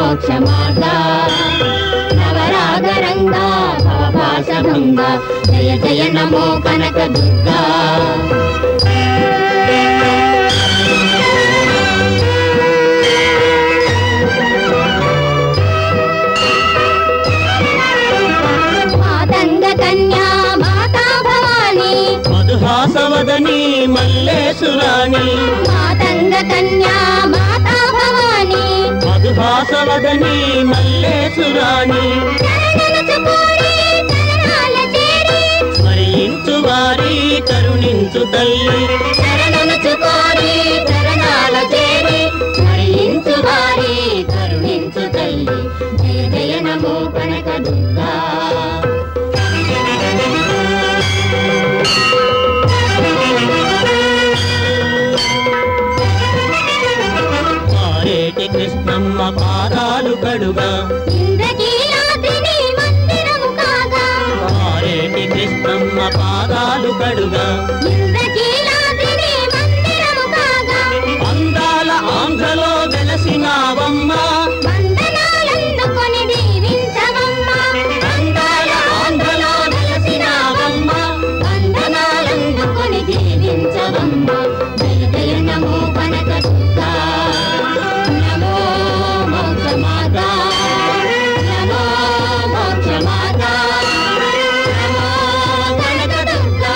మోక్ష మార్గ నవరాగరంగా భవభాషభంగ జయ జయ నమో కనక దుర్గా మాతంగ కన్యా మాతా భవానీ మధుహాసవదని మల్లేశురాణి మాతంగ కన్యా మాతా భవానీ మధుహాసవదని మల్లేశురాణి చరణను కోరి చరణాల చేరి స్మరించు వారి కరుణించు తల్లి శరణను కోరి చరణాల చేరి స్మరించు వారి కరుణించు తల్లి జయ జయ నమో కనక దుర్గా పారేటి కృష్ణమ్మ పాదాలు కడుగా ఇంద్రకీలాద్రిని మందిరము కాగా పారేటి కృష్ణమ్మ పాదాలు కడుగా ఇంద్రకీలాద్రిని మందిరము కాగా అందాల ఆంధ్రలో వెలసినావమ్మ వందనాలందుకొని దీవించవమ్మా అందాల ఆంధ్రలో వెలసినావమ్మ వందనాలందుకొని దీవించవమ్మా జయ జయ నమో కనక దుర్గా నమో మోక్ష మాతా నమో మోక్ష మాతా నమో కనక దుర్గా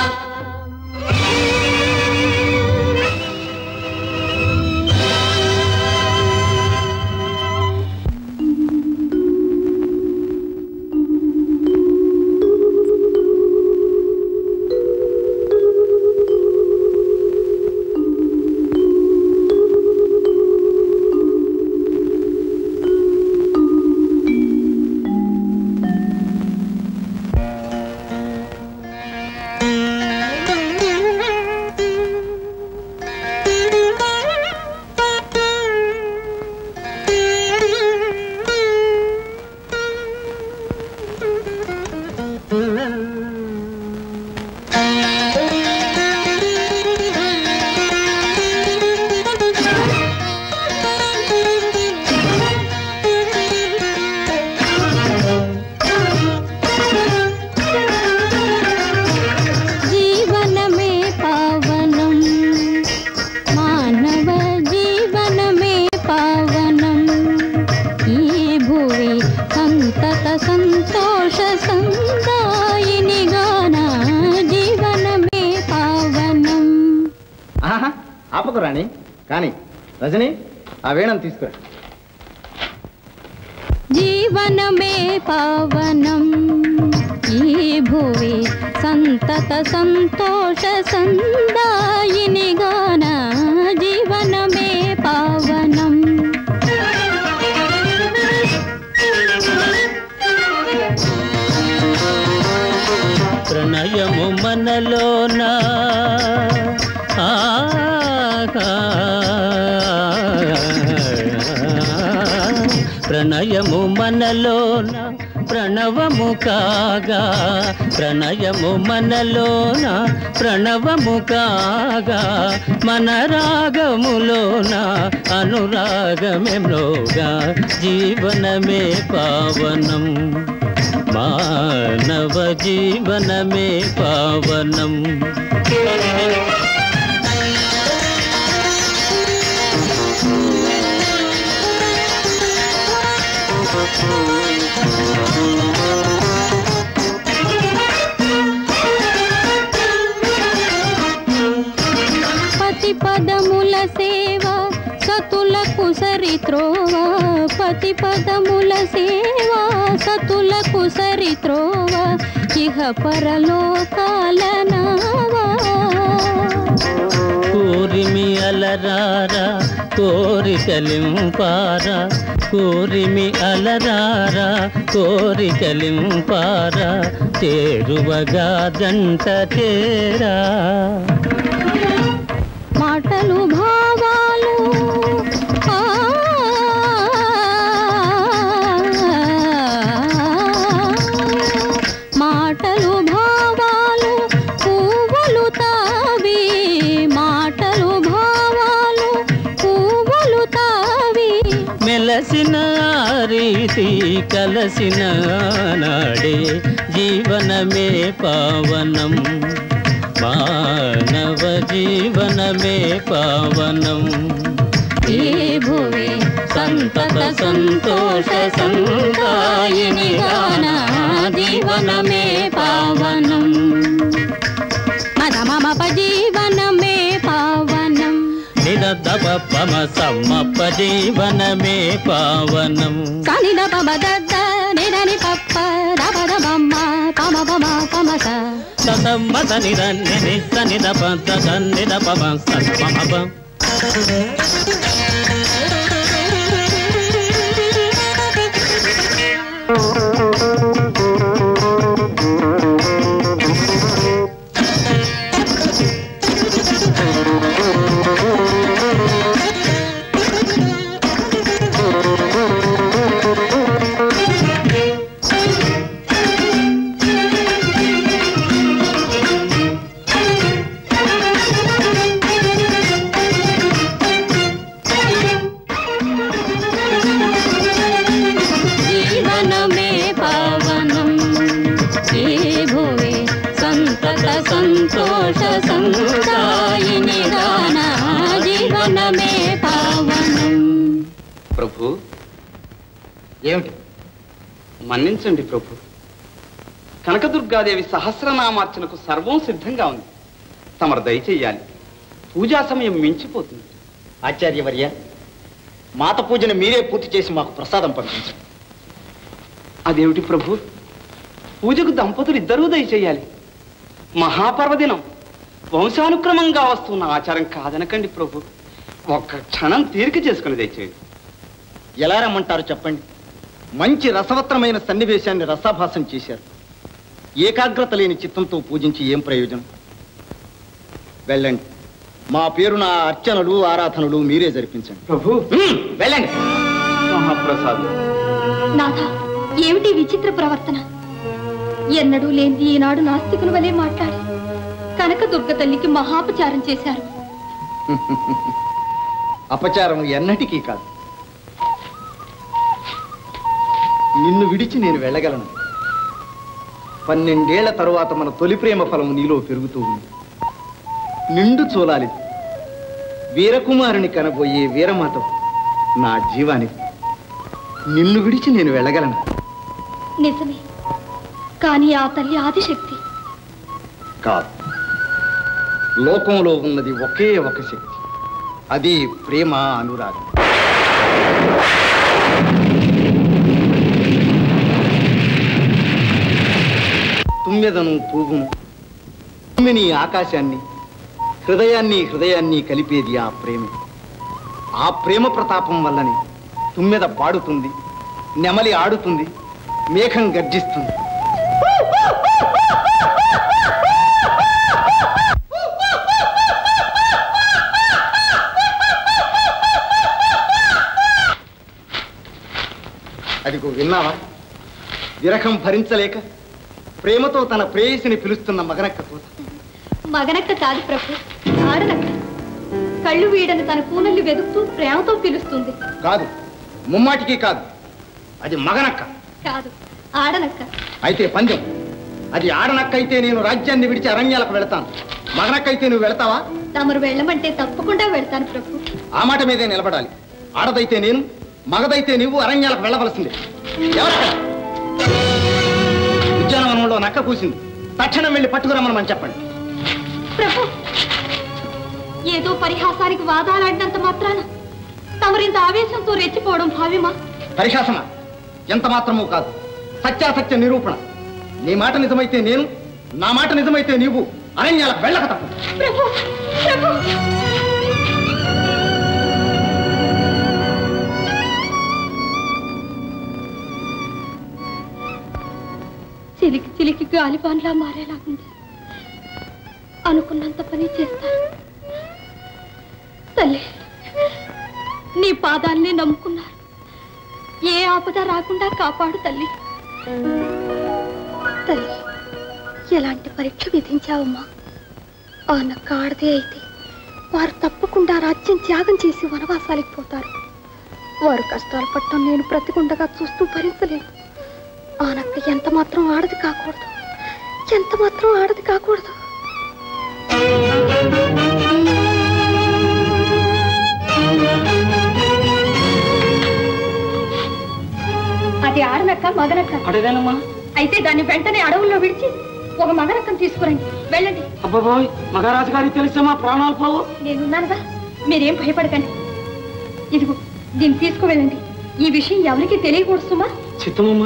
జీవనమే పావనం మానవ జీవనమే పావనం ఈ భువి సంతత సంతోష సందాయినిగాన జీవనమే పావనం ఆహా ఆపకు రాణి కానీ రజని ఆ వీణం తీసుకురా జీవనమే పావనం ఈ భువి సంతత సంతోష సందాయినిగాన జీవనమే పావనం ప్రణయము మనలోన ఆహా. ప్రణయము మనలోన ప్రణవము కాగా ప్రణయము మనలోన ప్రణవము కాగా మన రాగములోన అనురాగమెమ్రోగా జీవనమే పావనం మానవ జీవనమే పావనం పతి పదముల సేవ సతులకు సరిత్రోవ పతి పదముల సేవ సతులకు సరిత్రోవ ఇహ పరలోకాల నావా కూరిమి అలరారా కోరికలింపారా కూరిమి అలరారా కోరికలింపారా చేరువగా జంట చేరా మాటలు భావాలు ఆ, మాటలు భావాలు పువ్వులు తావి మాటలు భావాలు పువ్వులు తావి మెలసిన రీతి కలసిన నాడే జీవనమే పావనం మానవ జీవనమే పావనం ఈ భువి సంతత సంతోష సందాయిని గాన జీవనమే పావనం మద మమ జీవనమే పావనం నిరదవ పమ సమ్మప్ప జీవనమే పావనం సని పమ దద్ద నిరని పప్ప రపద బమ్మ పమ పమ పమ స ససమ్మ సనిద నిని సనిద పద సన్నిద పమ సమ జీవనమే పావనం ఈ భువి సంతత సంతోష సందాయిని గాన జీవనమే పావనం ప్రభు ఏమిటి మన్నించండి ప్రభు కనకదుర్గాదేవి సహస్రనామార్చనకు సర్వం సిద్ధంగా ఉంది తమరు దయచేయాలి పూజా సమయం మించిపోతుంది ఆచార్యవర్య మాత పూజను మీరే పూర్తి చేసి మాకు ప్రసాదం పంపించండి అదేమిటి ప్రభు పూజకు దంపతులు ఇద్దరూ దయచేయాలి మహాపర్వదినం వంశానుక్రమంగా వస్తున్న ఆచారం కాదనకండి ప్రభు ఒక్క క్షణం తీరిక చేసుకుని దయచేయండి ఎలా రమ్మంటారు చెప్పండి మంచి రసవత్తరమైన సన్నివేశాన్ని రసాభాసం చేశారు ఏకాగ్రత లేని చిత్తంతో పూజించి ఏం ప్రయోజనం వెళ్ళండి మా పేరున అర్చనలు ఆరాధనలు మీరే జరిపించండి ప్రభు హ్మ్, వెళ్ళండి మహాప్రసాద్ నాథ ఏమిటి విచిత్ర ప్రవర్తన ఎన్నడూ లేని ఈనాడు నాస్తికుల వలె మాట్లాడి కనక దుర్గ తల్లికి మహాపచారం చేశారు అపచారం ఎన్నటికీ కాదు నిన్ను విడిచి నేను వెళ్ళగలను పన్నెండేళ్ల తరువాత మన తొలి ప్రేమ ఫలం నీలో పెరుగుతూ ఉంది నిండు చూలాలి వీరకుమారుని కనబోయే వీరమాత నా జీవానికి నిన్ను విడిచి నేను వెళ్ళగలను నిజమే కానీ ఆ తల్లి ఆదిశక్తి కాదు లోకంలో ఉన్నది ఒకే ఒక శక్తి అది ప్రేమ అనురాగం తుమ్మెదను పువ్వును భూమిని ఆకాశాన్ని హృదయాన్ని హృదయాన్ని కలిపేది ఆ ప్రేమ ఆ ప్రేమ ప్రతాపం వల్లనే తుమ్మెద పాడుతుంది నెమలి ఆడుతుంది మేఘం గర్జిస్తుంది అదిగో విన్నావా విరహం భరించలేక ప్రేమతో తన ప్రేయసిని పిలుస్తున్న మగనక్క కోత మగనక్క కాదు ప్రభు ఆడనక్క కళ్ళు వీడని తన కూనల్ని వెదుకుతూ ప్రేమతో పిలుస్తుంది కాదు ముమ్మాటికి కాదు అది మగనక్క కాదు ఆడనక్క అయితే పందెం అది ఆడనక్క అయితే నేను రాజ్యాన్ని విడిచి అరణ్యాలకు వెళతాను మగనక్క అయితే నువ్వు వెళతావా తమరు వెళ్ళమంటే తప్పకుండా వెళ్తాను ప్రభు ఆ మాట మీదే నిలబడాలి ఆడదైతే నేను మగదైతే నువ్వు అరణ్యాలకు వెళ్ళవలసిందే ఎవరక్కడ ఉద్యానవనంలో నక్క కూసింది తక్షణం వెళ్ళి పట్టుకురమ్మని చెప్పండి ప్రభు ఏదో పరిహాసానికి వాదాలాడినంత మాత్రాన తమరింత ఆవేశంతో రెచ్చిపోవడం భావ్యమా పరిహాసమా ఎంత మాత్రమూ కాదు సత్యాసత్య నిరూపణ నీ మాట నిజమైతే నేను నా మాట నిజమైతే నీవు అరణ్యాలకు వెళ్ళక తప్పదు ప్రభు ప్రభు చిలికి చిలికి గాలిబాన్లా మారేలాగుంది అనుకున్నంత పని చేస్తాను తల్లి నీ పాదాల్ని నమ్ముకున్నారు ఏ ఆపద రాకుండా కాపాడు తల్లి తల్లి ఎలాంటి పరీక్ష విధించావమ్మా ఆ నక్క ఆడదే అయితే వారు తప్పకుండా రాజ్యం త్యాగం చేసి వనవాసాలకు పోతారు వారు కష్టాలు పట్టడం నేను బ్రతికుండగా చూస్తూ భరించలేను ఆనక్క ఎంత మాత్రం ఆడది కాకూడదు ఎంత మాత్రం ఆడది కాకూడదు అది ఆడనక్క మగనక్క అడగానమ్మా అయితే దాన్ని వెంటనే అడవుల్లో విడిచి ఒక మగనక్కను తీసుకురండి వెళ్ళండి అబ్బాబోయ్ మహారాజు గారికి తెలిస్తే మా ప్రాణాలు పోవు నేనున్నానుగా మీరేం భయపడకండి ఇదిగో దీన్ని తీసుకువెళ్ళండి ఈ విషయం ఎవరికీ తెలియకూడదు సుమా చిత్తమమ్మా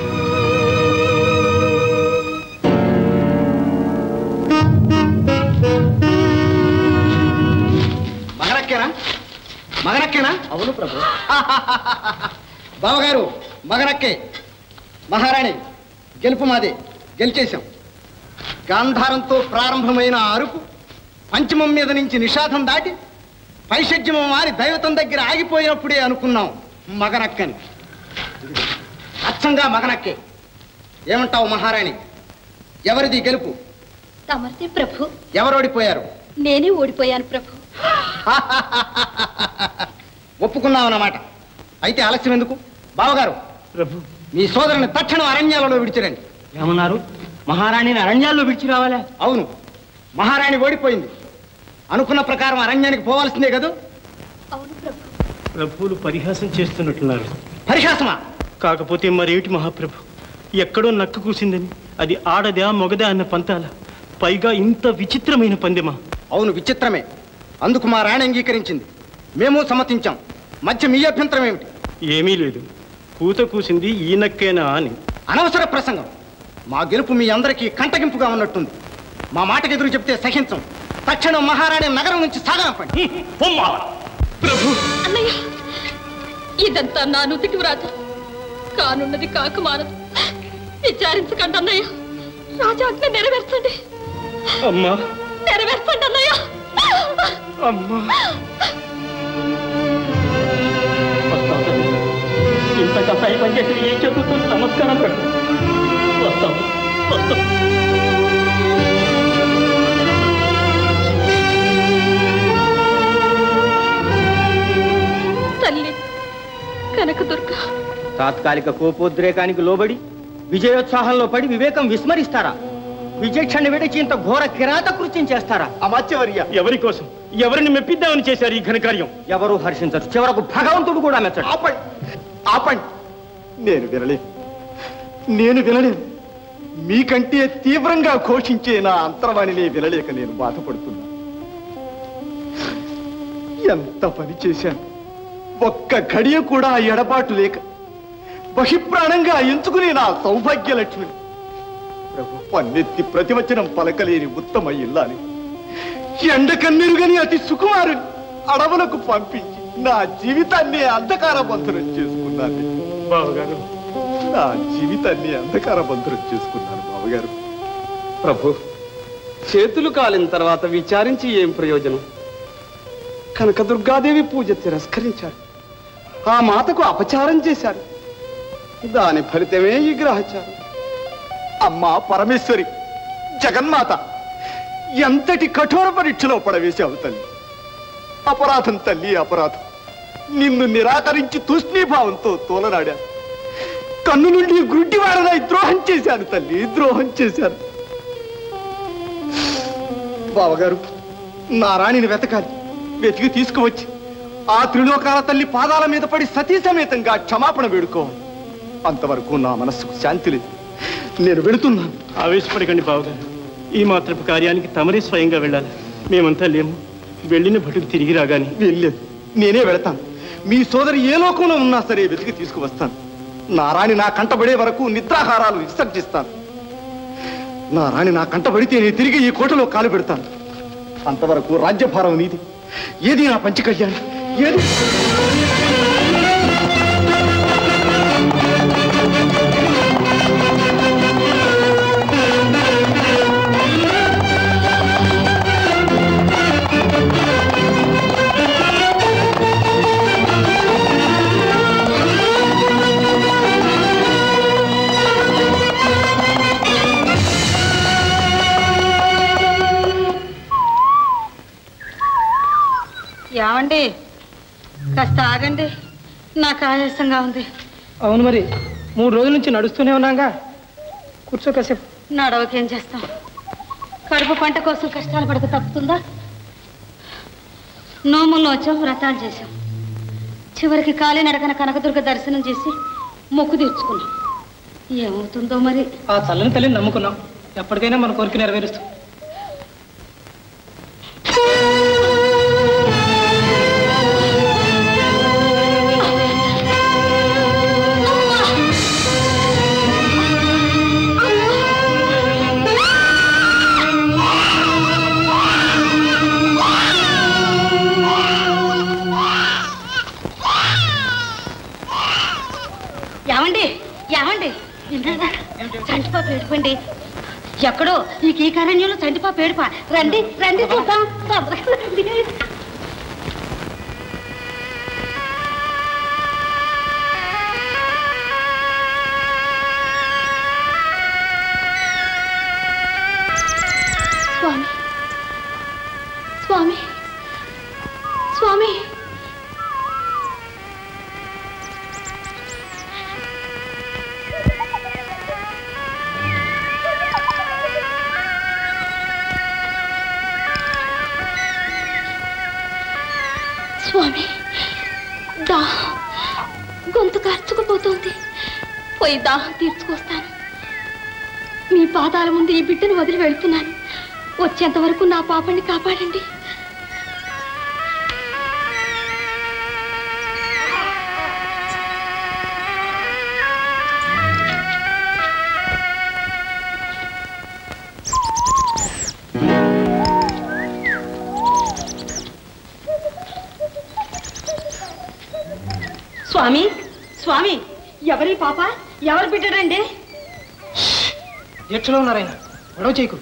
మగనక్కేనా మగనక్కేనా అవును ప్రభు బావగారు మగనక్కే మహారాణి గెలుపు మాదే గెలిచేశాం గాంధారంతో ప్రారంభమైన ఆ అరుపు పంచమం మీద నుంచి నిషాదం దాటి పైషజ్యమం మారి దైవతం దగ్గర ఆగిపోయినప్పుడే అనుకున్నాం మగనక్కని అచ్చంగా మగనక్కే ఏమంటావు మహారాణి ఎవరిది గెలుపు తమరితే ప్రభు ఎవరు ఓడిపోయారు నేనే ఓడిపోయాను ప్రభు ఒప్పుకున్నామన్నమాట అయితే ఆలస్యం ఎందుకు బావగారు ప్రభు మీ సోదరుని తక్షణం అరణ్యాలలో విడిచిరండి ఏమన్నారు మహారాణిని అరణ్యాల్లో విడిచి రావాలా అవును మహారాణి ఓడిపోయింది అనుకున్న ప్రకారం అరణ్యానికి పోవాల్సిందే కదూ అవును ప్రభు ప్రభువులు పరిహాసం చేస్తున్నట్లున్నారు పరిహాసమా కాకపోతే మరేటి మహాప్రభు ఎక్కడో నక్క కూసిందని అది ఆడదా మొగదా అన్న పంతాల పైగా ఇంత విచిత్రమైన పందెమా అవును విచిత్రమే అందుకు మా రాణి అంగీకరించింది మేము సమ్మతించాం మధ్య మీ అభ్యంతరం ఏమిటి ఏమీ లేదు కూత కూసింది ఈ నక్కేనా అని అనవసర ప్రసంగం మా గెలుపు మీ అందరికీ కంటగింపుగా ఉన్నట్టుంది మా మాటకు ఎదురు చెప్తే సహించం తక్షణం మహారాణి నగరం నుంచి సాగనంపండి ప్రభు అన్నయ్య ఇదంతా నా నుదిటి వ్రాత కానున్నది కాక మారదు విచారించకండి అన్నయ్య రాజాజ్ఞ నెరవేర్చండి అమ్మా నెరవేర్చండి అన్నయ్య అమ్మా వస్తాం తల్లి. ఇంత కసాయి పనిచేసి ఏం చెబుతుంది నమస్కారం పెట్టు వస్తాం వస్తాం తల్లి కనకదుర్గ తాత్కాలిక కోపోద్రేకానికి లోబడి విజయోత్సాహంలో పడి వివేకం విస్మరిస్తారా విచక్షణ విడిచి ఇంత ఘోర కిరాత కృత్యం చేస్తారా అమాత్యవర్య ఎవరి కోసం ఎవరిని మెప్పిద్దామని చేశారు ఈ ఘనకార్యం ఎవరు హర్షించరు చివరకు భగవంతుడు కూడా మెచ్చడు ఆపండి ఆపండి నేను వినలేను నేను వినలేను మీకంటే తీవ్రంగా ఘోషించే నా అంతర్వాణిని వినలేక నేను బాధపడుతున్నా ఎంత పని చేశాను ఒక్క ఘడియ కూడా ఎడబాటు లేక బహిప్రాణంగా ఎంచుకునే నా సౌభాగ్య లక్ష్మిని ప్రభు పన్నెత్తి ప్రతివచనం పలకలేని ఉత్తమ ఇల్లాలి ఎండ కన్నెరుగని అతి సుకుమారుని అడవులకు పంపించి నా జీవితాన్ని అంధకార బంధనం చేసుకున్నాను బావగారు నా జీవితాన్ని అంధకార బంధనం చేసుకున్నాను బావగారు ప్రభు చేతులు కాలిన తర్వాత విచారించి ఏం ప్రయోజనం కనకదుర్గాదేవి పూజ తిరస్కరించారు ఆ మాతకు అపచారం చేశారు దాని ఫలితమే ఈ గ్రహచారం అమ్మా పరమేశ్వరి జగన్మాత ఎంతటి కఠోర పరీక్షలో పడవేశావు తల్లి అపరాధం తల్లి అపరాధం నిన్ను నిరాకరించి తూష్ణీభావంతో తోలనాడాను కన్ను నుండి గుడ్డివాడనై ద్రోహం చేశాను తల్లి ద్రోహం చేశాను బావగారు నా రాణిని వెతకాలి వెతికి తీసుకువచ్చి ఆ త్రిలోకాల తల్లి పాదాల మీద పడి సతీ సమేతంగా క్షమాపణ వేడుకోవాలి అంతవరకు నా మనస్సుకు శాంతి లేదు నేను వెళుతున్నాను ఆవేశపడకండి బావగారు ఈ మాత్రపు కార్యానికి తమరే స్వయంగా వెళ్ళాలి మేమంతా లేము వెళ్ళిన భటుకు తిరిగి రాగాని వెళ్ళలేదు నేనే వెళతాను మీ సోదరి ఏ లోకంలో ఉన్నా సరే వెతికి తీసుకువస్తాను నా రాణి నా కంటబడే వరకు నిద్రాహారాలు విసర్జిస్తాను నా రాణి నా కంటబడితే నేను తిరిగి ఈ కోటలో కాలు పెడతాను అంతవరకు రాజ్యభారం నీది ఏది నా పంచి కళ్యాణి ఏది ఏమండి కాస్త ఆగండి నాకు ఆయాసంగా ఉంది అవును మరి మూడు రోజుల నుంచి నడుస్తూనే ఉన్నాగా కూర్చో కాసేపు నడవకేం చేస్తాం కడుపు పంట కోసం కష్టాలు పడక తప్పుతుందా నోముల్లో వచ్చాం వ్రతాలు చేశాం చివరికి కాలి నడకన కనకదుర్గ దర్శనం చేసి మొక్కు తీర్చుకున్నాం ఏమవుతుందో మరి ఆ చల్లని తల్లిని నమ్ముకున్నాం ఎప్పటికైనా మన కోరిక నెరవేరుస్తాం ఏమండి ఏమండి విన్నారా చంటిపాప ఏడుపండి ఎక్కడో ఈ కీకారణ్యంలో చంటిపాప ఏడుపా రండి రండి చూద్దాం తొందరగా రండి. స్వామి స్వామి స్వామి స్వామి దాహం గొంతు కార్చుకుపోతుంది పోయి దాహం తీర్చుకొస్తాను మీ పాదాల ముందు ఈ బిడ్డను వదిలి వెళ్తున్నాను వచ్చేంత వరకు నా పాపని కాపాడండి స్వామి స్వామి ఎవరి పాప ఎవరు బిడ్డడండి దీక్షలో ఉన్నారాయన గొడవ చేయకు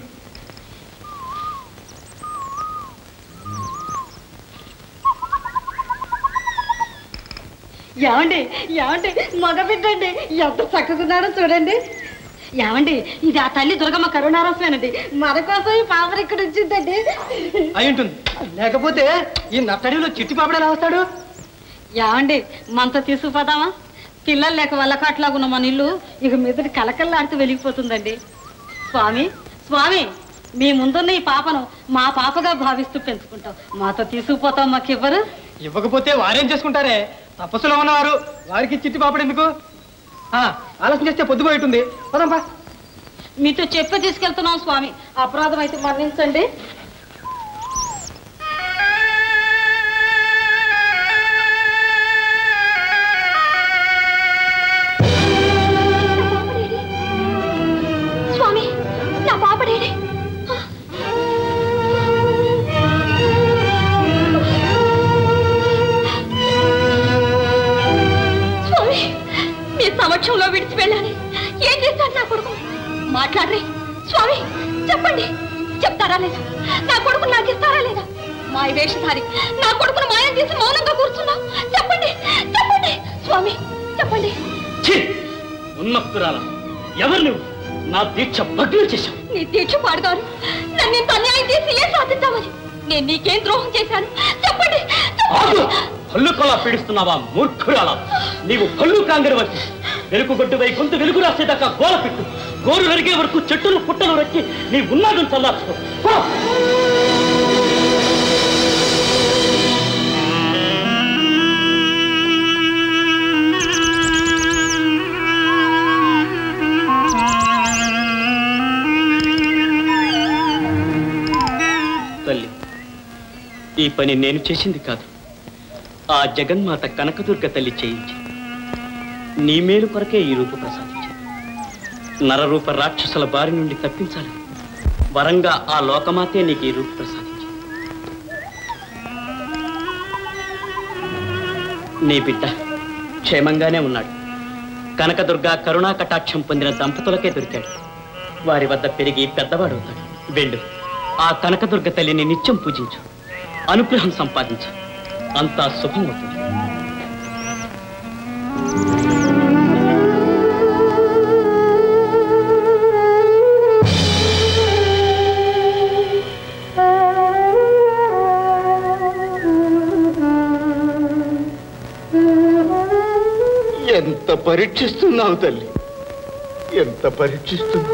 ఏమండి ఏమండి మగ బిడ్డండి ఎంత చక్కగున్నాడో చూడండి ఏమండి ఇది ఆ తల్లి దుర్గమ్మ కరుణారసమేనండి మన కోసం ఈ పాపను ఇక్కడ వచ్చిందండి అయి ఉంటుంది లేకపోతే ఈ నత్తడిలో చిట్టి పాపడే వస్తాడు ఏమండి మనతో తీసుకుపోదామా పిల్లలు లేక వల్లకాట్లాగున్న మన ఇల్లు ఇక మీదటి కలకల్లాడుతూ వెలిగిపోతుందండి స్వామి స్వామి మీ ముందున్న ఈ పాపను మా పాపగా భావిస్తూ పెంచుకుంటాం మాతో తీసుకుపోతాం మాకివ్వరు ఇవ్వకపోతే వారేం చేసుకుంటారే తపస్సులో ఉన్నవారు వారికి చిట్టి పాపడు ఎందుకు ఆ, ఆలస్యం చేస్తే పొద్దుపోయిటుంది పదంపా మీతో చెప్పి తీసుకెళ్తున్నాం స్వామి అపరాధం అయితే మన్నించండి స్వామి నా పాపడేడే స్వామి మీ సమక్షంలో విడిచి వెళ్ళాలి ఏం చేశారు నా కొడుకు మాట్లాడరే స్వామి చెప్పండి చెప్తారా లేదా నా కొడుకు నాకు ఇస్తారా లేదా మాయ వేషధారి నా కొడుకును మాయం చేసి మౌనంగా కూర్చున్నా చెప్పండి చెప్పండి స్వామి చెప్పండి ఛీ! ఉన్నక్కురాల ఎవరు నువ్వు నా దీక్ష భగ్నం చేశావు నీ దీక్ష పాడగారు నన్ను ఇంత అన్యాయం చేసి ఏం సాధిద్దామని నేను నీకేం ద్రోహం చేశాను చెప్పండి ఆగు చెప్పండి పళ్ళు కొలా పీడిస్తున్నావా మూర్ఖురాల నీవు పళ్ళు కాంగరి వచ్చి వెలుగు గొడ్డు వై గొంతు వెలుగు రాసేదాకా గోల పెట్టు గోరు నరిగే వరకు చెట్టులు పుట్టలు రక్కి నీ ఉన్నాగం చల్లార్చుకో పో! తల్లి ఈ పని నేను చేసింది కాదు ఆ జగన్మాత కనకదుర్గ తల్లి చేయించి నీ మేలు కొరకే ఈ రూపు ప్రసాదించింది నరరూప రాక్షసుల బారి నుండి తప్పించాలి వరంగా ఆ లోకమాతే నీకు ఈ రూపు ప్రసాదించింది నీ బిడ్డ క్షేమంగానే ఉన్నాడు కనకదుర్గ కరుణా కటాక్షం పొందిన దంపతులకే దొరికాడు వారి వద్ద పెరిగి పెద్దవాడవుతాడు వెళ్ళు ఆ కనకదుర్గ తల్లిని నిత్యం పూజించు అనుగ్రహం సంపాదించు అంతా శుభం అవుతుంది ఆ ఎంత పరీక్షిస్తున్నావు తల్లి ఎంత పరీక్షిస్తున్నావు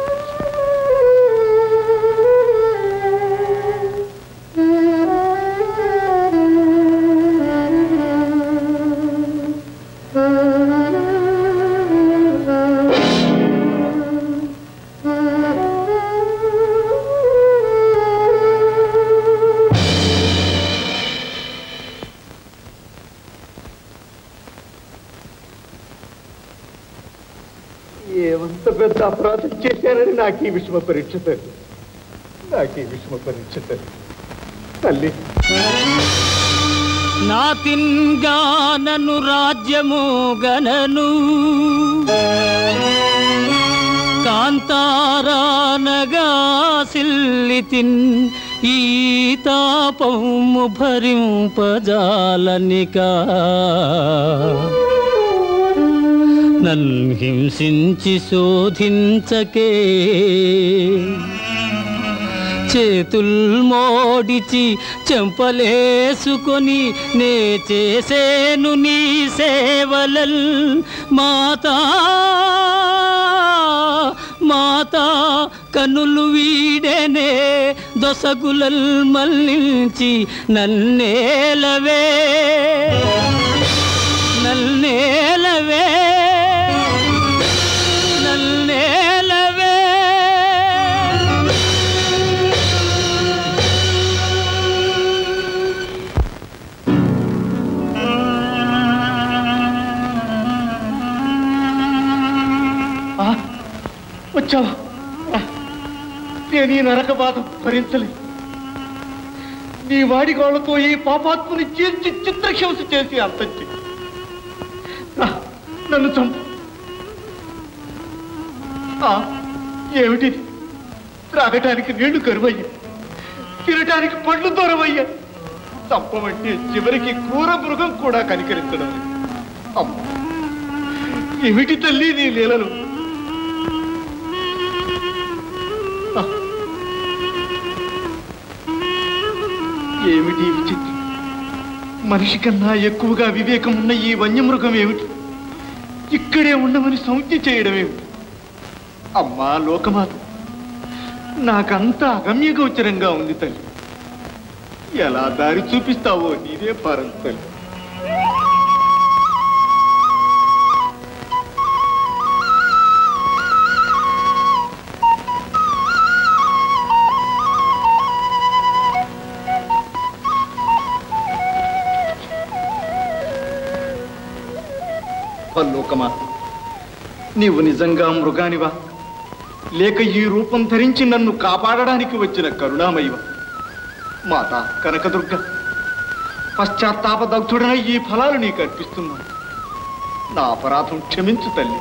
ఏమంత పెద్ద అపరాధం చేశానని నాకు ఈ విషమ పరీక్ష తల్లి నాకు ఈ విషమ పరీక్ష తల్లి తల్లి నా తిన్గానను రాజ్యము గనను కాంతారానగా సిల్లితిన్ ఈ తాపము భరింపజాలనికా నన్ హింసించి శోధించకే చేతుల్ మోడిచి చెంపలేసుకొని నే చేసేను నీ సేవలల్ మాతా మాతా కనులు వీడెనే దొసగులల్ మల్లించి నన్నేలవే నల్నేలవే నల్నేలవే ఆ, వచ్చావా ఆ, నేను ఈ నరక బాధ భరించలేదు నీ వాడి గోళ్లతో ఈ పాపాత్ముని చీల్చి చిత్రహింస చేసి అంతం చెయ్యి. రా, నన్ను చంపు ఆ, ఏమిటిది త్రాగటానికి నీళ్లు కరువయ్యా తినటానికి పండ్లు దూరమయ్యా చంపమంటే చివరికి క్రూర మృగం కూడా కనికరించడం లేదు. అమ్మ ఏమిటి తల్లి నీ లీలలు ఆ. ఏమిటి ఈ విచిత్రం మనిషి కన్నా ఎక్కువగా వివేకం ఉన్న ఈ వన్యమృగం ఏమిటి ఇక్కడే ఉండమని సంజ్ఞ చేయడం ఏమిటి అమ్మా లోకమాత నాకంతా అగమ్యగోచరంగా ఉంది తల్లి ఎలా దారి చూపిస్తావో నీదే పారం తల్లి లోకమాత నీవు నిజంగా మృగానివా లేక ఈ రూపం ధరించి నన్ను కాపాడడానికి వచ్చిన కరుణామయ్యవ మాత కనకదుర్గ పశ్చాత్తాపదగ్ధుడనై ఈ ఫలాలు నీకు అర్పిస్తున్నాను నా అపరాధం క్షమించు తల్లి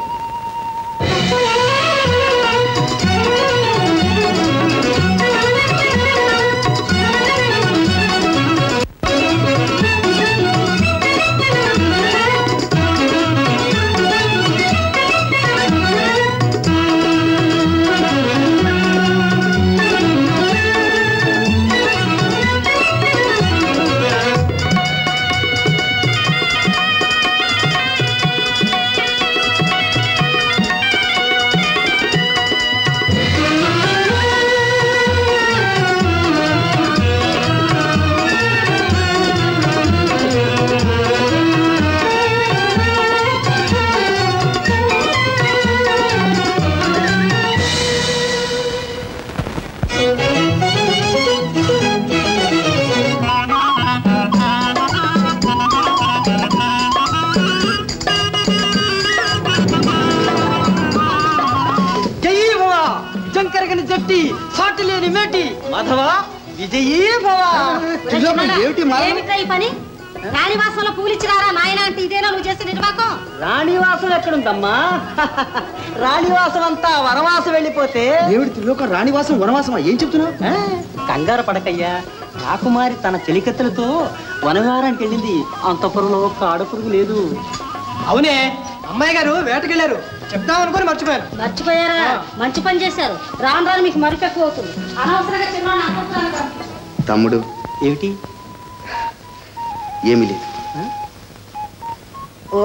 జయీ భవ జంకరగని జట్టి సాటి లేని మేటి మాధవ విజయీ భవ ఏమిటి మా ఏమిట్రా ఈ పని రాణివాసంలో పూలిచ్చిరారా నాయన అంటే ఇదేనా నువ్వు చేసే నిర్వాకం రాణివాసం ఎక్కడుందమ్మా రాణివాసం అంతా వనవాసం వెళ్ళిపోతే ఏమిటి త్రిలోకం రాణివాసం వనవాసమా ఏం చెప్తున్నావు ఆ, కంగారు పడకయ్యా రాకుమారి తన చెలికత్తెలతో వనవారానికి వెళ్ళింది అంతపురంలో ఒక్క ఆడపురుగు లేదు అవునే అమ్మాయి గారు వేటకెళ్ళారు చెప్దామనుకొని మర్చిపోయాను మర్చిపోయారా మంచి పని చేశారు రాను రాను మీకు మరుపు ఎక్కువ అవుతుంది అనవసరంగా చిన్న అంతఃపురానికి తమ్ముడు ఏమిటి ఏమీ లేదు ఓ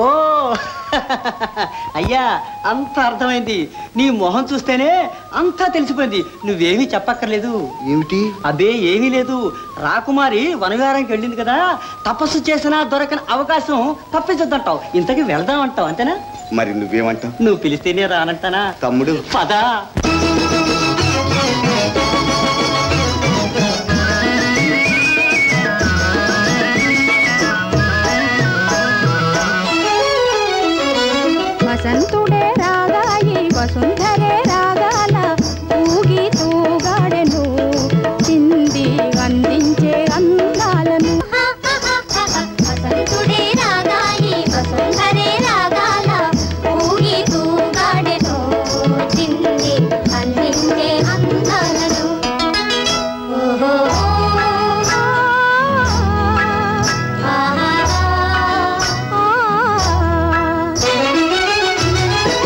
అయ్యా అంత అర్థమైంది నీ మొహం చూస్తేనే అంతా తెలిసిపోయింది నువ్వేమీ చెప్పక్కర్లేదు ఏమిటి అదే ఏమీ లేదు రాకుమారి వనవిహారానికి వెళ్ళింది కదా తపస్సు చేసినా దొరకని అవకాశం తప్పించొద్దంటావు ఇంతకీ వెళ్దామంటావు అంతేనా మరి నువ్వేమంటావు నువ్వు పిలిస్తేనే రానంటానా తమ్ముడు పదా వసంతుడే రాగాయి వసుంధరే రాగాల ఊగి తూగాడెను చింది అందించే అందాలను వసంతుడే రాగాయి వసుంధరే రాగాల ఊగి తూగాడెను చింది అందించే అందాలను ఓహో ఆహా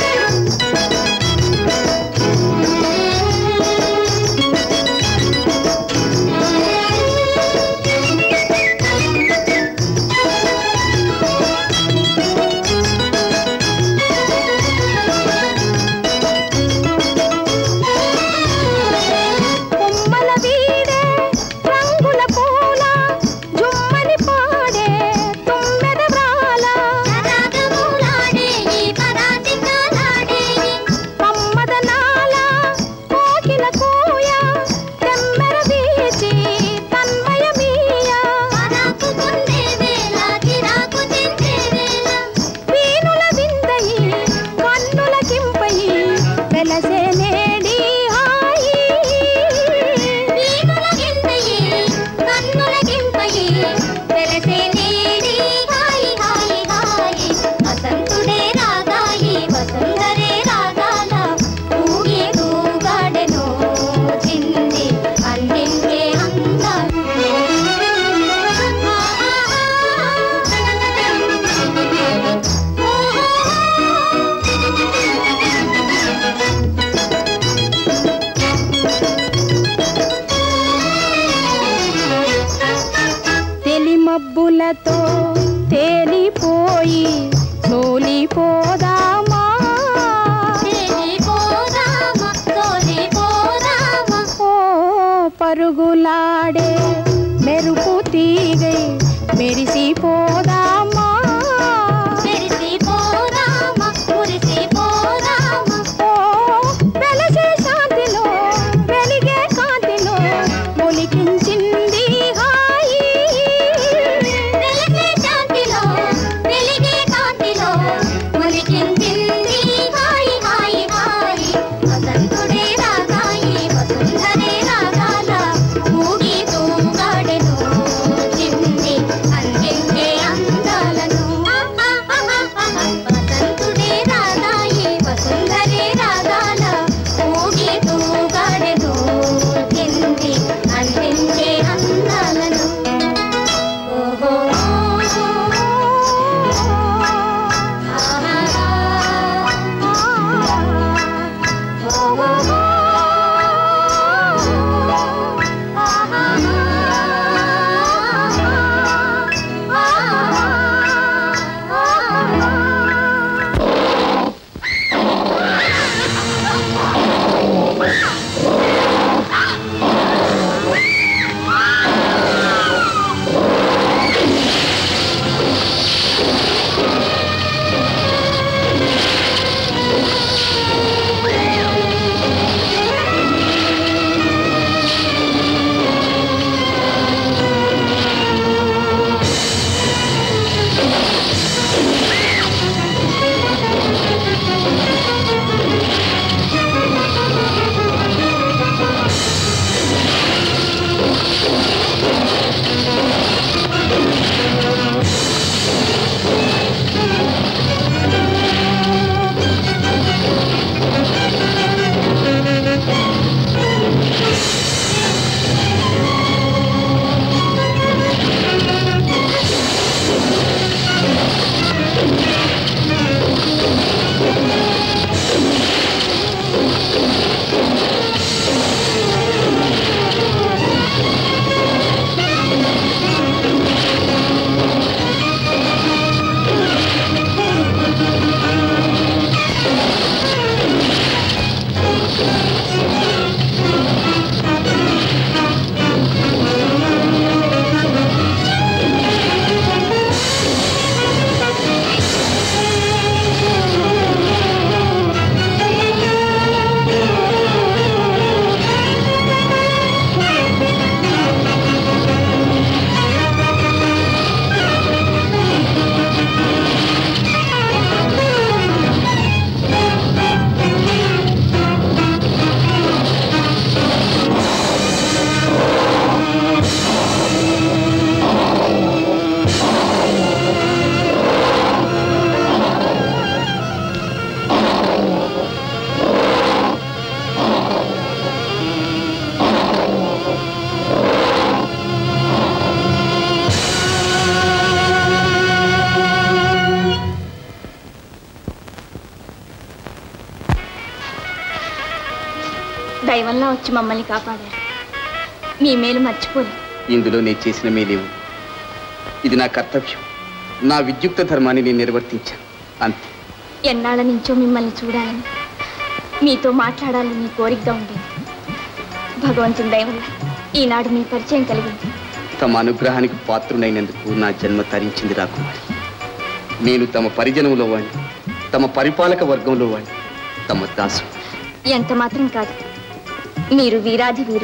దైవంలా వచ్చి మమ్మల్ని కాపాడారు మీ మేలు మర్చిపోలేదు ఇందులో నేను చేసిన మేలేవు ఇది నా కర్తవ్యం నా విద్యుక్త ధర్మాన్ని నేను నిర్వర్తించాను అంతే ఎన్నాళ్ళ నుంచో మిమ్మల్ని చూడాలని మీతో మాట్లాడాలని కోరికగా ఉండేది భగవంతుని దయ వల్ల ఈనాడు మీ పరిచయం కలిగింది తమ అనుగ్రహానికి పాత్రునైనందుకు నా జన్మ తరించింది రాకుమారి నేను తమ పరిజనంలో వాణ్ణి తమ పరిపాలక వర్గంలో వాణ్ణి తమ దాసు ఎంత మాత్రం కాదు మీరు వీరాధి వీరుడు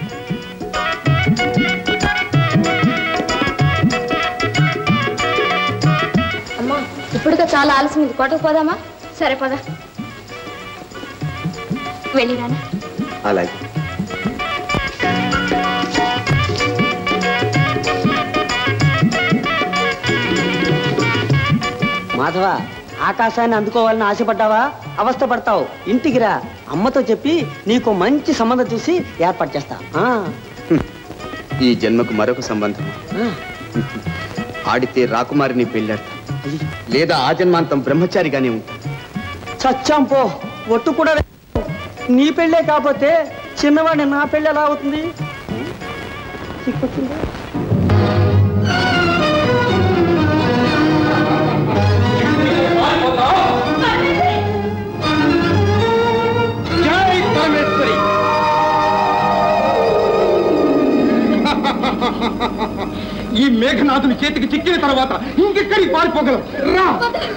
అమ్మా ఇప్పుడుగా చాలా ఆలస్యం ఇది కోటకు పోదామా సరే పద వెళ్ళిరానా అలాగే మాధవ ఆకాశాన్ని అందుకోవాలని ఆశపడ్డావా అవస్థ పడతావు ఇంటికి రా అమ్మతో చెప్పి నీకు మంచి సంబంధం చూసి ఏర్పాటు చేస్తా ఆ, ఈ జన్మకు మరొక సంబంధం ఆ. ఆడితే రాకుమారిని పెళ్ళాడతా లేదా ఆ జన్మాంతం బ్రహ్మచారిగానే ఉంటా చచ్చాం పో ఒట్టు కూడా వే- నీ పెళ్ళే కాకపోతే చిన్నవాడిని నా పెళ్ళి ఎలా అవుతుంది సిగ్గొచ్చిందా? జై పరమేశ్వరి ఈ మేఘనాథుని చేతికి చిక్కిన తర్వాత ఇంకెక్కడికి పారిపోగలం రా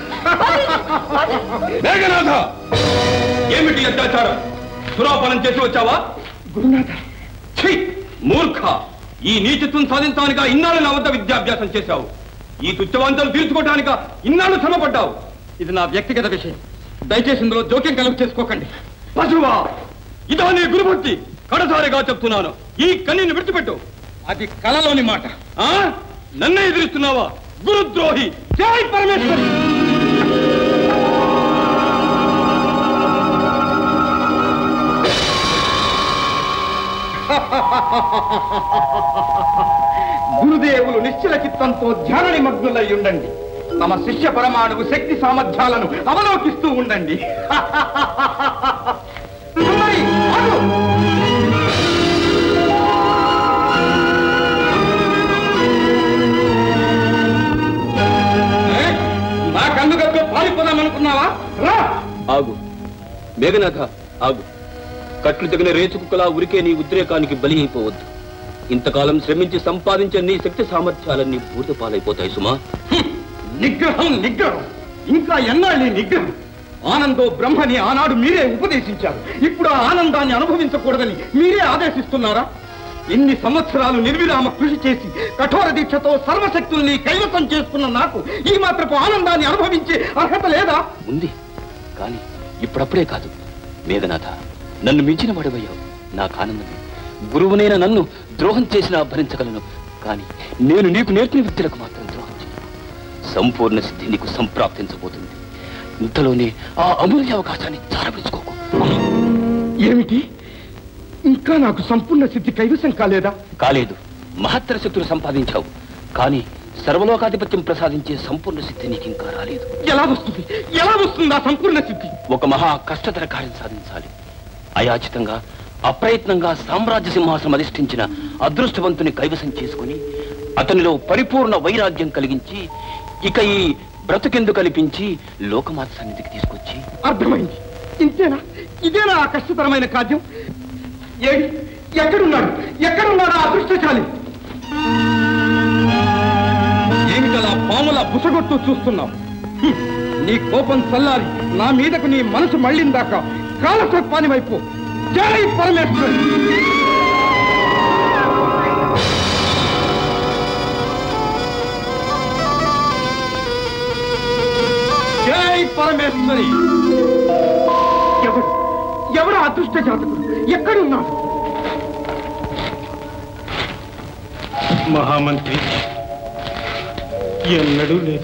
మేఘనాథ ఏమిటి అత్యాచారం సురాపానం చేసి వచ్చావా గురునాథ ఛీ మూర్ఖ ఈ నీచత్వం సాధించడానిక ఇన్నాళ్ళు నా వద్ద విద్యాభ్యాసం చేశావు ఈ తుచ్చవాంతలు తీర్చుకోవటానిక ఇన్నాళ్ళు శ్రమపడ్డావు ఇది నా వ్యక్తిగత విషయం దయచేసి ఇందులో జోక్యం కలుగు చేసుకోకండి పశువా ఇదా నీ గురుభక్తి కడసారిగా చెప్తున్నాను ఈ కన్నీని విడిచిపెట్టు అది కలలోని మాట ఆ నన్నే ఎదిరిస్తున్నావా గురుద్రోహి జై పరమేశ్వరి గురుదేవులు నిశ్చల చిత్తంతో ధ్యాన నిమగ్నులై ఉండండి తమ శిష్య పరమాణువు శక్తి సామర్థ్యాలను అవలోకిస్తూ ఉండండి సుందరి, ఆగు! ఏ? నా కన్ను గదిలో పారిపోదామనుకున్నావా రా ఆగు మేఘనాథ ఆగు కట్లు తెగిన రేచు కుక్కలా ఉరికే నీ ఉద్రేకానికి బలి అయిపోవద్దు ఇంతకాలం శ్రమించి సంపాదించే నీ శక్తి సామర్థ్యాలన్నీ పూర్తి పాలైపోతాయి సుమా నిగ్రహం నిగ్రహం ఇంకా ఎన్నాళ్ళి నిగ్రహం ఆనందో బ్రహ్మని ఆనాడు మీరే ఉపదేశించారు ఇప్పుడు ఆ ఆనందాన్ని అనుభవించకూడదని మీరే ఆదేశిస్తున్నారా ఇన్ని సంవత్సరాలు నిర్విరామ కృషి చేసి కఠోర దీక్షతో సర్వశక్తుల్ని కైవసం చేసుకున్న నాకు ఈ మాత్రపు ఆనందాన్ని అనుభవించే అర్హత లేదా ఉంది కానీ ఇప్పుడప్పుడే కాదు మేఘనాథ నన్ను మించిన వాడవయ్యావు నాకు ఆనందమే గురువునైన నన్ను ద్రోహం చేసినా భరించగలను కానీ నేను నీకు నేర్పిన విద్యలకు మాత్రం ద్రోహం చేయను సంపూర్ణ సిద్ధి నీకు సంప్రాప్తించబోతుంది ఇంతలోనే ఆ అమూల్య అవకాశాన్ని చారవించుకోకు ఏమిటి ఇంకా నాకు సంపూర్ణ సిద్ధి కైవసం కాలేదా కాలేదు మహత్తర శక్తులు సంపాదించావు కానీ సర్వలోకాధిపత్యం ప్రసాదించే సంపూర్ణ సిద్ధి నీకు ఇంకా రాలేదు ఎలా వస్తుంది ఎలా వస్తుంది ఆ సంపూర్ణ సిద్ధి ఒక మహా కష్టతర కార్యం సాధించాలి అయాచితంగా అప్రయత్నంగా సామ్రాజ్య సింహాసనం అధిష్ఠించిన అదృష్టవంతుని కైవసం చేసుకుని అతనిలో పరిపూర్ణ వైరాగ్యం కలిగించి ఇక ఈ బ్రతుకెందు కల్పించి లోకమాత సన్నిధికి తీసుకొచ్చి అర్థమైంది ఇంతేనా ఇదేనా ఆ కష్టతరమైన కార్యం ఏడి ఎక్కడున్నాడు ఎక్కడున్నాడు ఆ అదృష్టశాలి ఏమిటలా పాముల బుసగొట్టు చూస్తున్నావు హ్మ్. నీ కోపం చల్లారి నా మీదకు నీ మనసు మళ్ళిందాక కాలసర్పాని వైపు జై పరమేశ్వరి జై పరమేశ్వరి ఎవడు ఎవడు అదృష్ట జాతకుడు ఎక్కడున్నాడు మహామంత్రి ఎన్నడూ లేదు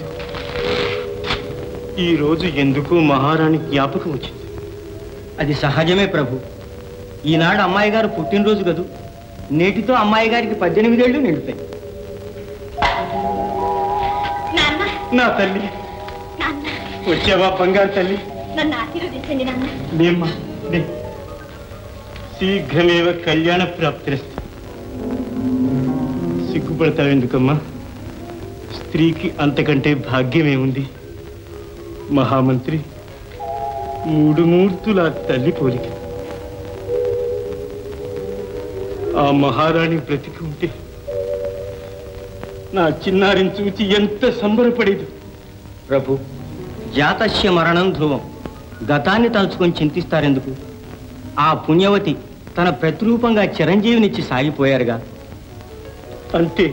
ఈ రోజు ఎందుకు మహారాణి జ్ఞాపకం వచ్చింది అది సహజమే ప్రభు ఈనాడు అమ్మాయి గారు పుట్టినరోజు కదూ నేటితో అమ్మాయి గారికి పద్దెనిమిదేళ్లు నిండుతాయి నాన్న నా తల్లి నాన్న వచ్చావా బంగారు తల్లి నన్ను ఆశీర్వదించండి నాన్న లేమ్మా లే శీఘ్రమేవ కళ్యాణ ప్రాప్తిరస్తు సిగ్గుపడతావెందుకమ్మా స్త్రీకి అంతకంటే భాగ్యమేముంది మహామంత్రి మూడు మూర్తుల తల్లి పోలిక ఆ మహారాణి బ్రతికి ఉంటే నా చిన్నారిని చూచి ఎంత సంబరపడేది ప్రభు జాతస్య మరణం ధ్రువం గతాన్ని తలుచుకొని చింతిస్తారెందుకు ఆ పుణ్యవతి తన ప్రతిరూపంగా చిరంజీవినిచ్చి సాగిపోయారుగా అంతే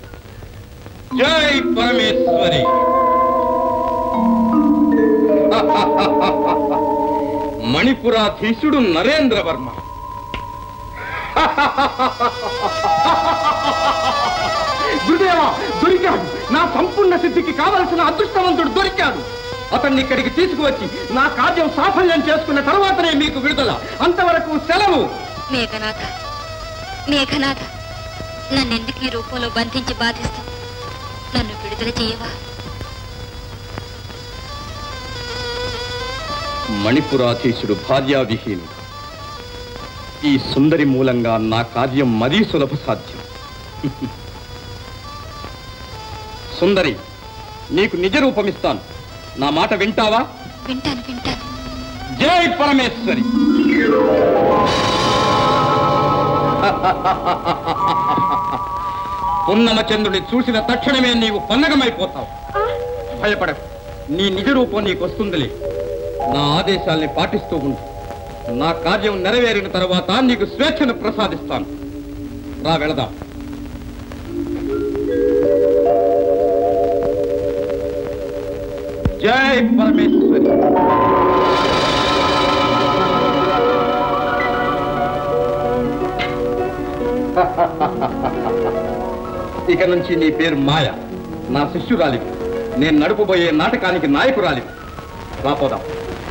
జై పరమేశ్వరి మణిపురాధీశుడు నరేంద్ర వర్మ గురుదేవా దొరికాడు నా సంపూర్ణ సిద్ధికి కావలసిన అదృష్టవంతుడు దొరికాడు అతన్ని ఇక్కడికి తీసుకువచ్చి నా కార్యం సాఫల్యం చేసుకున్న తర్వాతనే మీకు విడుదల అంతవరకు సెలవు మేఘనాథ మేఘనాథ నన్నెందుకు ఈ రూపంలో బంధించి బాధిస్తూ నన్ను విడుదల చేయవా మణిపురాధీశుడు భార్యావిహీనుడు ఈ సుందరి మూలంగా నా కార్యం మరీ సులభ సాధ్యం సుందరి నీకు నిజ రూపమిస్తాను నా మాట వింటావా వింటాను వింటాను జై పరమేశ్వరి పున్నమచంద్రుని చూసిన తక్షణమే నీవు పన్నగమైపోతావు భయపడకు నీ నిజ రూపం నీకు వస్తుందిలే నా ఆదేశాల్ని పాటిస్తూ ఉండు నా కార్యం నెరవేరిన తర్వాత నీకు స్వేచ్ఛను ప్రసాదిస్తాను రా వెళదాం జై పరమేశ్వరి ఇక నుంచి నీ పేరు మాయ నా శిష్యురాలివి నేను నడుపుబోయే నాటకానికి నాయకురాలివి రాపోదాం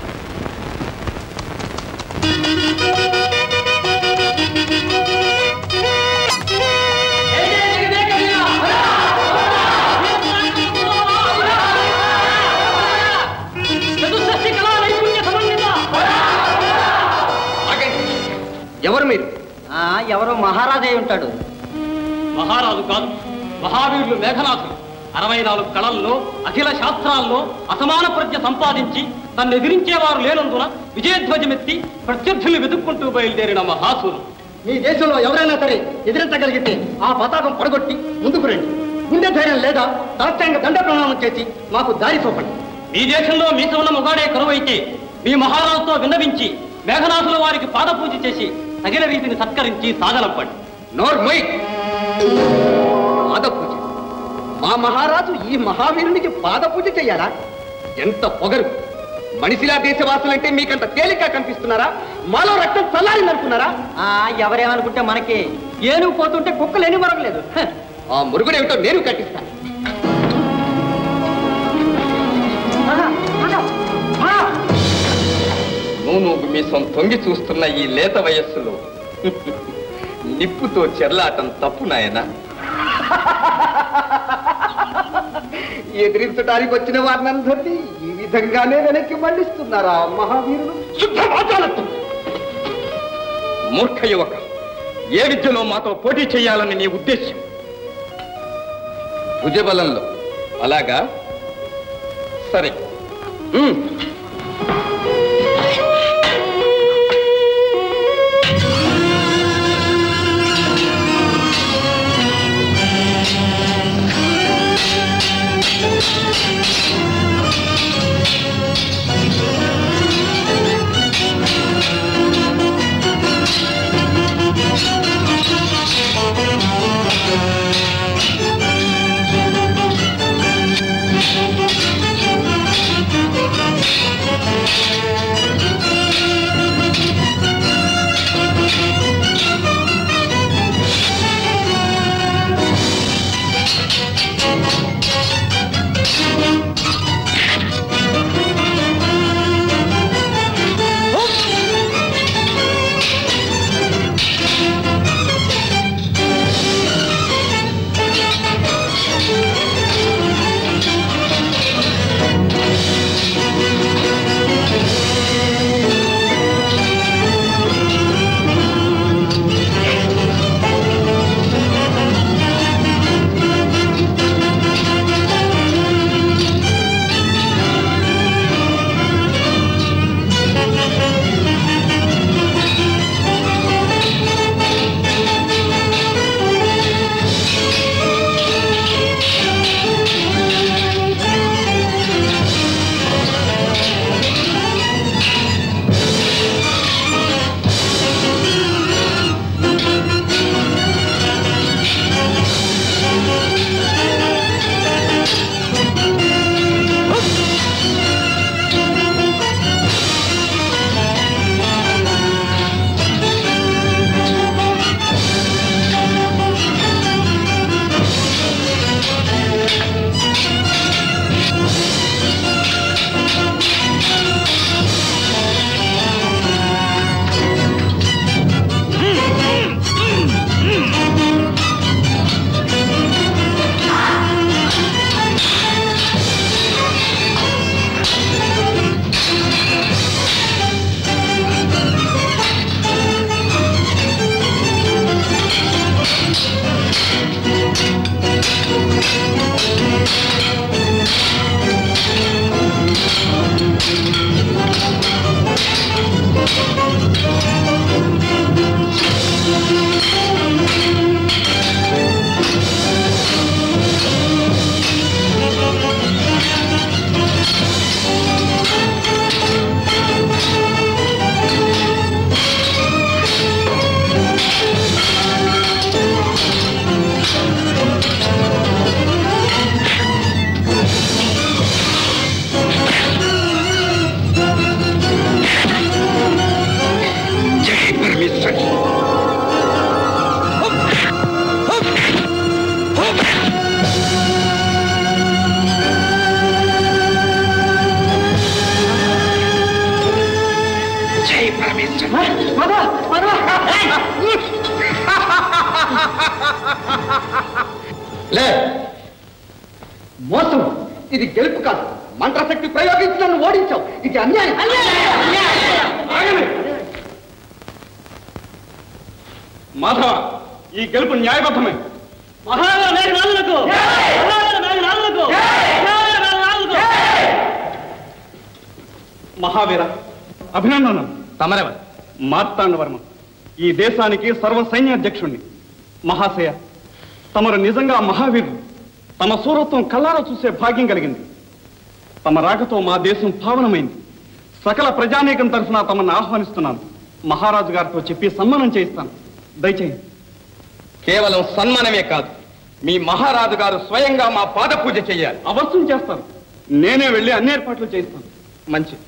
ఎవరు మీరు ఎవరో మహారాజే ఉంటాడు మహారాజు కాదు మహావీరులు మేఘనాథులు అరవై నాలుగు కళల్లో అఖిల శాస్త్రాల్లో అసమాన ప్రజ్ఞ సంపాదించి తన్ను ఎదిరించేవారు లేనందున విజయధ్వజమెత్తి ప్రత్యర్థుల్ని వెతుక్కుంటూ బయలుదేరిన మహాసురు మీ దేశంలో ఎవరైనా సరే ఎదిరించగలిగితే ఆ పతాకం పడగొట్టి ముందుకు రండి గుండె ధైర్యం లేదా రాష్ట్రాంగ దండ ప్రణామం చేసి మాకు దారి చూపండి మీ దేశంలో మీసమున్న మొగాడే కరువైతే మీ మహారాజుతో విన్నవించి మేఘనాథుల వారికి పాదపూజ చేసి తగిన రీతిని సత్కరించి సాగలంపండి నోర్మై పాదపూజ మా మహారాజు ఈ మహావీరునికి పాదపూజ చెయ్యాలా ఎంత పొగరు మనిషిలా దేశవాసులంటే మీకంత తేలిక కనిపిస్తున్నారా మాలో రక్తం చల్లారిందనుకున్నారా ఆ ఎవరేమనుకుంటే మనకి ఏనుగు పోతుంటే కుక్కలు ఎన్ని మరగలేదు ఆ మురుగుడేమిటో నేను కట్టిస్తాను నూనూ మీసం తొంగి చూస్తున్న ఈ లేత వయస్సులో నిప్పుతో చెర్లాటం తప్పు నాయనా ఎదిరించడానికి వచ్చిన వారినందరినీ ఈ విధంగానే వెనక్కి మళ్ళిస్తున్నారా మహావీరులు శుద్ధ వాచాలత్వం మూర్ఖ యువక ఏ విద్యలో మాతో పోటీ చేయాలని నీ ఉద్దేశ్యం భుజబలంలో అలాగా సరే ఉమ్. Thank you. లే మోసం ఇది గెలుపు కాదు మంత్రశక్తి ప్రయోగించి నన్ను ఓడించావు ఇది అన్యాయం ఆగండి. మాధవ ఈ గెలుపు న్యాయబద్ధమే మహావీర అభినందన తమరెవ మార్తాండవర్మ ఈ దేశానికి సర్వ సైన్యాధ్యక్షుణ్ణి మహాశయ తమరు నిజంగా మహావీరులు తమ సూరత్వం కళ్ళారా చూసే భాగ్యం కలిగింది తమ రాకతో మా దేశం పావనమైంది సకల ప్రజానీకం తరఫున తమను ఆహ్వానిస్తున్నాను మహారాజు గారితో చెప్పి సన్మానం చేయిస్తాను దయచేయండి కేవలం సన్మానమే కాదు మీ మహారాజు గారు స్వయంగా మా పాద పూజ చెయ్యాలి అవశ్యం చేస్తాను నేనే వెళ్ళి అన్ని ఏర్పాట్లు చేస్తాను మంచిది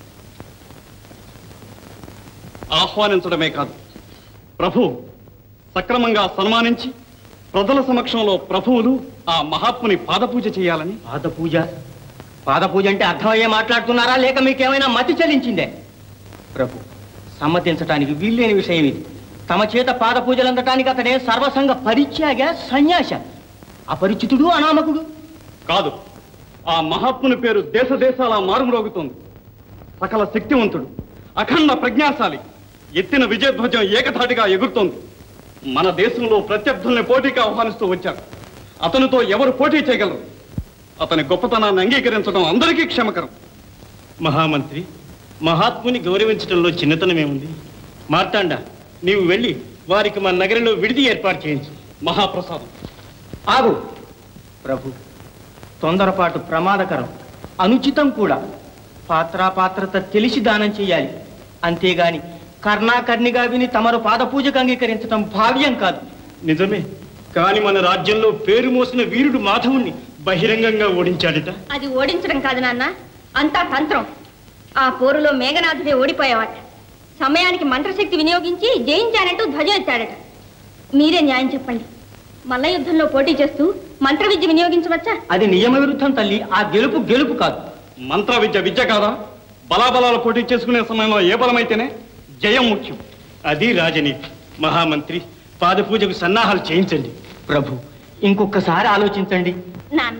ఆహ్వానించడమే కాదు ప్రభు సక్రమంగా సన్మానించి ప్రజల సమక్షంలో ప్రభువులు ఆ మహాత్ముని పాదపూజ చేయాలని పాదపూజ పాదపూజ అంటే అర్థమయ్యే మాట్లాడుతున్నారా లేక మీకేమైనా మతి చెల్లించిందే ప్రభు సమ్మతించటానికి వీల్లేని విషయం ఇది తమ చేత పాదపూజలు అందటానికి అతడే సర్వసంగ పరిత్యాగ సన్యాస అపరిచితుడు అనామకుడు కాదు ఆ మహాత్ముని పేరు దేశ దేశాల మారుమ్రోగుతోంది సకల శక్తివంతుడు అఖండ ప్రజ్ఞాశాలి ఎత్తిన విజయధ్వజం ఏకధాటిగా ఎగురుతోంది మన దేశంలో ప్రత్యర్థుల్ని పోటీకి ఆహ్వానిస్తూ వచ్చారు అతనితో ఎవరు పోటీ చేయగలరు అతని గొప్పతనాన్ని అంగీకరించడం అందరికీ క్షమకరం మహామంత్రి మహాత్ముని గౌరవించడంలో చిన్నతనమేముంది మార్తాండ నీవు వెళ్ళి వారికి మన నగరంలో విడిది ఏర్పాటు చేయించు మహాప్రసాదం ఆగు ప్రభు తొందరపాటు ప్రమాదకరం అనుచితం కూడా పాత్రాపాత్రత తెలిసి దానం చేయాలి అంతేగాని కర్ణాకర్ణిగా విని తమరు పాదపూజకు అంగీకరించడం భావ్యం కాదు నిజమే కాని మన రాజ్యంలో పేరు మోసిన వీరుడు మాధవుణ్ణి బహిరంగంగా ఓడించాడట అది ఓడించడం కాదు నాన్న అంతా తంత్రం ఆ పోరులో మేఘనాథుడే ఓడిపోయేవాట సమయానికి మంత్రశక్తి వినియోగించి జయించానంటూ ధ్వజం ఎత్తాడట మీరే న్యాయం చెప్పండి మల్ల యుద్ధంలో పోటీ చేస్తూ మంత్ర విద్య వినియోగించవచ్చా అది నియమ విరుద్ధం తల్లి ఆ గెలుపు గెలుపు కాదు మంత్ర విద్య విద్య కాదా బలాబలాలు పోటీ చేసుకునే సమయంలో ఏ బలమైతేనే జయం ముఖ్యం అది రాజనీతి మహామంత్రి పాదపూజకు సన్నాహాలు చేయించండి ప్రభు ఇంకొకసారి ఆలోచించండి నాన్న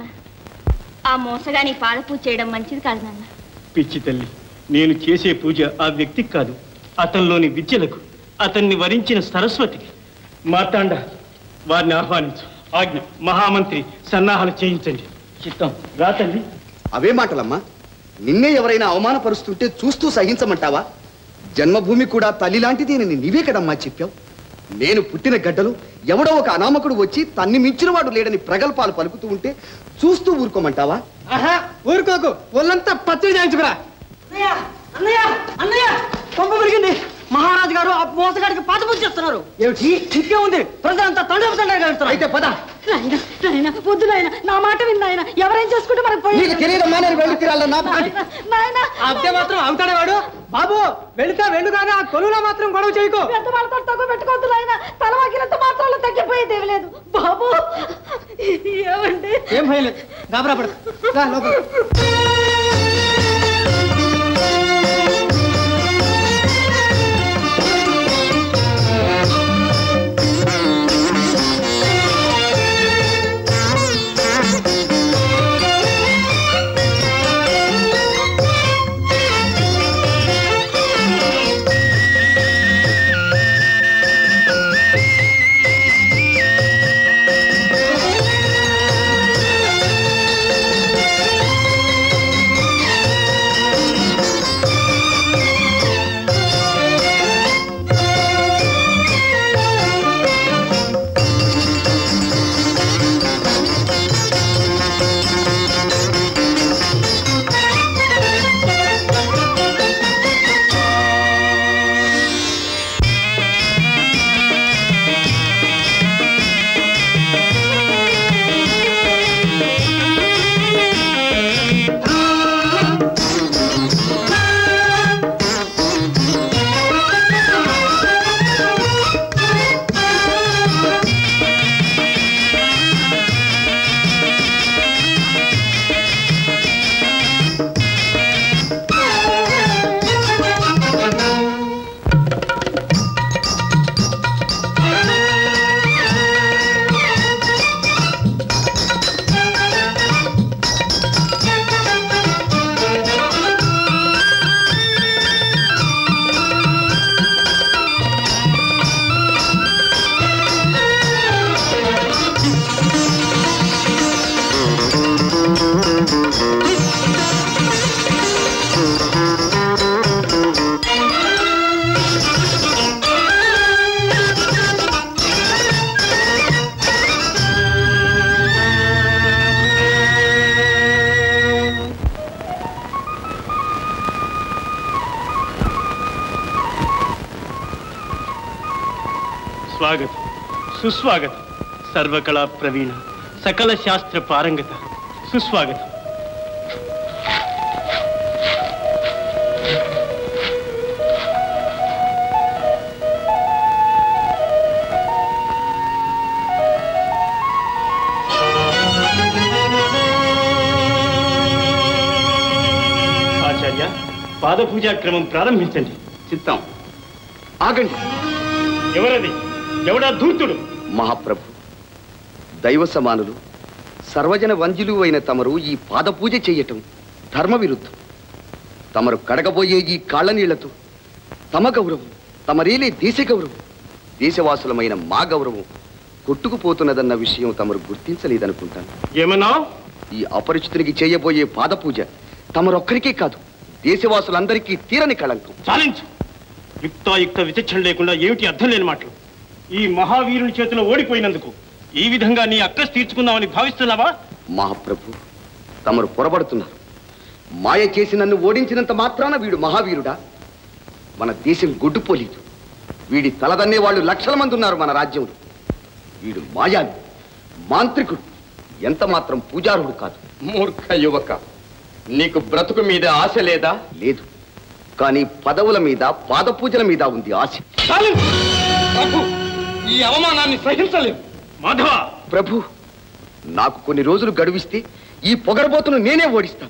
ఆ మోసగాని పాదపూజ చేయడం మంచిది కాదు నాన్న పిచ్చి తల్లి నేను చేసే పూజ ఆ వ్యక్తికి కాదు అతనిలోని విద్యలకు అతన్ని వరించిన సరస్వతికి మార్తాండ వారిని ఆహ్వానించు ఆజ్ఞ మహామంత్రి సన్నాహాలు చేయించండి చిత్తం రా తల్లి అవే మాటలమ్మా నిన్నే ఎవరైనా అవమానపరుస్తుంటే చూస్తూ సహించమంటావా జన్మభూమి కూడా తల్లి లాంటిదేనని నీవే కదమ్మా చెప్పావు నేను పుట్టిన గడ్డలు ఎవడో ఒక అనామకుడు వచ్చి తన్ని మించిన వాడు లేడని ప్రగల్భాలు పలుకుతూ ఉంటే చూస్తూ ఊరుకోమంటావా ఆహా ఊరుకోకు ఒళ్ళంతా పచ్చడి చేయించుకురా అన్నయ్య అన్నయ్య అన్నయ్య కొంప పెరిగింది మహారాజు గారు ఆ మోసగాడికి పాత పూజ చేస్తున్నారు ఏమిటి ఇంకే ఉంది ప్రజలంతా తండ్రి తండ్రి అయితే పద నాయన నాయన వద్దు నాయన నా మాట విన్నాయన ఎవరేం చేసుకుంటే మనకు పోయి నీకు తెలియదమ్మా నేను వెళ్ళి తీరాలన్నా నాయన అబ్దే మాత్రం అవుతాడే వాడు బాబు వెళితే వెళ్ళు కానీ ఆ కొలువులో మాత్రం గొడవ చేయకు పెద్ద వాళ్ళతో తగ్గు పెట్టుకోవద్దు నాయన తల వాకినంత మాత్రంలో తగ్గిపోయేది ఏమీ లేదు బాబు ఏమండి ఏం భయం లేదు గాబరా పడకు రా లోపల ఆ స్వాగతం సుస్వాగతం సర్వకళా ప్రవీణ సకల శాస్త్ర పారంగత సుస్వాగతం ఆచార్య పాదపూజా క్రమం ప్రారంభించండి చిత్తం ఆగండి ఎవరది ఎవడా ధూర్తుడు మహాప్రభు దైవ సమానులు సర్వజన వంజులు అయిన తమరు ఈ పాదపూజ చెయ్యటం ధర్మ విరుద్ధం తమరు కడగబోయే ఈ కాళ్ళ నీళ్లతో తమ గౌరవం తమరేలే దేశ గౌరవం దేశవాసులమైన మా గౌరవం కొట్టుకుపోతున్నదన్న విషయం తమరు గుర్తించలేదనుకుంటాను ఏమన్నా ఈ అపరిచితునికి చేయబోయే పాదపూజ తమరొక్కరికే కాదు దేశవాసులందరికీ తీరని కళంకం చాలించు యుక్తాయుక్త విచక్షణ లేకుండా ఏమిటి అర్థం లేని మాటలు ఈ మహావీరుని చేతిలో ఓడిపోయినందుకు ఈ విధంగా నీ అక్కస్ తీర్చుకుందామని భావిస్తున్నావా మహాప్రభు తమరు పొరబడుతున్నారు మాయ చేసి నన్ను ఓడించినంత మాత్రాన వీడు మహావీరుడా మన దేశం గొడ్డుపోలేదు వీడి తలదన్నే వాళ్ళు లక్షల మంది ఉన్నారు మన రాజ్యంలో వీడు మాయావి మాంత్రికుడు ఎంత మాత్రం పూజారుడు కాదు మూర్ఖ యువక నీకు బ్రతుకు మీద ఆశ లేదా లేదు కానీ పదవుల మీద పాదపూజల మీద ఉంది ఆశ ప్రభు ఈ అవమానాన్ని సహించలేము మాధవ ప్రభు నాకు కొన్ని రోజులు గడువిస్తే ఈ పొగరబోతును నేనే ఓడిస్తాను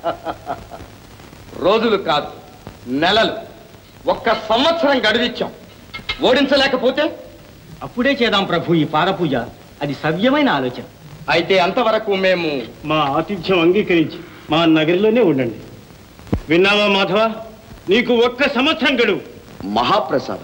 రోజులు కాదు నెలలు ఒక్క సంవత్సరం గడివిచ్చాం ఓడించలేకపోతే అప్పుడే చేద్దాం ప్రభు ఈ పాదపూజ అది సవ్యమైన ఆలోచన అయితే అంతవరకు మేము మా ఆతిథ్యం అంగీకరించి మా నగరిలోనే ఉండండి విన్నావా మాధవ నీకు ఒక్క సంవత్సరం గడువు మహాప్రసాదం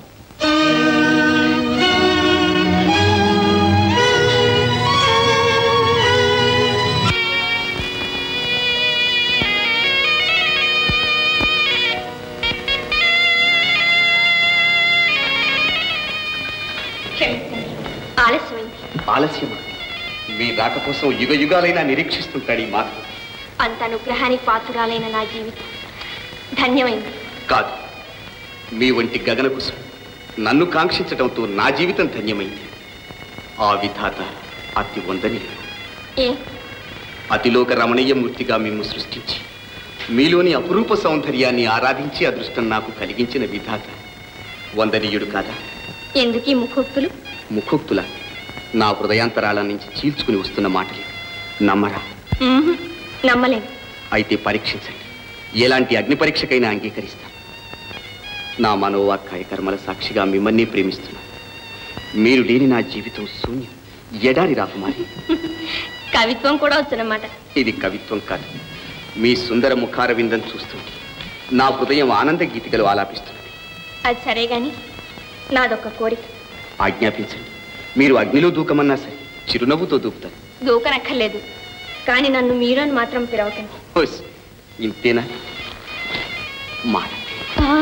క్షమించండి ఆలస్యమైంది ఆలస్యమా మీ రాక కోసం యుగ యుగాలైనా నిరీక్షిస్తుంటాడు ఈ మాధవ్ అంత అనుగ్రహానికి పాత్రురాలైన నా జీవితం ధన్యమైంది కాదు మీ వంటి గగన కుసుమ నన్ను కాంక్షించడంతో నా జీవితం ధన్యమైంది ఆ విధాత అతి వందనీయుడు ఏ అతిలోక రమణీయ మూర్తిగా మేము సృష్టించి మీలోని అపురూప సౌందర్యాన్ని ఆరాధించి అదృష్టం నాకు కలిగించిన విధాత వందనీయుడు కాదా ఎందుకు ఈ ముఖోక్తులు ముఖోక్తుల నా హృదయాంతరాల నుంచి చీల్చుకుని వస్తున్న మాటలు నమ్మరా మ్మ్హ్. నమ్మలేను అయితే పరీక్షించండి ఎలాంటి అగ్ని పరీక్షకైనా అంగీకరిస్తాను నా మనోవాక్కాయ కర్మల సాక్షిగా మిమ్మల్ని ప్రేమిస్తున్నాను మీరు లేని నా జీవితం శూన్యం ఎడారి రాకుమారి కవిత్వం కూడా వచ్చనమాట ఇది కవిత్వం కాదు మీ సుందర ముఖార విందం చూస్తుంటే నా హృదయం ఆనంద గీతికలు ఆలాపిస్తున్నది అది సరే గాని నాదొక్క కోరిక ఆజ్ఞాపించండి మీరు అగ్నిలో దూకమన్నా సరే చిరునవ్వుతో దూకుతారు దూకనక్కర్లేదు కానీ నన్ను మీరు అని మాత్రం పిలవకండి హోస్, ఇంతేనా మాట ఆ?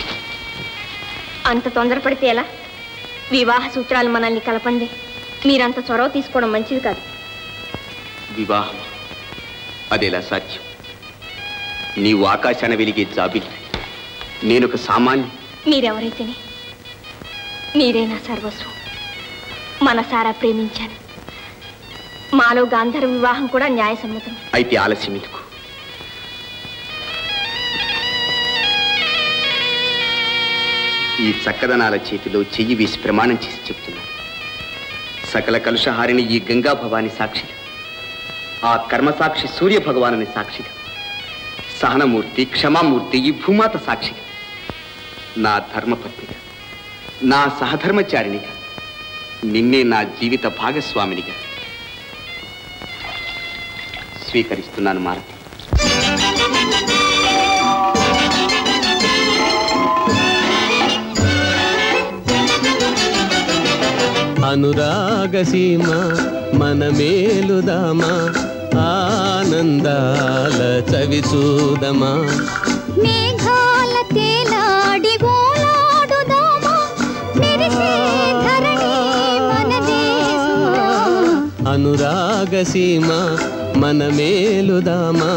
అంత తొందరపడితే ఎలా వివాహ సూత్రాలు మనల్ని కలపండి మీరంత చొరవ తీసుకోవడం మంచిది కాదు వివాహం అదెలా సాధ్యం నీవు ఆకాశాన వెలిగే జాబిలి నేనొక సామాన్య మీరెవరైతేనే మీరే నా సర్వస్వం మనసారా ప్రేమించాను మాలో గాంధర్వ వివాహం కూడా న్యాయసమ్మతం అయితే ఆలస్యం ఎందుకు ఈ చక్కదనాల చేతిలో చెయ్యి వేసి ప్రమాణం చేసి చెప్తున్నాను సకల కలుషహారిని ఈ గంగా భవాని సాక్షిగా ఆ కర్మసాక్షి సూర్య భగవానుని సాక్షిగా సహనమూర్తి క్షమామూర్తి ఈ భూమాత సాక్షిగా నా ధర్మపత్నిగా నా సహధర్మచారిణిగా నిన్నే నా జీవిత భాగస్వామినిగా స్వీకరిస్తున్నాను మారతి అనురాగసీమ మన మేలుదామా ఆనందాల చవి చూదమా మేఘాల తేలాడి గోలాడుదామా మెరిసే ధరణి మన దేశమా అనురాగసీమ మన మేలుదామా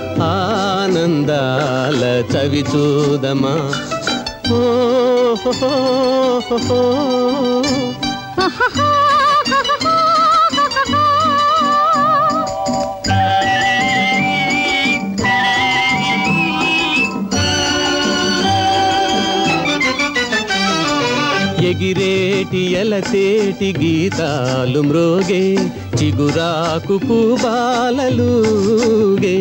ఆనందాల చవి చూదమా ఓ హో హో హో హో. ఎగిరేటి ఎలసేటి గీతాలు మ్రోగే చిగురాకు పూబాలలుగే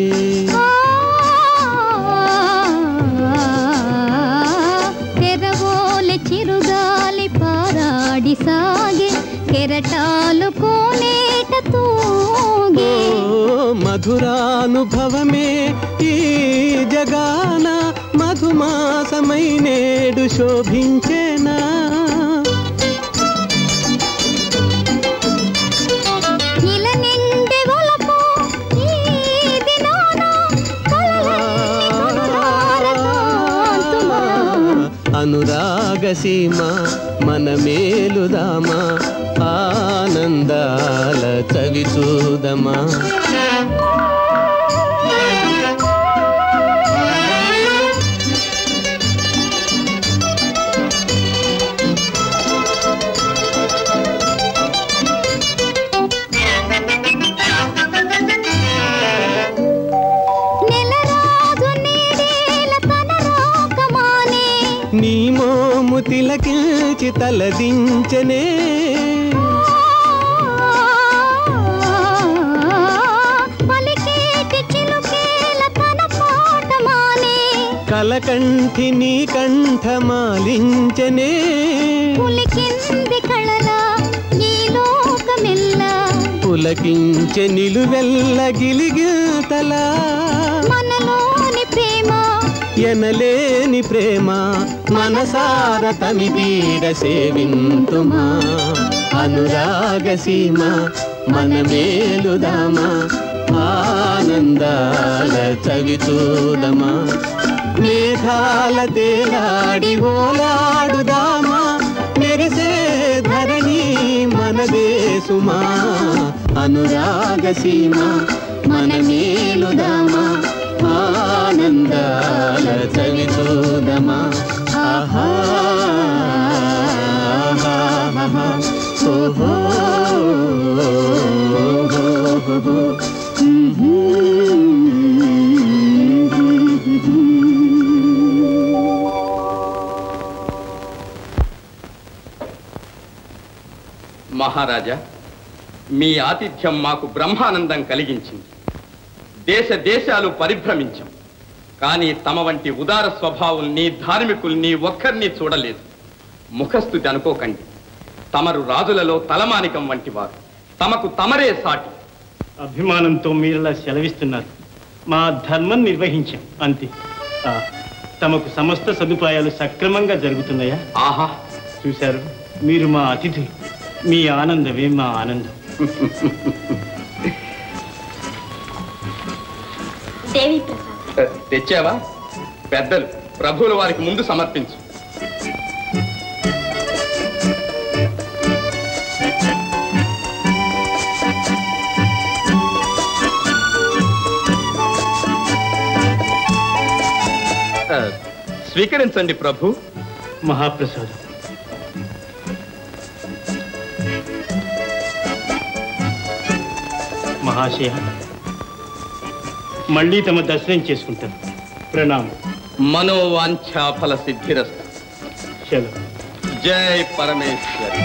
తెరవోలె చిరుగాలి పారాడి సాగే కెరటాలు కోనేట తూగే ఓ మధురానుభవమే ఈ జగాన మధుమాసమై నేడు శోభించేనా ఇల నిండి ఒలపు ఈ దినాన కలలన్నీ కనులార కాంతుమా. అనురాగ సీమ మన మేలుదామా ఆనందాల చవి చూదమా నెలరాజు నీడేల తన రాకమానే నీ మోము తిలకించి తలదించనే పలికేటి చిలుకేల తన పాటమానే కలకంఠి నీ కంఠమాలించనే పులికింది కళల ఈ లోకమెల్లా పులకించె నిలువెల్ల గిలిగితలా మనలోని ప్రేమ ఎనలేని ప్రేమ మనసార తమిదీర సేవింతుమా అనురాగ సీమ మన మేలుదామా ఆనందాల చవి చూదమా మేఘాల తేలాడి ఓలాడుదామా మెరిసే ధరణి మనదే సుమా అనురాగ సీమ మన మేలుదామా ఆనందాల చవి చూదమా ఆహా ఆహా, ఓహో మహారాజా మీ ఆతిథ్యం మాకు బ్రహ్మానందం కలిగించింది దేశ దేశాలు పరిభ్రమించాం కానీ తమ వంటి ఉదార స్వభావుల్ని ధార్మికుల్ని ఒక్కరిని చూడలేదు ముఖస్థుతి అనుకోకండి తమరు రాజులలో తలమానికం వంటి వారు తమకు తమరే సాటి అభిమానంతో మీరలా సెలవిస్తున్నారు మా ధర్మం నిర్వహించాం అంతే ఆ, తమకు సమస్త సదుపాయాలు సక్రమంగా జరుగుతున్నాయా ఆహా చూశారు మీరు మా అతిథులు మీ ఆనందమే మా ఆనందం దేవి ప్రసాద్ తెచ్చావా పెద్దలు ప్రభువుల వారికి ముందు సమర్పించు ఆ, స్వీకరించండి ప్రభు మహాప్రసాదం మహాశయ మళ్ళీ తమ దర్శనం చేసుకుంటాను ప్రణామం మనోవాంఛాఫల సిద్ధిరస్తు సెలవు జై పరమేశ్వరి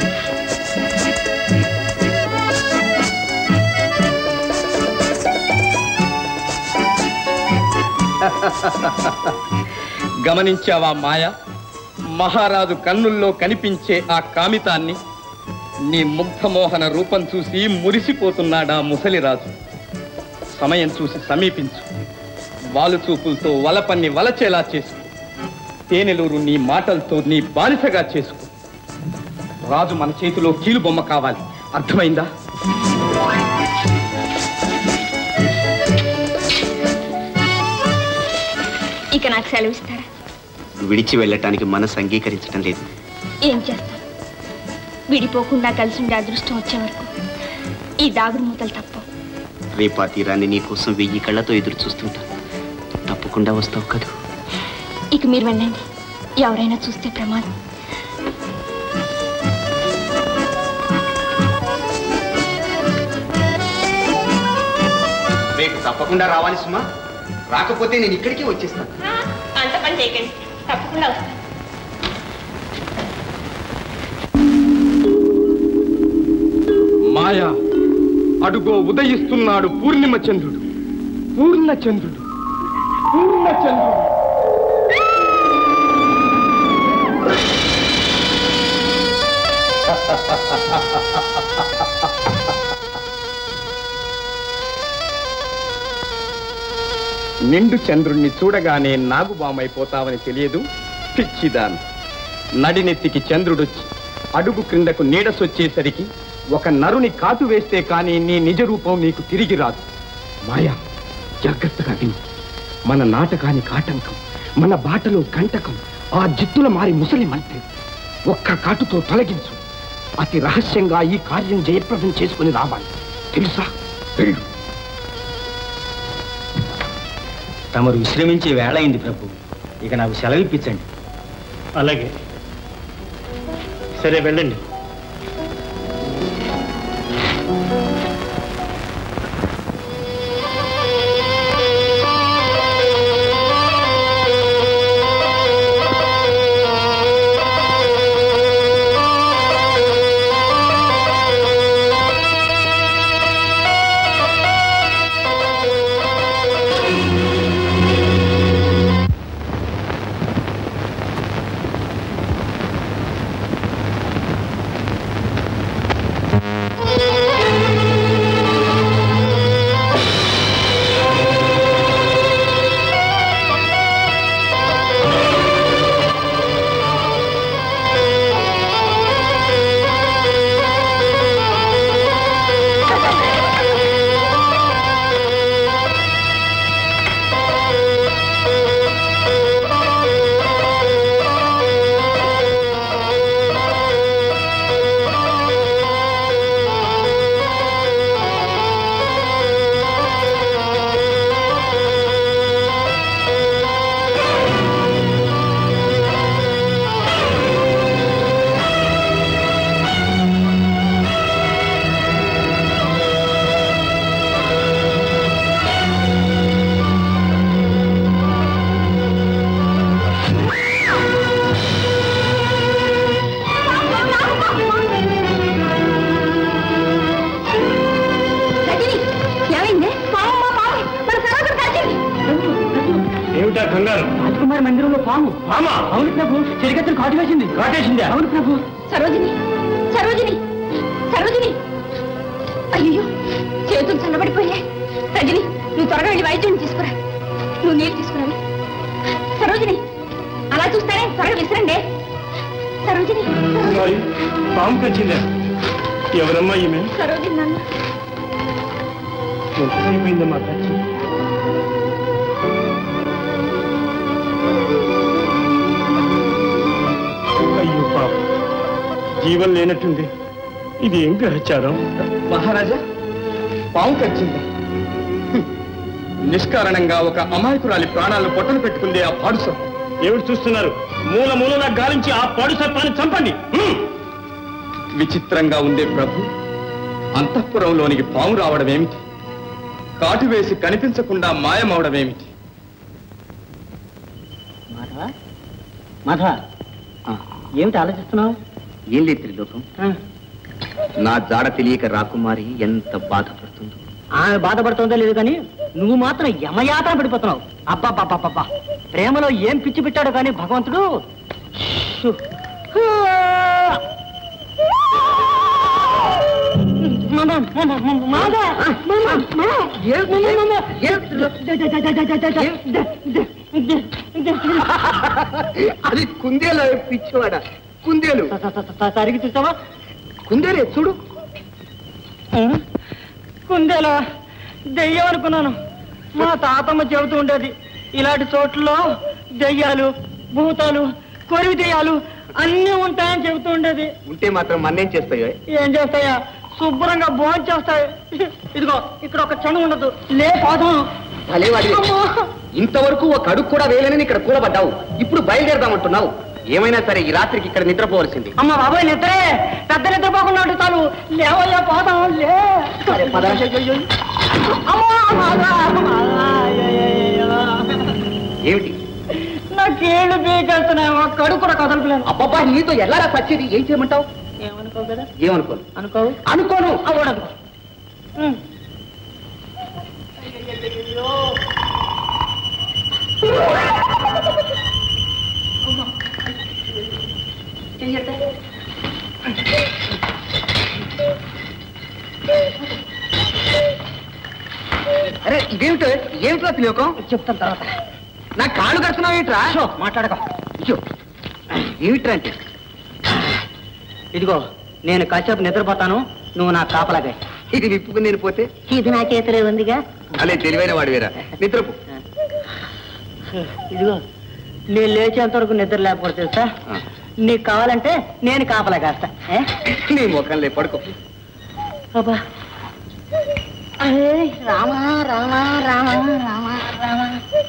గమనించావా మాయ మహారాజు కన్నుల్లో కనిపించే ఆ కామితాన్ని నీ ముగ్ధమోహన రూపం చూసి మురిసిపోతున్నాడా ముసలిరాజు సమయం చూసి సమీపించు వాలు చూపులతో వలపన్ని వలచేలా చేసుకో తేనెలూరు నీ మాటలతో నీ బానిసగా చేసుకో రాజు మన చేతిలో కీలు బొమ్మ కావాలి అర్థమైందా ఇక నాకు సెలవు ఇస్తారా విడిచి వెళ్ళటానికి మనసు అంగీకరించడం లేదు ఏం చేస్తాం విడిపోకుండా కలిసి ఉండే అదృష్టం వచ్చే వరకు ఈ దాగుడు మూతలు తప్ప రేపా తీరాన్ని నీ కోసం వెయ్యి కళ్ళతో ఎదురు చూస్తుంటా తప్పకుండా వస్తావు కదూ ఇక మీరు వెళ్ళండి ఎవరైనా చూస్తే ప్రమాదం రేపు తప్పకుండా రావాలి సుమా రాకపోతే నేను ఇక్కడికే వచ్చేస్తాను అంత పని చేయకండి తప్పకుండా వస్తాను మాయా అడుగో ఉదయిస్తున్నాడు పూర్ణిమ చంద్రుడు పూర్ణ చంద్రుడు పూర్ణ చంద్రుడు నిండు చంద్రుణ్ణి చూడగానే నాగుబామైపోతావని తెలియదు పిచ్చిదాన్ నడినెత్తికి చంద్రుడొచ్చి అడుగు క్రిందకు నీడసొచ్చేసరికి ఒక నరుని కాటు వేస్తే కానీ నీ నిజ రూపం నీకు తిరిగి రాదు మాయా జాగ్రత్తగా విను మన నాటకానికి ఆటంకం మన బాటలో కంటకం ఆ జిత్తుల మారి ముసలి మంత్రి ఒక్క కాటుతో తొలగించు అతి రహస్యంగా ఈ కార్యం జయప్రదం చేసుకుని రావాలి తెలుసా వెళ్ళు తమరు విశ్రమించే వేళ అయింది ప్రభు ఇక నాకు సెలవు ఇప్పించండి అలాగే సరే వెళ్ళండి ఏమైంది పాము మా పాము మన సరోజు కాల్చింది ఏమిటా కంగారు రాజకుమారి మందిరంలో పాము పామా అవును ప్రభు చెరిగత్తులు కాటు వేసింది కాటేసిందా అవును ప్రభు సరోజిని సరోజిని సరోజిని అయ్యో చేతులు చల్లబడిపోయాయి రజని నువ్వు త్వరగా వెళ్ళి వైద్యుని తీసుకురా నువ్వు నీళ్ళు తీసుకురావి సరోజిని అలా చూస్తానే త్వరగా విసిరండి సరోజిని మరి పాము కచ్చిందా ఎవరమ్మా ఈమె సరోజిని నాన్న ఎంతసేపోయిందమ్మా కచ్చి అయ్యో పాప జీవం లేనట్టుంది ఇది ఏం గ్రహచారం మహారాజా పాము కచ్చింది హ్మ్. నిష్కారణంగా ఒక అమాయకురాలి ప్రాణాలను పొట్టలు పెట్టుకుంది ఆ పాడు సర్పం. ఏమిటి చూస్తున్నారు మూల మూలన గాలించి ఆ పాడు సర్పాన్ని చంపండి హ్మ్. విచిత్రంగా ఉందే ప్రభు అంతఃపురంలోనికి పాము రావడం ఏమిటి కాటు వేసి కనిపించకుండా మాయమవడం ఏమిటి మాధవ మాధవ ఏమిటి ఆలోచిస్తున్నావు ఏం లేదు త్రిలోకం నా జాడ తెలియక రాకుమారి ఎంత బాధపడుతుందో ఆమె బాధపడుతుందో లేదు కానీ నువ్వు మాత్రం యమయాతన పడిపోతున్నావు అబ్బాబ్బాబ్బా ప్రేమలో ఏం పిచ్చి పెట్టాడో కానీ భగవంతుడు షు. మామ, మామ, మామ, మామ, మామ, మామ, ఏ- మామ, మామ, ఏ- ద- ద- ద- ద- ద- ద- ద- ద- ద- ద- అది కుందేలు పిచ్చివాడ కుందేలు సరిగి చూస్తావా కుందేలే చూడు కుందేలా దెయ్యం అనుకున్నాను మా తాతమ్మ చెబుతూ ఉండేది ఇలాంటి చోట్లలో దెయ్యాలు భూతాలు కొరివి దెయ్యాలు అన్నీ ఉంటాయని చెబుతూ ఉండేది ఉంటే మాత్రం మన్నేం చేస్తాయో ఏం చేస్తాయా శుభ్రంగా భోజనం చేస్తాయి ఇదిగో ఇక్కడ ఒక క్షణం ఉండదు లే పోదాం భలేవాడి అమ్మో. ఇంతవరకు ఒక అడుగు కూడా వేయలేనని ఇక్కడ కూలబడ్డావు ఇప్పుడు బయలుదేరదామంటున్నావు ఏమైనా సరే ఈ రాత్రికి ఇక్కడ నిద్రపోవలసింది అమ్మ బాబాయ్ నిద్రే పెద్ద నిద్ర పోకుండా ఉంటే చాలు లేవయ్యా పోదాం లే సరే, పద. అమ్మో ఏమిటి నా కేళ్ళు పీకేస్తున్నాయి ఒక్క అడుగు కూడా కదలలేదు అబ్బబ్బా నీతో ఎలా సచ్చేది ఏం చేయమంటావు ఏమనుకో కదా ఏమనుకోను అనుకోవు అనుకోను అవడదు అరే ఇదేమిటో ఏమిటో తెలియకం చెప్తాను తర్వాత నా కాళ్ళు కడుతున్నావు ఏమిట్రా మాట్లాడక అయ్యో ఏమిట్రా అంటే ఇదిగో నేను కాసేపు నిద్రపోతాను నువ్వు నా కాపలాగా ఇది విప్పుకుని నేను పోతే ఇది నా చేతిలో ఉందిగా అలే తెలివైన వాడివేరా నిద్రపు ఇదిగో నేను లేచేంత వరకు నిద్ర లేకపోతే తెలుసా నీకు కావాలంటే నేను కాపలా కాస్తా ఏ? నీ ముఖంలే పడుకో అబ్బా అరే రామా రామా రామా రామా రామా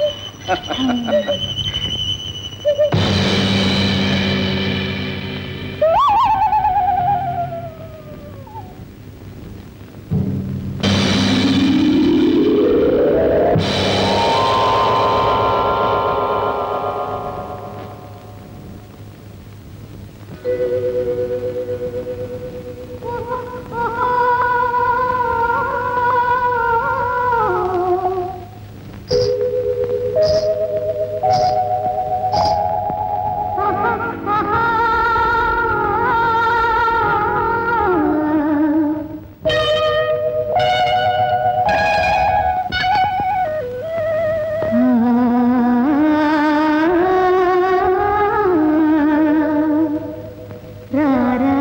రారా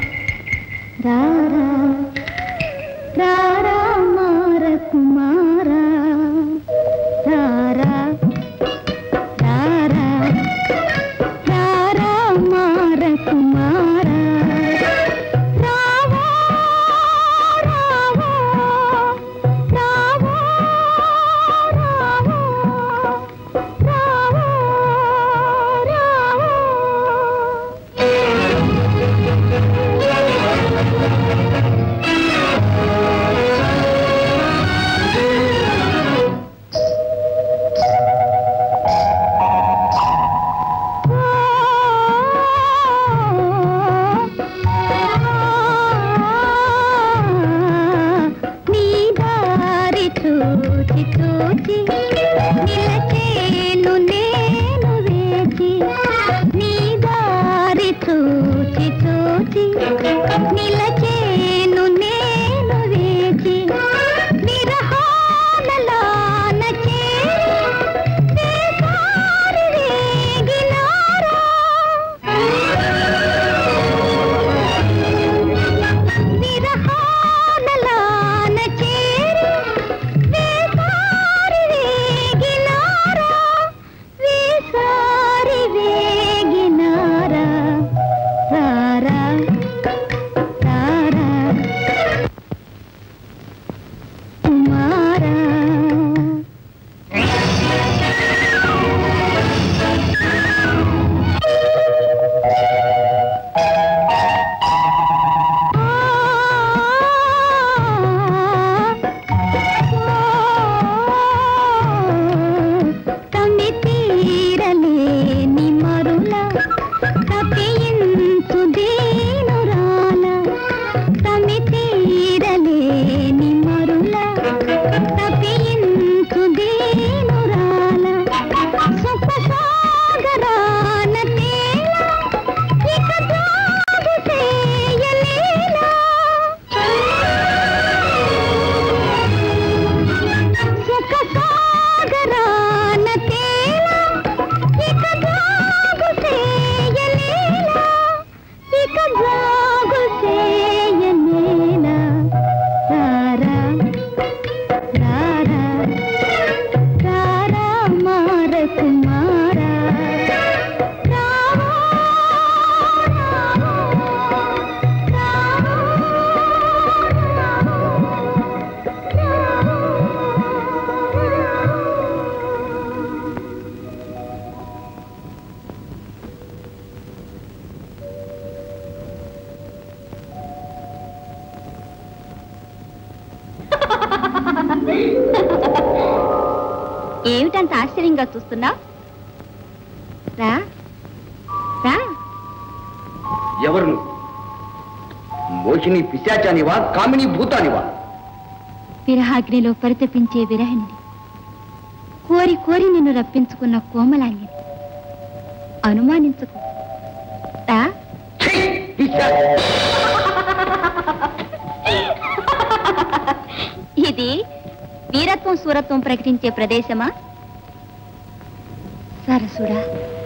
రారా రారా మార కుమారా రారా రారా రారా మార కుమారా రావా రావా రావా రావా రావా రావా నీ దారి చూచి చూచి నిలచేను నేను వేచి నీ దారి చూచి చూచి నిలచేను నేను వేచి విరహాలలాన చేరి వేసారి రేగినారా విరహాలలాన చేరి వేసారి వేగినారా వేసారి వేగినారా రారా రారా కుమారా తమి తీరలేని మరుల తపించు దీనురాల తమి తీరలేని మరుల తపించు దీనురాల సుఖ సాగరాన తేల ఇక జాగు చేయలేలా సుఖ సాగరాన తేల ఇక జాగు చేయలేలా ఇక జాగు చేయలేలా రారా రారా రారా మార కుమారా రావా ఏమిటంత ఆశ్చర్యంగా చూస్తున్నా రా రా ఎవరు నువ్వు? మోహిని పిశాచానివా కామిని భూతానివా విరహాగ్నిలో పరితపించే విరహిణి కోరి కోరి నిన్ను రప్పించుకున్న కోమలాంగిని అనుమానించకు రా ఇది వీరత్వం సూరత్వం ప్రకటించే ప్రదేశమా సరసుడా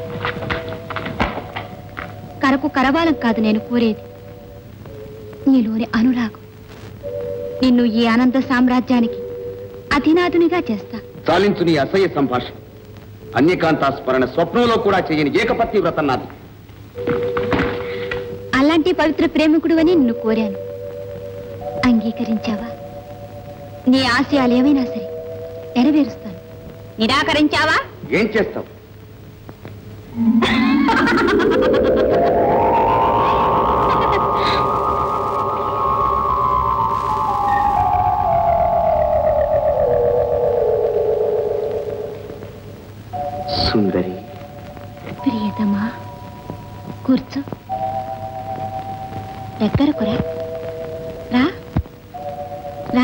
కరకు కరవాలం కాదు నేను కోరేది నీలోని అనురాగం నిన్ను ఈ అనంత సామ్రాజ్యానికి అధినాథునిగా చేస్తా చాలించు నీ అసహ్య సంభాషణ అన్యకాంతా స్మరణ స్వప్నంలో కూడా చేయని ఏకపత్ని వ్రతం నాది అలాంటి పవిత్ర ప్రేమికుడు అని నిన్ను కోరాను అంగీకరించావా నీ ఆశయాలు ఏమైనా సరే నెరవేరుస్తాను నిరాకరించావా ఏం చేస్తావు సుందరి ప్రియతమా కూర్చో దగ్గరకు రా రా రా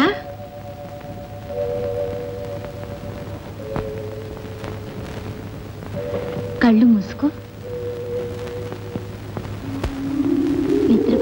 కళ్ళు మూసుకో నిద్ర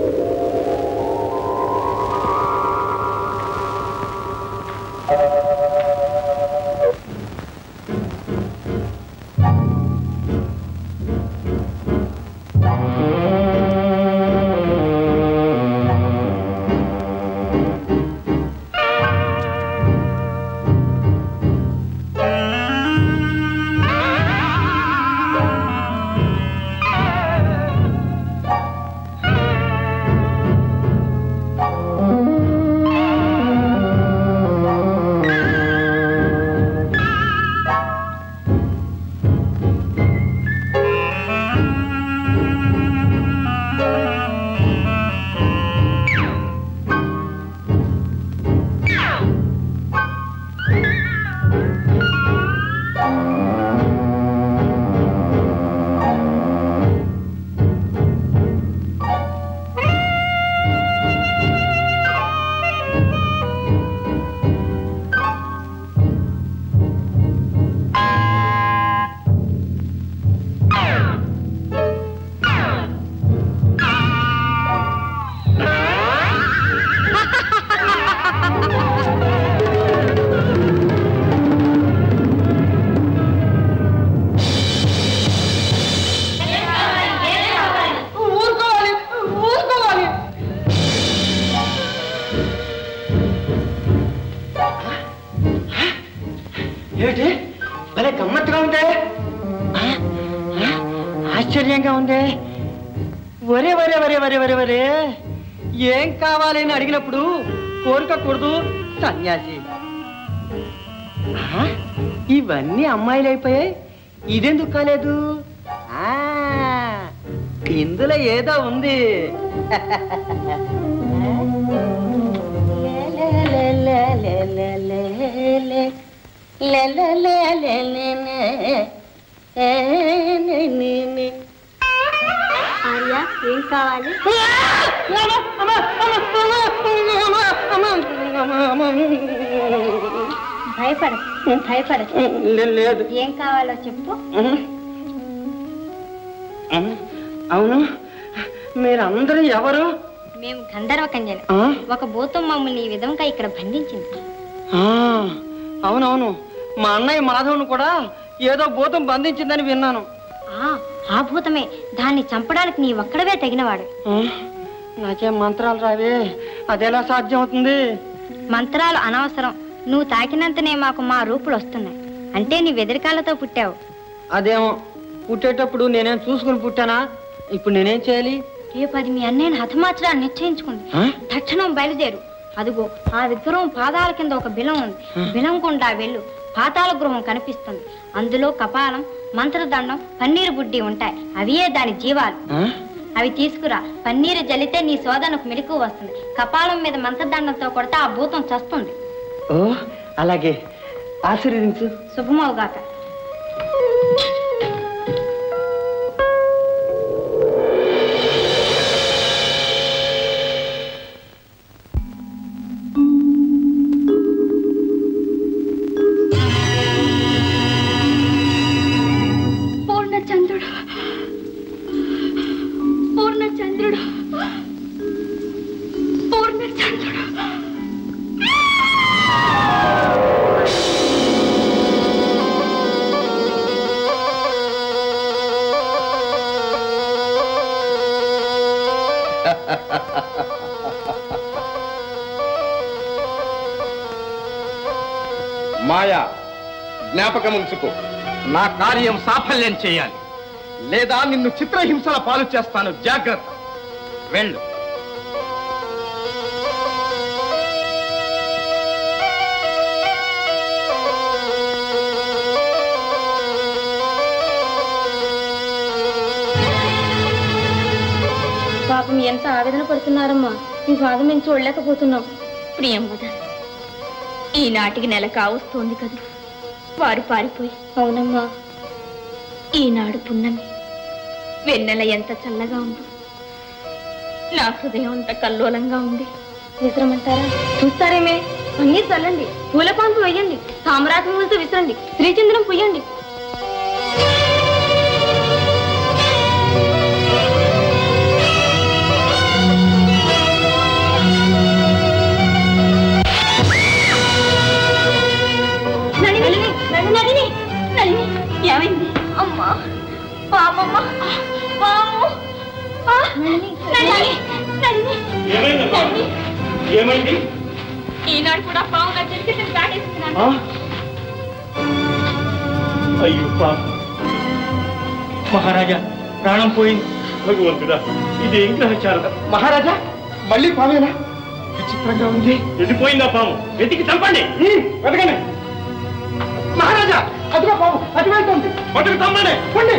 ఊరుకోవాలి ఊరుకోవాలి ఏమిటి భలే గమ్మత్తుగా ఉందే ఆ? ఆ? ఆశ్చర్యంగా ఉందే ఒరే ఒరే ఒరే ఒరే ఒరే ఒరే ఏం కావాలి అని అడిగినప్పుడు కోరుకోకూడదు సన్యాసి ఆ? ఇవన్నీ అమ్మాయిలు అయిపోయాయి ఇదెందుకు కాలేదు ఆ, ఇందులో ఏదో ఉంది ఆర్య ఏం కావాలి భయపడ భయపడ లేదు ఏం కావాలో చెప్పు అవును మీరందరూ ఎవరు మేము గంధర్వ కన్యలు ఆ? ఒక భూతం మమ్మల్ని ఈ విధంగా ఇక్కడ బంధించింది ఆ, అవునవును మా అన్నయ్య మాధవ్ను కూడా ఏదో భూతం బంధించిందని విన్నాను ఆ, ఆ భూతమే దాన్ని చంపడానికి నీ ఒక్కడవే తగినవాడు ఆ, నాకేం మంత్రాలు రావే అదెలా సాధ్యం అవుతుంది మంత్రాలు అనవసరం నువ్వు తాకినంతనే మాకు మా రూపులు వస్తున్నాయి అంటే నీ వెదరికాలతో పుట్టావు అదేమో పుట్టేటప్పుడు నేనేం చూసుకుని పుట్టానా ఇప్పుడు నేనేం చేయాలి రేపు అది మీ అన్నయ్యని హతమార్చడానికి నిశ్చయించుకుంది ఆ? తక్షణం బయలుదేరు అదిగో ఆ విగ్రహం పాదాల కింద ఒక బిలం ఉంది బిలం గుండా వెళ్ళు పాతాళ గృహం కనిపిస్తుంది అందులో కపాలం మంత్రదండం పన్నీరు బుడ్డి ఉంటాయి అవియే దాని జీవాలు ఆ? అవి తీసుకురా పన్నీరు జల్లితే నీ సోదనకు మెలకు వస్తుంది కపాలం మీద మంత్రదండంతో కొడితే ఆ భూతం చస్తుంది ఓ అలాగే ఆశీర్వదించు శుభమవుగాక పూర్ణచంద్రుడు పూర్ణచంద్రుడు పూర్ణచంద్రుడు మాయా జ్ఞాపకం ఉంచుకో నా కార్యం సాఫల్యం చేయాలి లేదా నిన్ను చిత్రహింసల పాలు చేస్తాను జాగ్రత్త వెళ్ళు పాపం ఎంత ఆవేదన పడుతున్నారమ్మా మీ బాధ మేము చూడలేకపోతున్నాం ప్రియంవద ఈనాటికి నెల కావస్తోంది కదా వారు పారిపోయి అవునమ్మా ఈనాడు పున్నమి వెన్నెల ఎంత చల్లగా ఉందో నా హృదయం అంత కల్లోలంగా ఉంది విసరమంటారా చూస్తారేమే అన్నీ చల్లండి పూల పాంపు వేయండి తామరాకు మూలతో విసరండి శ్రీచంద్రం పుయ్యండి నడిని నడిని నడిని ఏమైంది అమ్మా పాపమ్మ పాము ఆ, నడిని నడిని నడిని ఏమైంది ఈనాడు కూడా పాము నా చెవికి కాటేసింది నాన్న. ఆ? అయ్యో పాప మహారాజా ప్రాణం పోయింది భగవంతుడా ఇది గ్రహచారం మహారాజా మళ్ళీ పావేనా విచిత్రంగా ఉంది వెళ్ళిపోయిందా పాము వెతికి చంపండి వెతకండి మహారాజా అదిగో బాబు అది వెళ్తుంది పట్టుకు చంపండి పండి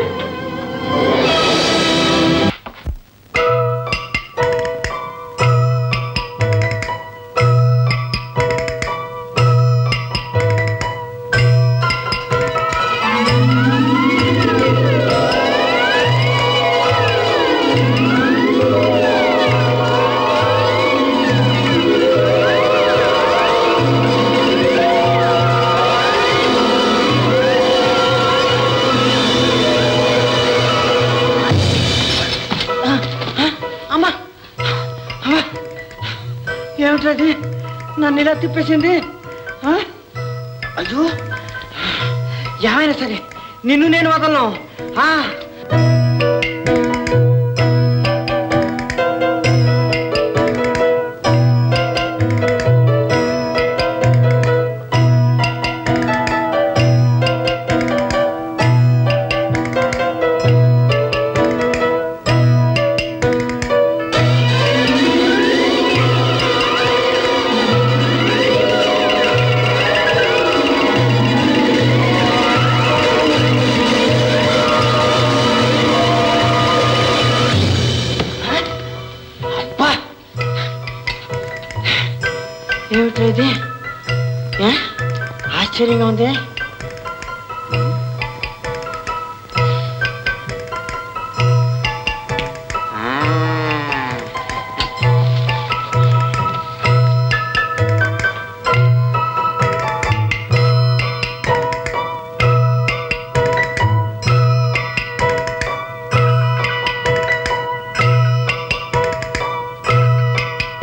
అమ్మా అమ్మా ఏమిటది నన్ను ఇలా తిప్పేసింది ఆ? అయ్యో ఏమైనా సరే నిన్ను నేను వదలను ఆ. అబ్బా ఏమిటది ఏ? ఆశ్చర్యంగా ఉంది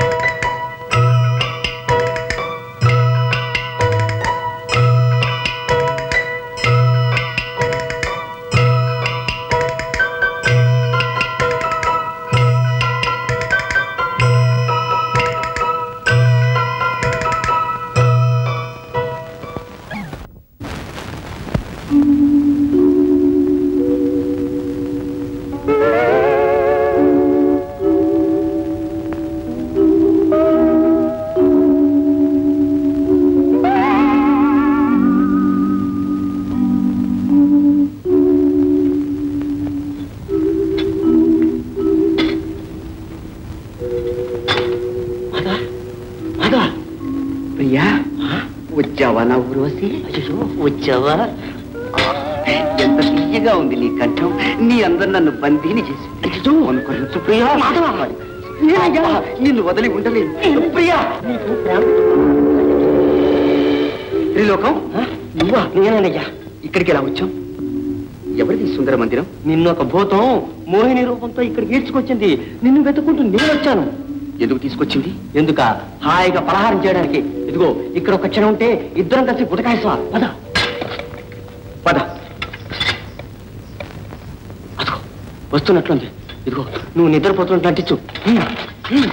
ఆ వచ్చావా నా ఊర్వశి వచ్చావా ఎంత తీయగా ఉంది నీ కంఠం నీ అందరు నన్ను బందీని చేసి అనుకోవచ్చు ప్రియా అబ్బా, నిన్ను వదిలి ఉండలేను ప్రియా త్రిలోకం నువ్వా నేనయ్యా ఇక్కడికి ఎలా వచ్చాం ఎవరిది సుందర మందిరం నిన్ను ఒక భూతం మోహిని రూపంతో ఇక్కడికి ఈడ్చుకొచ్చింది నిన్ను వెతుక్కుంటూ నేను వచ్చాను ఎందుకు తీసుకొచ్చింది ఎందుక హాయిగా పలహారం చేయడానికి ఇదిగో ఇక్కడ ఒక క్షణం ఉంటే ఇద్దరం కలిసి పుటకాయసా పద పద అదిగో వస్తున్నట్లుంది ఇదిగో నువ్వు నిద్రపోతున్నట్టు అంటించు హ్మ్, హ్మ్.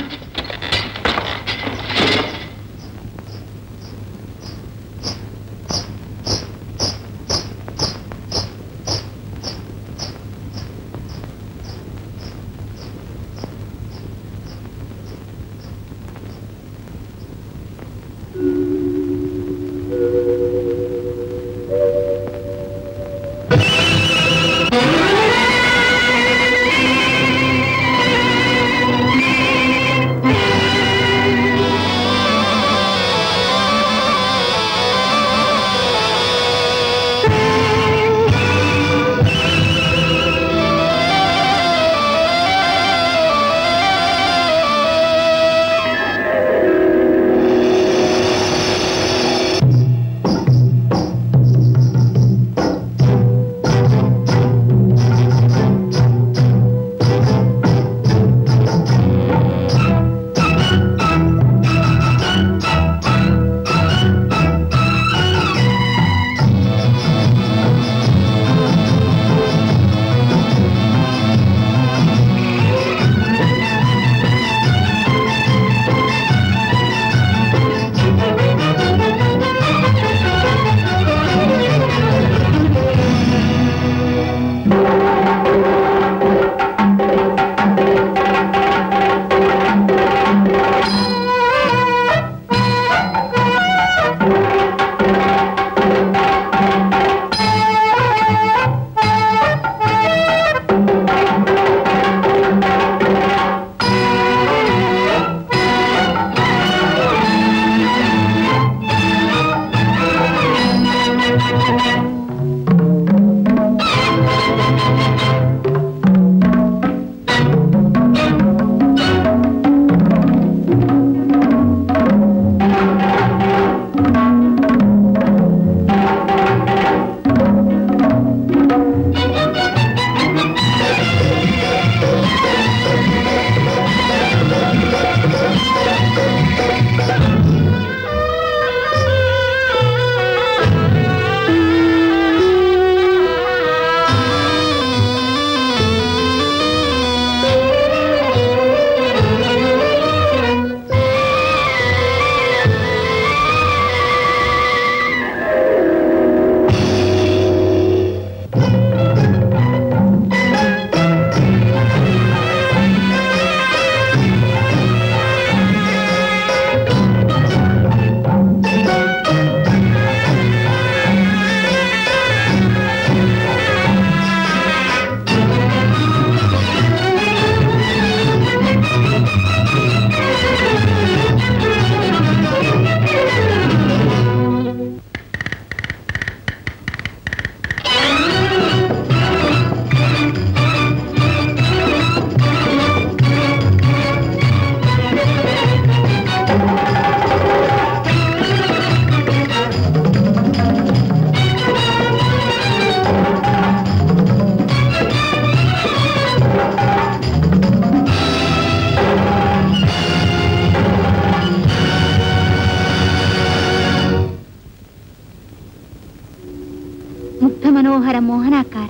ముగ్ధ మనోహర మోహనాకార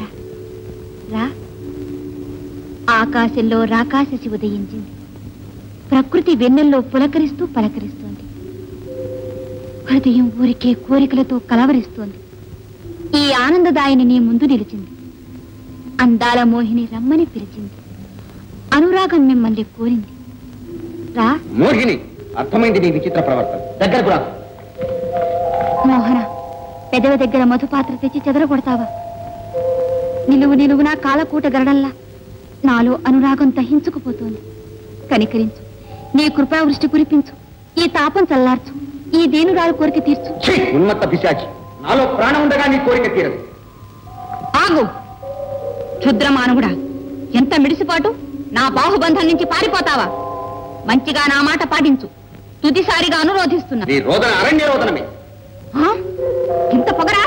రా ఆకాశంలో రాకాశసి ఉదయించింది ప్రకృతి వెన్నెల్లో పులకరిస్తూ పలకరిస్తోంది హృదయం ఊరికే కోరికలతో కలవరిస్తోంది ఈ ఆనందదాయిని నీ ముందు నిలిచింది అందాల మోహిని రమ్మని పిలిచింది అనురాగం మిమ్మల్ని కోరింది రా మోహిని అర్థమైంది నీ విచిత్ర ప్రవర్తన దగ్గరకు రా మోహన పెదవి దగ్గర మధుపాత్ర తెచ్చి చెదరగొడతావా నిలువు నిలువునా కాలకూట గరడల్లా నాలో అనురాగం దహించుకుపోతోంది కనికరించు నీ కృపావృష్టి కురిపించు ఈ తాపం చల్లార్చు ఈ దేనురాలు కోరిక తీర్చు ఛీ, ఉన్మత్త పిశాచి నాలో ప్రాణం ఉండగా నీ కోరిక తీరదు ఆగు క్షుద్రమానవుడా ఎంత మిడిసిపాటు నా బాహుబంధం నుంచి పారిపోతావా మంచిగా నా మాట పాటించు తుదిసారిగా అనురోధిస్తున్నా నీ రోదన అరణ్య రోదనమే ఆ? ఇంత పొగరా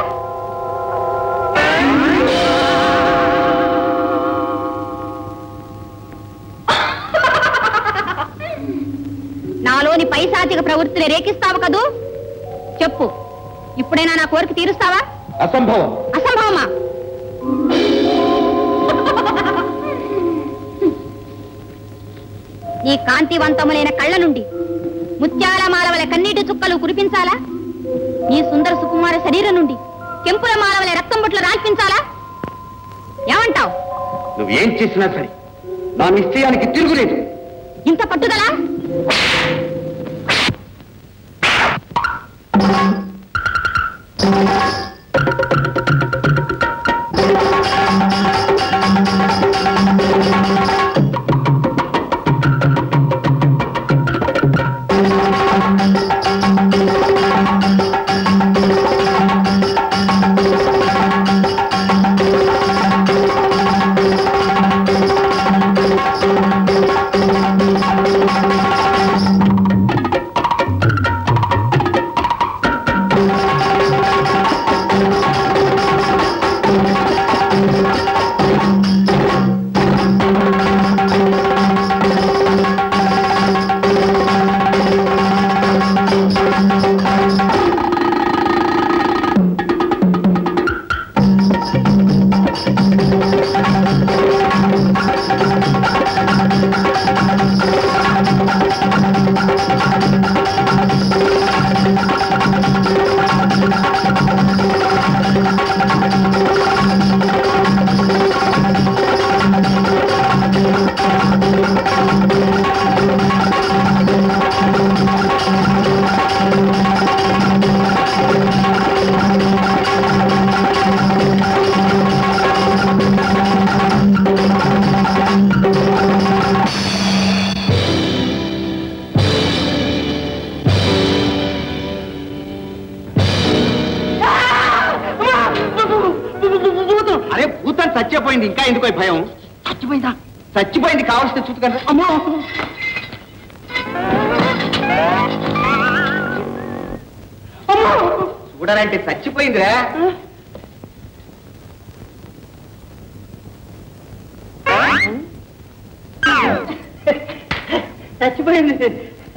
నాలోని పైశాచిక ప్రవృత్తిని రేకిస్తావు కదూ చెప్పు ఇప్పుడైనా నా కోరిక తీరుస్తావా అసంభవం అసంభవమా నీ కాంతివంతములైన కళ్ళ నుండి ముత్యాల మాలవల కన్నీటి చుక్కలు కురిపించాలా నీ సుందర సుకుమార శరీరం నుండి కెంపుల మాలవల రక్తం బుట్లు రాల్పించాలా ఏమంటావ్ నువ్వేం చేసినా సరే నా నిశ్చయానికి తిరుగులేదు ఇంత పట్టుదలా అరే భూతాన్ని చచ్చిపోయింది ఇంకా ఎందుకో ఈ భయం చచ్చిపోయిందా చచ్చిపోయింది కావాల్సిన చూతుకంటే అమ్మో అమ్మో! చూడాలంటే చచ్చిపోయిందిరా చచ్చిపోయింది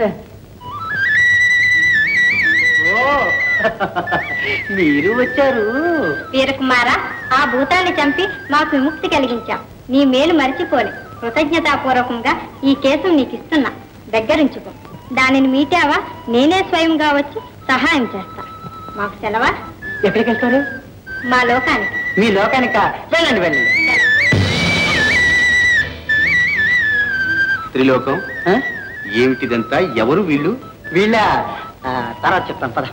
మీరు వచ్చారు వీరకుమార ఆ భూతాన్ని చంపి మాకు విముక్తి కలిగించాం నీ మేలు మరిచిపోలే కృతజ్ఞతాపూర్వకంగా ఈ కేసు నీకు ఇస్తున్నా దగ్గరించుకో దానిని మీటావా నేనే స్వయంగా వచ్చి సహాయం చేస్తా మాకు సెలవా ఎక్కడికి వెళ్తారు మా లోకానికి మీ లోకానిక వెళ్ళండి వెళ్ళండి త్రిలోకం ఏమిటిదంతా ఎవరు వీళ్ళు వీళ్ళ ఆ, తర్వాత చెప్తాను పద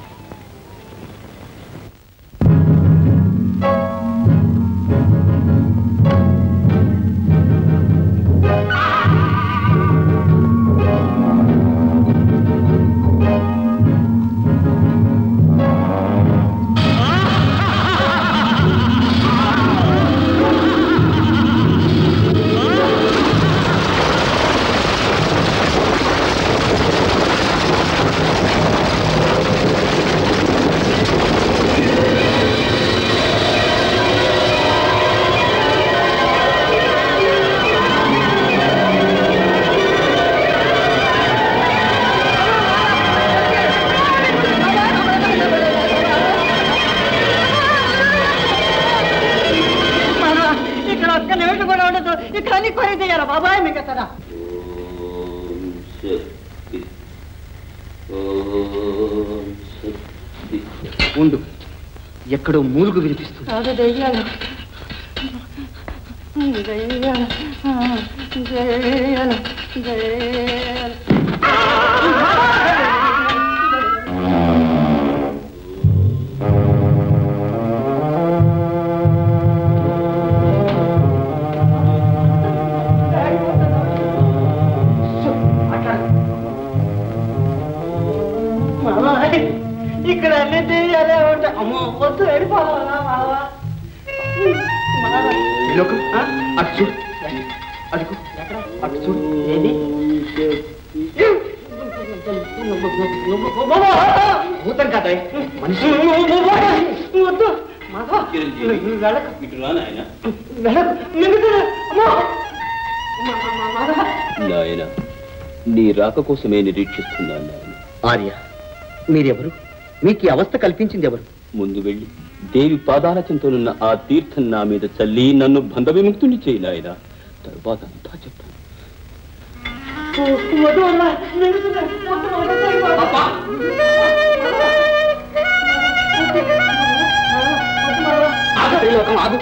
మనవా, ఇక్కడ ఒక్క నిమిషం కూడా ఉండదు ఇక్కడ అన్ని కొరి చేయాలి బాబాయ్ మీకు కదా ఉండు ఎక్కడో మూలుగు వినిపిస్తుంది అది దెయ్యాలు దెయ్యాలు దెయ్యాలు దెయ్యాలు మామ అమ్మో వద్దు వెళ్ళిపోవాలా మావా త్రిలోకం అటు చూడు అదిగో అటు చూడు ఏది భూతం కాదా మనిషి వద్దు మాధవ వెళ్ళకు ఇటు రా నాయన వెళ్ళకు మింగుతున్నా అమ్మో నాయన నీ రాక కోసమే నిరీక్షిస్తున్నాను నాయన ఆర్య మీరెవరు మీకు ఈ అవస్థ కల్పించింది ఎవరు ముందు వెళ్ళి దేవి పాదాల చెంతనున్న ఆ తీర్థం నా మీద చల్లి నన్ను బంధ విముక్తుని చేయి నాయన తరువాత అంతా చెప్తాను వద్దు అమ్మా మింగుతున్నా వద్దు ఆగు త్రిలోకం ఆగు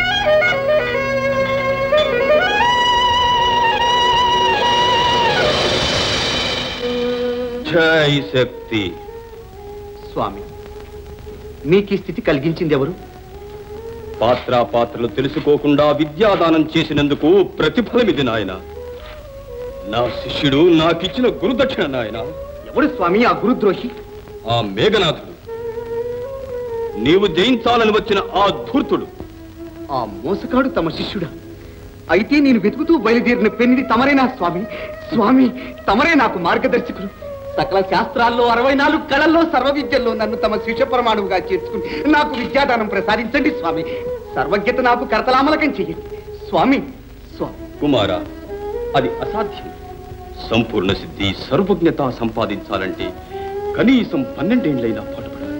జై శక్తి స్వామి మీకు ఈ స్థితి కలిగించింది ఎవరు పాత్ర పాత్రలు తెలుసుకోకుండా విద్యాదానం చేసినందుకు ప్రతిఫలమిది నాయన నా శిష్యుడు నాకిచ్చిన గురుదక్షిణ నాయన ఎవరు స్వామి ఆ గురుద్రోహి ఆ మేఘనాథుడు నీవు జయించాలని వచ్చిన ఆ ధూర్తుడు ఆ మోసగాడు తమ శిష్యుడా అయితే నేను వెతుకుతూ బయలుదేరిన పెన్నిది తమరేనా స్వామి స్వామి తమరే నాకు మార్గదర్శకులు సకల శాస్త్రాల్లో అరవై నాలుగు కళల్లో సర్వ విద్యల్లో నన్ను తమ శిష్య పరమాణువుగా చేర్చుకుని నాకు విద్యాదానం ప్రసాదించండి స్వామి సర్వజ్ఞత నాకు కరతలామలకం చెయ్యండి స్వామి స్వామి కుమార అది అసాధ్యం సంపూర్ణ సిద్ధి సర్వజ్ఞత సంపాదించాలంటే కనీసం పన్నెండేండ్లైనా పాటుపడాలి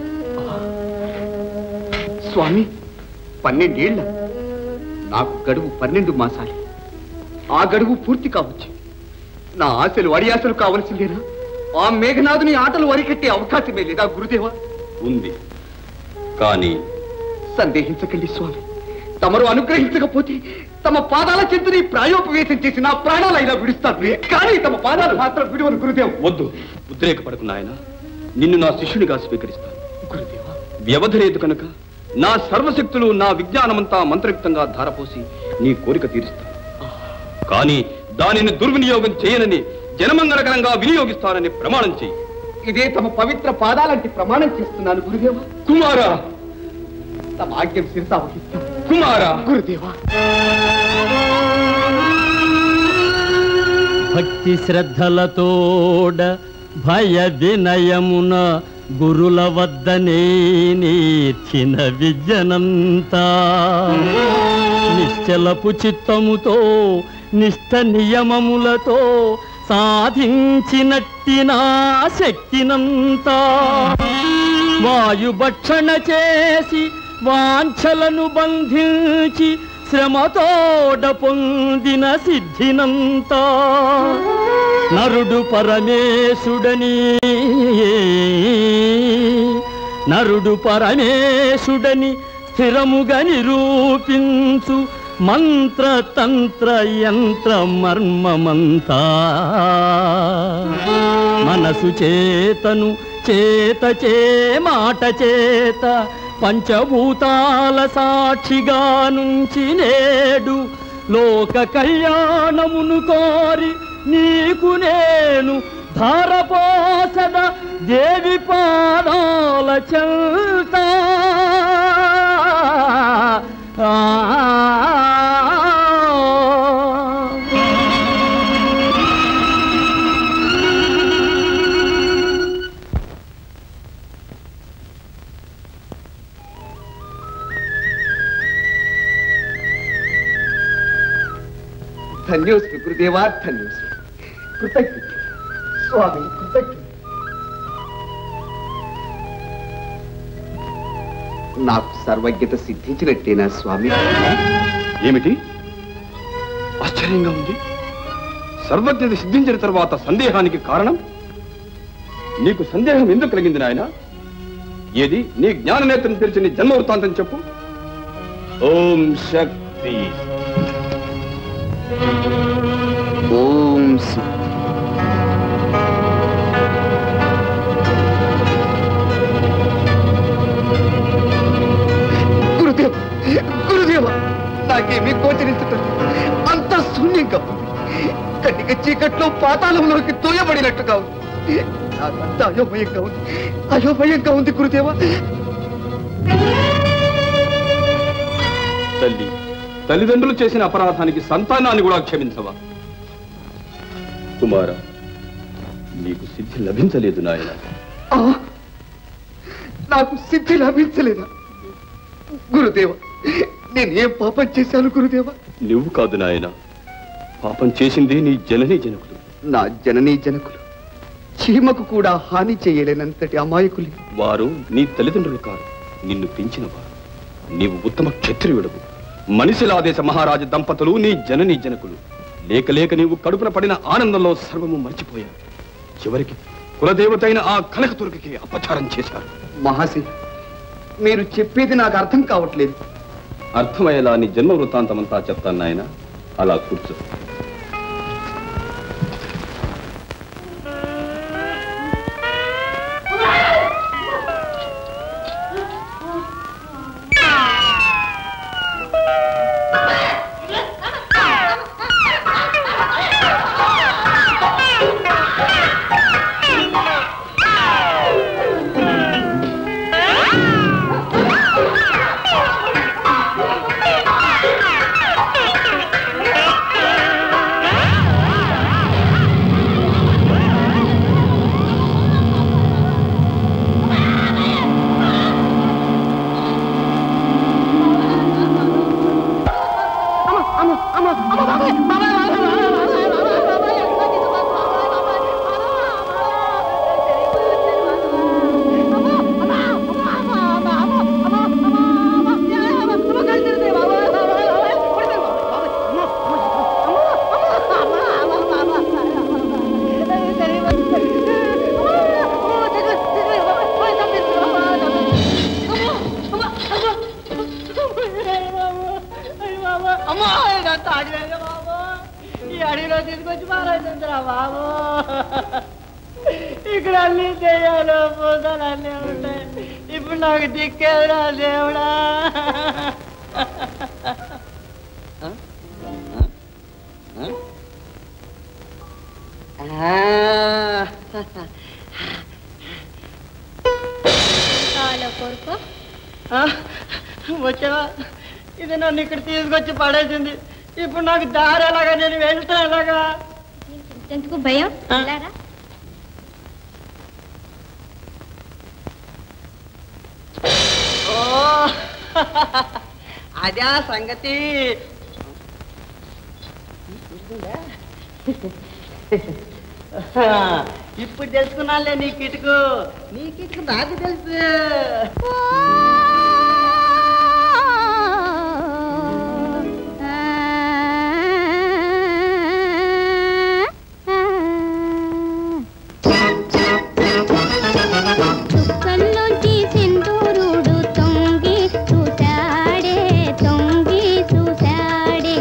స్వామి పన్నెండేళ్ల నాకు గడువు పన్నెండు మాసాలే ఆ గడువు పూర్తి కావచ్చు నా ఆశలు అడియాసలు కావలసిందేనా ఆ మేఘనాథుని ఆటలు వరికట్టే అవకాశమే లేదా గురుదేవా ఉంది కానీ సందేహించకండి స్వామి తమరు అనుగ్రహించకపోతే తమ పాదాల చెందుని ప్రాయోపవేశం చేసి నా ప్రాణాలైనా విడుస్తాను కానీ తమ పాదాలు మాత్రం విడువను గురుదేవ్ వద్దు ఉద్రేకపడకు నాయన నిన్ను నా శిష్యునిగా స్వీకరిస్తాను గురుదేవా వ్యవధి లేదు కనుక నా సర్వశక్తులు నా విజ్ఞానమంతా మంత్రయుక్తంగా ధారపోసి నీ కోరిక తీరుస్తాను కానీ దానిని దుర్వినియోగం చేయనని జనమంగళకరంగా వినియోగిస్తానని ప్రమాణం చేయి ఇదే తమ పవిత్ర పాదాలంటి ప్రమాణం చేస్తున్నాను గురుదేవా కుమారా తమ ఆజ్ఞం శిరసావహిస్తాను కుమారా గురుదేవా భక్తి శ్రద్ధలతోడ భయ వినయమున గురుల వద్దనే నేర్చిన విద్యనంతా నిశ్చలపు చిత్తముతో నిష్ట నియమములతో సాధించినట్టి నా శక్తినంతా వాయుభక్షణ చేసి వాంఛలను బంధించి శ్రమతోడ పొందిన సిద్ధినంతా నరుడు పరమేశుడని నరుడు పరమేశుడని స్థిరముగా నిరూపించు మంత్ర తంత్ర యంత్ర మర్మమంతా మనసు చేతను చేత చే మాట చేత పంచభూతాల సాక్షిగా నుంచి నేడు లోక కళ్యాణమును కోరి నీకు నేను ధారపోసద దేవి పాదాల చెల్త ధన్యోస్మి గురుదేవా ధన్యోస్మి కృతజ్ఞ స్వామి కృతజ్ఞ నాకు సర్వజ్ఞత సిద్ధించినట్టేనా స్వామి ఏమిటి ఆశ్చర్యంగా ఉంది సర్వజ్ఞత సిద్ధించిన తర్వాత సందేహానికి కారణం నీకు సందేహం ఎందుకు కలిగింది నాయన ఏది నీ జ్ఞాన నేత్రం తెరిచి నీ జన్మ వృత్తాంతం చెప్పు ఓం శక్తి ఓం సు- గురుదేవ గురుదేవ నాకేమీ గోచరించటం అంత శూన్యంగా ఉంది కన్నిక చీకట్లో పాతాళంలోకి తోయబడినట్టుగా ఉంది నాకంతా అయోమయంగా ఉంది అయోమయంగా ఉంది గురుదేవ తల్లి తల్లిదండ్రులు చేసిన అపరాధానికి సంతానాన్ని కూడా క్షమించవా కుమార నీకు సిద్ధి లభించలేదు నాయన ఆ! నాకు సిద్ధి లభించలేదా గురుదేవ నేను ఏం పాపం చేశాను గురుదేవ నువ్వు కాదు నాయన పాపం చేసింది నీ జననీ జనకులు నా జననీ జనకులు చీమకు కూడా హాని చేయలేనంతటి అమాయకులు వారు నీ తల్లిదండ్రులు కారు నిన్ను పెంచిన వారు నీవు ఉత్తమ క్షత్రియుడవు మనిషిలాదేశ మహారాజు దంపతులు నీ జననీ జనకులు లేక లేక నీవు కడుపున పడిన ఆనందంలో సర్వము మర్చిపోయావు చివరికి కులదేవతైన ఆ కనకదుర్గకి అపచారం చేశారు మహాశి మీరు చెప్పేది నాకు అర్థం కావట్లేదు అర్థమయ్యేలా నీ జన్మ వృత్తాంతమంతా చెప్తాను నాయన అలా కూర్చో అమ్మా ఇదంతా అడిగాక బాబు ఈ అడవిలో తీసుకొచ్చి పారేసిందిరా బాబు ఇక్కడ అన్ని దెయ్యాలు పూతలు అన్నీ ఉంటాయి ఇప్పుడు నాకు దిక్కేదిరా దేవుడా కోరుకో ఆ, వచ్చావా ఇది నన్ను ఇక్కడ తీసుకొచ్చి పడేసింది ఇప్పుడు నాకు దారి ఎలాగా నేను వెళ్తా ఎలాగా ఎందుకు భయం వెళ్ళారా ఓ అదే ఆ సంగతి ఇప్పుడు తెలుసుకున్నానులే నీ కిటుకు నీ కిటుకు నాకు తెలుసు చుక్కల్లోంచి సింధూరుడు తొంగి చూశాడే తొంగి చూశాడే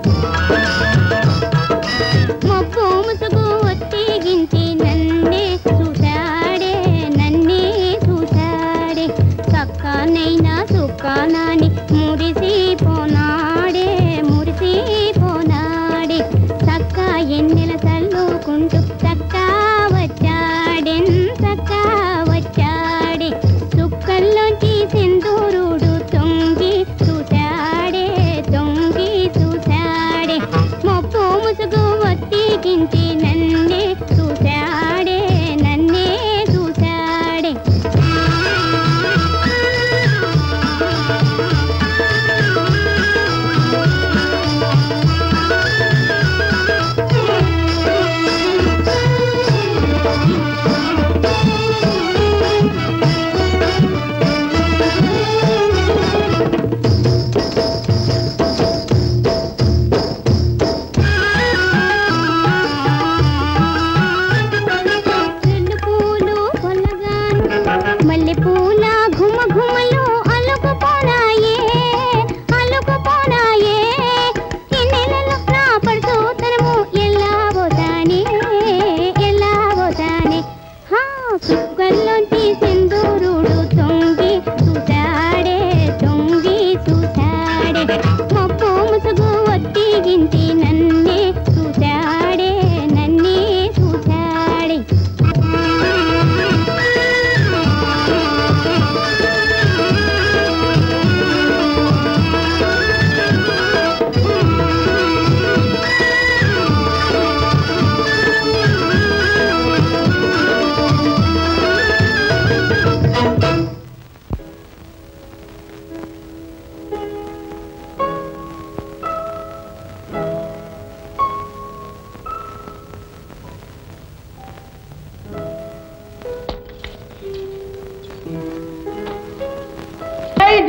మబ్బు ముసుగు ఒత్తిగించి నన్నే చూశాడే నన్నే చూశాడే చక్కనైనా సుక్కనాని మురిసిపోనాడే మురిసిపోనాడే చక్క ఎన్నెల చల్లుకుంటూ చక్క వచ్చాడెన్ చక్క వచ్చాడే చుక్కల్లోంచి సింధూరుడు తొంగి చూశాడే తొంగి చూశాడే మొప్పు ముసుగు ఒత్తికించి నన్నే చూశాడే నన్నే చూశాడే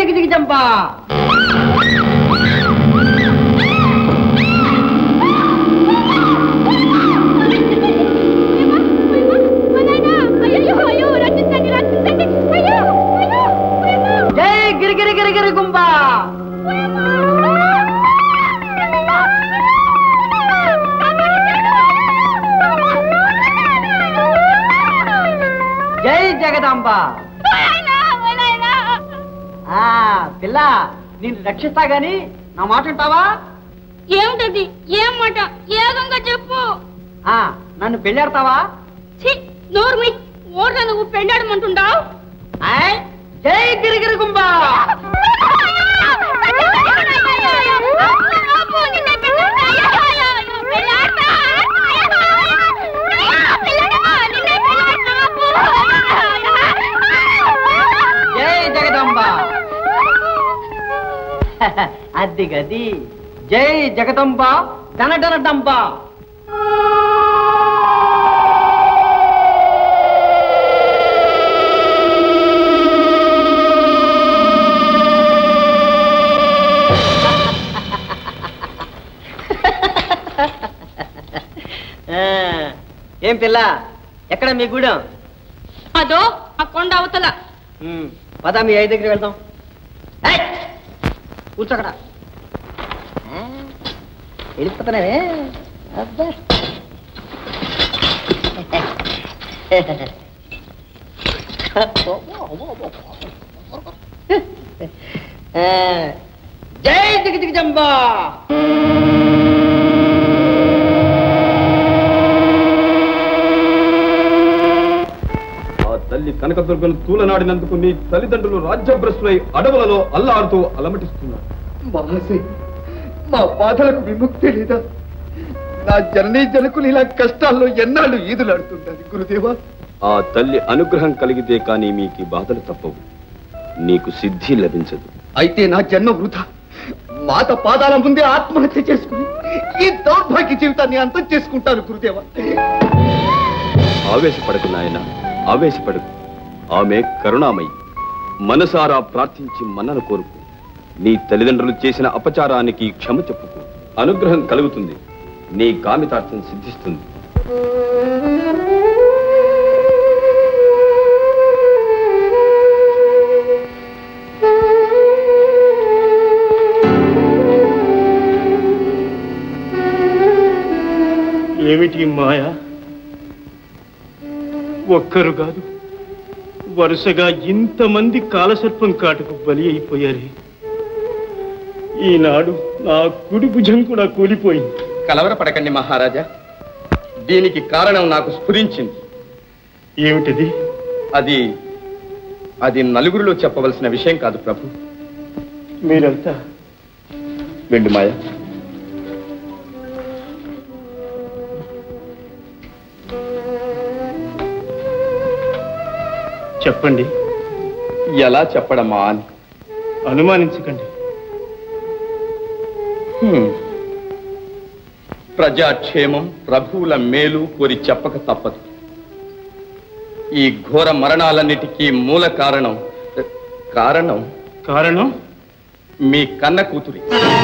జిగి జిగి చంపా జై గిరిగిరి గిరిగిరి గుంబ జై జగదాంబ ఆ పిల్ల నేను రక్షిస్తా గాని నా మాట ఉంటావా ఏమిటది ఏం మాట ఏగంగా చెప్పు ఆ నన్ను పెళ్ళాడతావా ఛీ నోర్మి ఓర్ర నువ్వు పెళ్ళాడమంటుండావు ఆయ్ జై గిరిగిరి గుంబ జై జగదాంబ అది గది జై జగదంబ డన డన డంబ ఆ, ఏం పిల్ల ఎక్కడ మీ గూడెం అదో ఆ కొండ అవతల ఉమ్, పద మీ ఐదు దగ్గర వెళ్దాం ఏయ్, కూర్చోకడా వెళ్ళిపోతున్నావే అబ్బా ఆ, జై దిగి దిగి జంబా ఆ తల్లి కనకదుర్గను తూలనాడినందుకు నీ తల్లిదండ్రులు రాజ్యభ్రష్టులై అడవులలో అల్లాడుతూ అలమటిస్తున్నారు మహాశయ మా బాధలకు విముక్తి లేదా నా జననీ జనకులు ఇలా కష్టాల్లో ఎన్నాళ్ళు ఈదులాడుతుంటారు గురుదేవా ఆ తల్లి అనుగ్రహం కలిగితే కానీ మీకు ఈ బాధలు తప్పవు నీకు సిద్ధి లభించదు అయితే నా జన్మ వృధా మాత పాదాల ముందే ఆత్మహత్య చేసుకుని ఈ దౌర్భాగ్య జీవితాన్ని అంతం చేసుకుంటాను గురుదేవా ఆవేశపడకు నాయన ఆవేశపడకు ఆమె కరుణామయి మనసారా ప్రార్థించి మన్నను కోరుకు నీ తల్లిదండ్రులు చేసిన అపచారానికి క్షమ చెప్పుకు అనుగ్రహం కలుగుతుంది నీ కామితార్థం సిద్ధిస్తుంది ఏమిటి ఈ మాయ ఒక్కరు కాదు వరుసగా ఇంతమంది కాలసర్పం కాటుకు బలి అయిపోయారే ఈనాడు నా కుడి భుజం కూడా కూలిపోయింది కలవరపడకండి మహారాజా దీనికి కారణం నాకు స్ఫురించింది ఏమిటిది అది అది నలుగురిలో చెప్పవలసిన విషయం కాదు ప్రభు మీరంతా వెండు మాయ చెప్పండి ఎలా చెప్పడమా అని అనుమానించకండి హ్మ్. ప్రజాక్షేమం ప్రభువుల మేలు కోరి చెప్పక తప్పదు ఈ ఘోర మరణాలన్నిటికీ మూల కారణం కారణం కారణం మీ కన్న కూతురి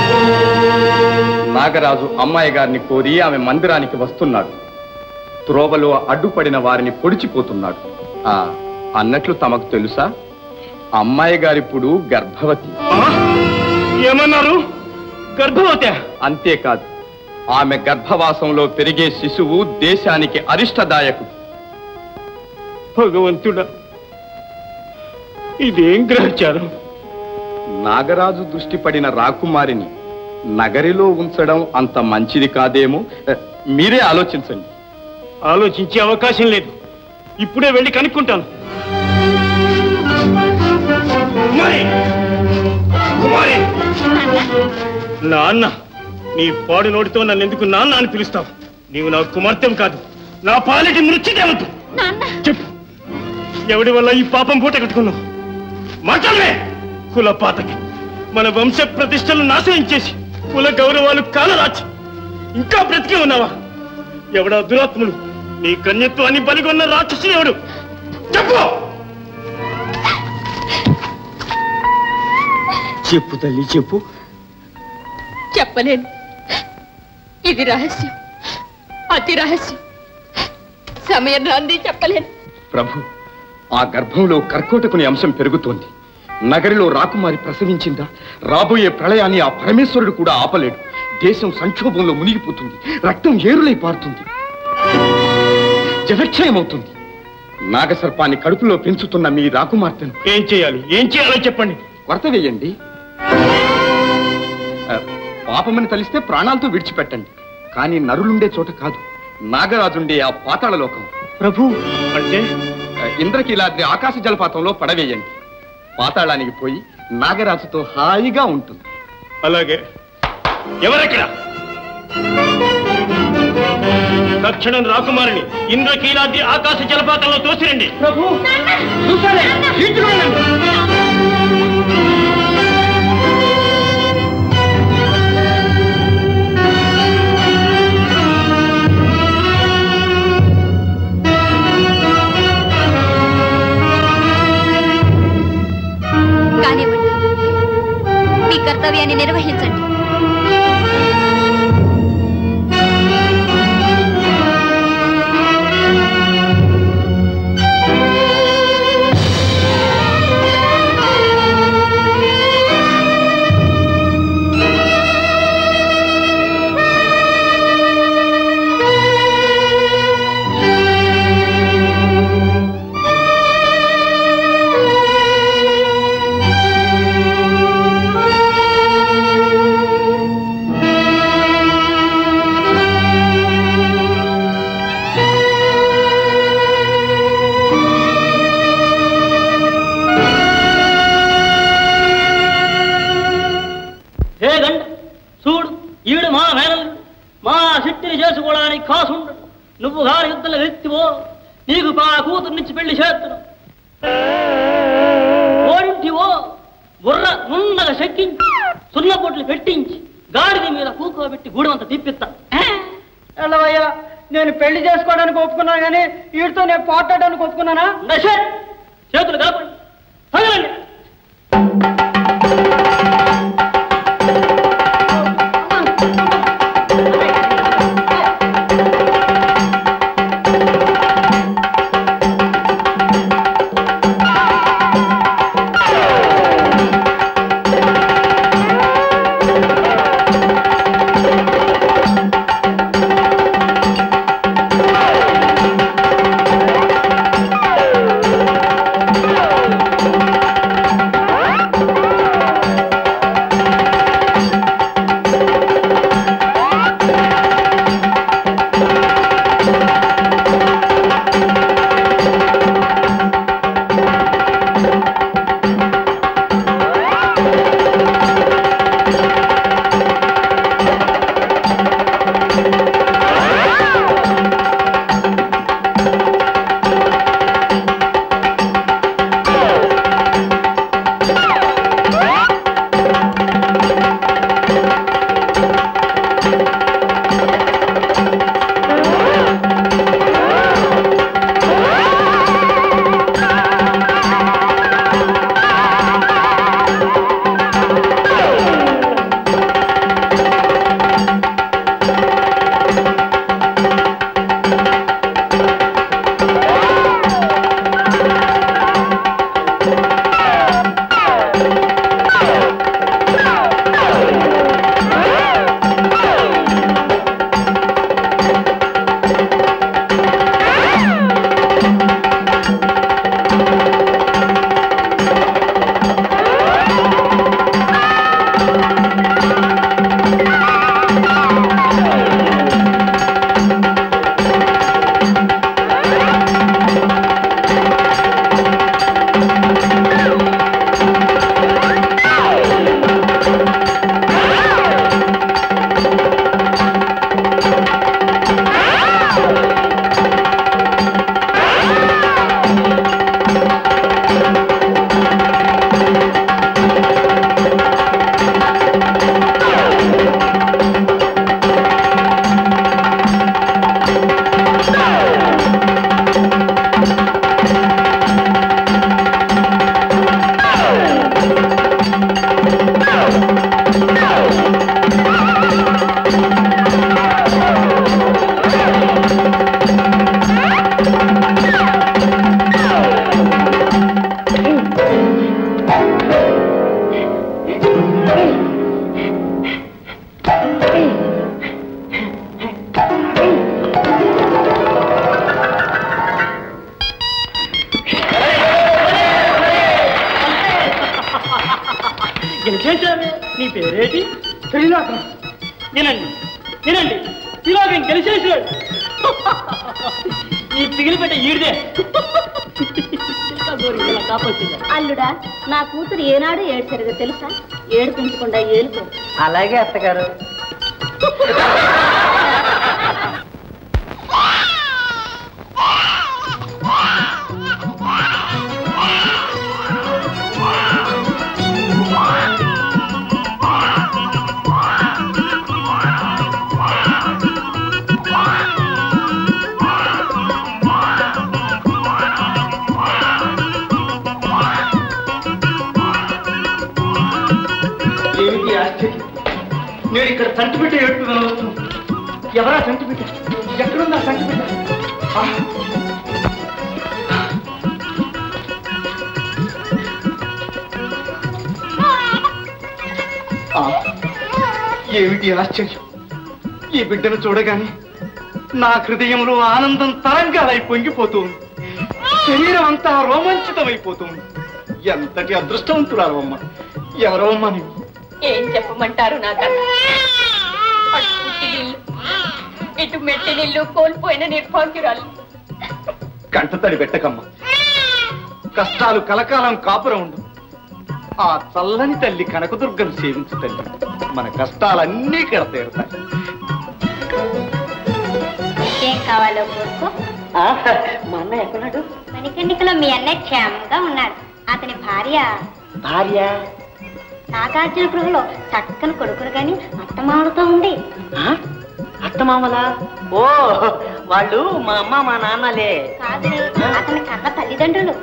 నాగరాజు అమ్మాయి గారిని కోరి ఆమె మందిరానికి వస్తున్నాడు త్రోవలో అడ్డుపడిన వారిని పొడిచిపోతున్నాడు ఆ అన్నట్లు తమకు తెలుసా అమ్మాయి గారిప్పుడు గర్భవతి ఏమన్నారు గర్భవతి అంతేకాదు ఆమె గర్భవాసంలో పెరిగే శిశువు దేశానికి అరిష్టదాయకుడు భగవంతుడా ఇదేం గ్రహచారం నాగరాజు దృష్టి పడిన రాకుమారిని నగరిలో ఉంచడం అంత మంచిది కాదేమో ఎ, మీరే ఆలోచించండి ఆలోచించే అవకాశం లేదు ఇప్పుడే వెళ్ళి కనుక్కుంటాను కుమారి! కుమారి! నాన్న నీ పాడు నోటితో నన్ను ఎందుకు నాన్న అని పిలుస్తావు నీవు నా కుమార్తెం కాదు నా పాలిటి మృత్యుదేవత చెప్పు ఎవడి వల్ల ఈ పాపం పూట కట్టుకున్నావు మాట్లాడవే కుల పాతకి మన వంశ ప్రతిష్టలు నాశనం చేసి కుల గౌరవాలు కాలరాచి ఇంకా బ్రతికే ఉన్నావా ఎవడా దురాత్ముడు నీ కన్యత్వాన్ని బలిగొన్న రాక్షసుడు ఎవడు చెప్పు చెప్పు తల్లి చెప్పు చెప్పలేను ఇది రహస్యం అతి రహస్యం సమయం రాంది చెప్పలేను ప్రభు ఆ గర్భంలో కర్కోటకుని అంశం పెరుగుతోంది నగరిలో రాకుమారి ప్రసవించిందా రాబోయే ప్రళయాన్ని ఆ పరమేశ్వరుడు కూడా ఆపలేడు దేశం సంక్షోభంలో మునిగిపోతుంది రక్తం ఏరులై పారుతుంది జనక్షయమవుతుంది నాగసర్పాన్ని కడుపులో పెంచుతున్న మీ రాకుమార్తెను ఏం చేయాలి ఏం చేయాలో చెప్పండి కొరత వేయండి ఆ, పాపమని తలిస్తే ప్రాణాలతో విడిచిపెట్టండి కానీ నరులుండే చోట కాదు నాగరాజుండే ఆ పాతాళ లోకం ప్రభు అంటే ఇంద్రకీలాద్రి ఆకాశ జలపాతంలో పడవేయండి పాతాళానికి పోయి నాగరాజుతో హాయిగా ఉంటుంది అలాగే ఎవరెక్కడ తక్షణం రాకుమారిని ఇంద్రకీలాద్రి ఆకాశ జలపాతంలో తోసిరండి ప్రభు చూసారే కానివ్వండి మీ కర్తవ్యాన్ని నిర్వహించండి హే గండ చూడు ఈడు మా మేనలు మా సిట్టిని చేసుకోవడానికి కాసుండు నువ్వు గాని యుద్ధంలో వ్యక్తివో నీకు మా కూతురు నుంచి పెళ్లి చేస్తున్నావు ఓడింటివో బుర్ర నున్నగా చెక్కించి సున్నపోట్లు పెట్టించి గాడిద మీద కూకోబెట్టి గూడమంతా తిప్పిస్తా ఎల్లవయ్యా నేను పెళ్లి చేసుకోవడానికి ఒప్పుకున్నాను కానీ వీడితో నేను పోట్లాడడానికి ఒప్పుకున్నానా నశే చేతులు కలపండి తగలండి ఆ నీ పేరేటి త్రిలోకం వినండి వినండి త్రిలోకం గెలిచేసాడు ఈ పిగిలిపెట్ట ఈడిదే కాపాడుతుంది అల్లుడా నా కూతురు ఏనాడు ఏడ్చరుగా తెలుసా ఏడిపించకుండా ఏలుకో అలాగే అత్తగారు ఏమిటి ఆశ్చర్యం నేను ఇక్కడ సంటి పెట్టి ఏడుపుతున్నాను ఎవరా సంటి పెట్టి ఎక్కడుందా సంటి పెట్టి ఏమిటి ఆశ్చర్యం ఈ బిడ్డను చూడగానే నా హృదయంలో ఆనందం తరంగాలై పొంగిపోతుంది శరీరం అంతా రోమాంచితమైపోతుంది ఎంతటి అదృష్టవంతురాలమ్మ ఎవరో అమ్మా నీవు ఏం చెప్పమంటారు నాకన్నా అటు పుట్టినిల్లు, ఇటు మెట్టినిల్లు కోల్పోయిన నిర్భాగ్యురాలు కంటతడి పెట్టకమ్మ కష్టాలు కలకాలం కాపురం ఉండు ఆ చల్లని తల్లి కనకదుర్గను సేవించు తల్లి మన కష్టాలన్నీ కడతీరుతాయి ఏం కావాలో కోరుకో మా అన్న ఎక్కడున్నాడు మణికండికలో మీ అన్నయ్య క్షేమంగా ఉన్నాడు అతని భార్య భార్య నాగార్జున గృహలో చక్కని కొడుకులు గాని అత్తమామలతో ఉంది అత్తమామలా ఓ వాళ్ళు మా అమ్మ మా నాన్నలే కాదు అతని కన్న తల్లిదండ్రులు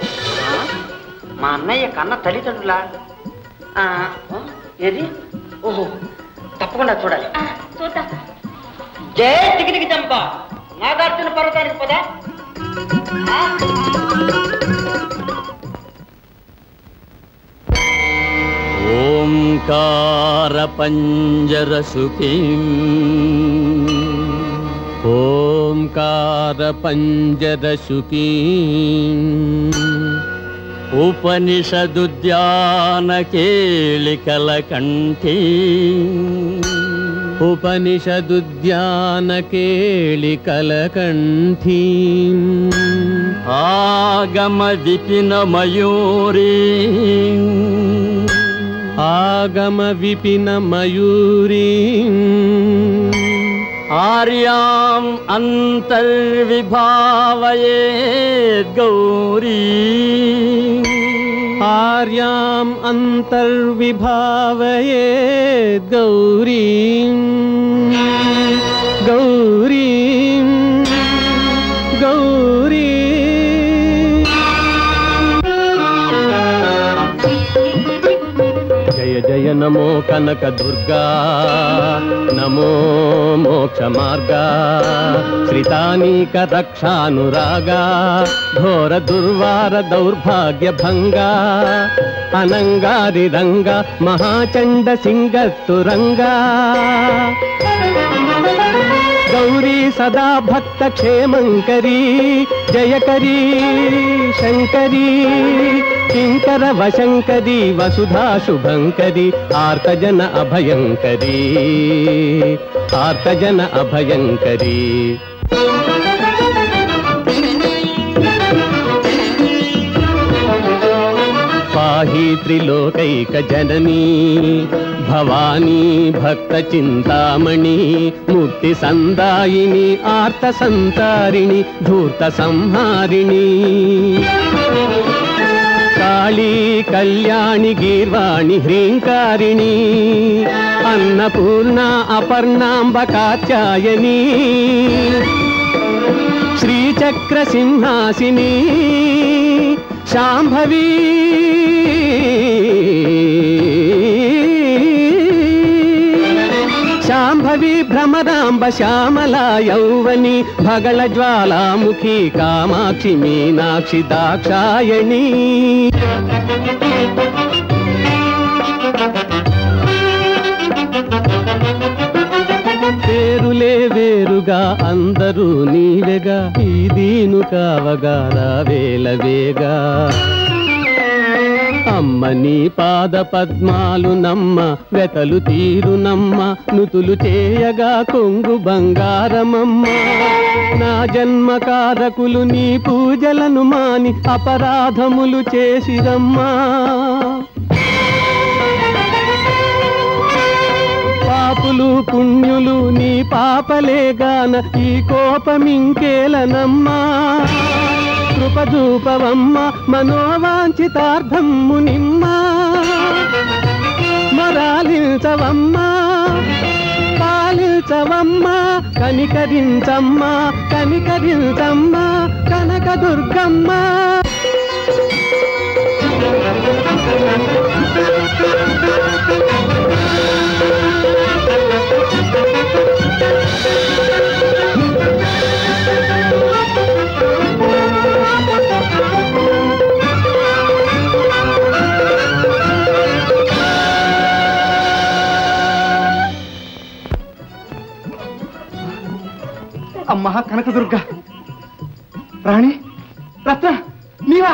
మా అన్నయ్య కన్న తల్లిదండ్రులా ఆ, ఆ, ఏది ఓహో తప్పకుండా చూడాలి చూద్దాం జై టికిటికి చంప నాగార్జున పర్వతానికి పదా ఓంకారపంజరసుకీ ఓంకారపంజరసుకీ ఉపనిషదుద్యానకేళికలకంఠీ ఉపనిషదుద్యానకేళికలకంఠీ ఆగమ విపిన మయూరీ ఆగమ విపిన మయూరీ ఆర్యాం అంతర్విభావయే గౌరీ ఆర్యాం అంతర్విభావయే గౌరీ గౌరీ గౌరీ జయ జయ నమో కనక దుర్గా నమో మోక్ష మార్గా శ్రితానీక రక్షానురాగా ఘోర దుర్వార దౌర్భాగ్య భంగా అనంగారి రంగ మహాచండ సింగత్తురంగా గౌరీ సదా భక్త క్షేమంకరీ జయకరీ శంకరీ కింకర వశంకరీ వసుధా శుభంకరీ ఆర్తజన అభయంకరీ ఆర్తజన అభయంకరీ పాహి త్రిలోకైక జననీ భవానీ భక్త చింతామణి ముక్తి సందాయిని ఆర్త సంతారిణి ధూర్త సంహారిణి కాళీ కళ్యాణి గీర్వాణి హ్రీంకారిణి అన్నపూర్ణ అపర్ణాంబ కాత్యాయని శ్రీచక్ర సింహాసిని శాంభవీ శాంభవి భ్రమరాంబ శ్యామలా యౌవని భగళ జ్వాలాముఖి కామాక్షి మీనాక్షి దాక్షాయణి పేరులే వేరుగా అందరూ నీవెగా ఈ దీను కావగా రావేల వేగా అమ్మ నీ పాద పద్మాలు నమ్మ వెతలు తీరునమ్మ నుతులు చేయగా కొంగు బంగారమమ్మ నా జన్మ కారకులు నీ పూజలను మాని అపరాధములు చేసిరమ్మా పాపులు పుణ్యులు నీ పాపలేగాన ఈ కోపమింకేలనమ్మా కృపదూపవమ్మ మనోవాంఛితార్థమ్ము నిమ్మా మరాలించవమ్మా పాలించవమ్మా కనికరించమ్మా కనికరించమ్మా కనకదుర్గమ్మ అమ్మా కనకదుర్గ రాణి రత్న నీవా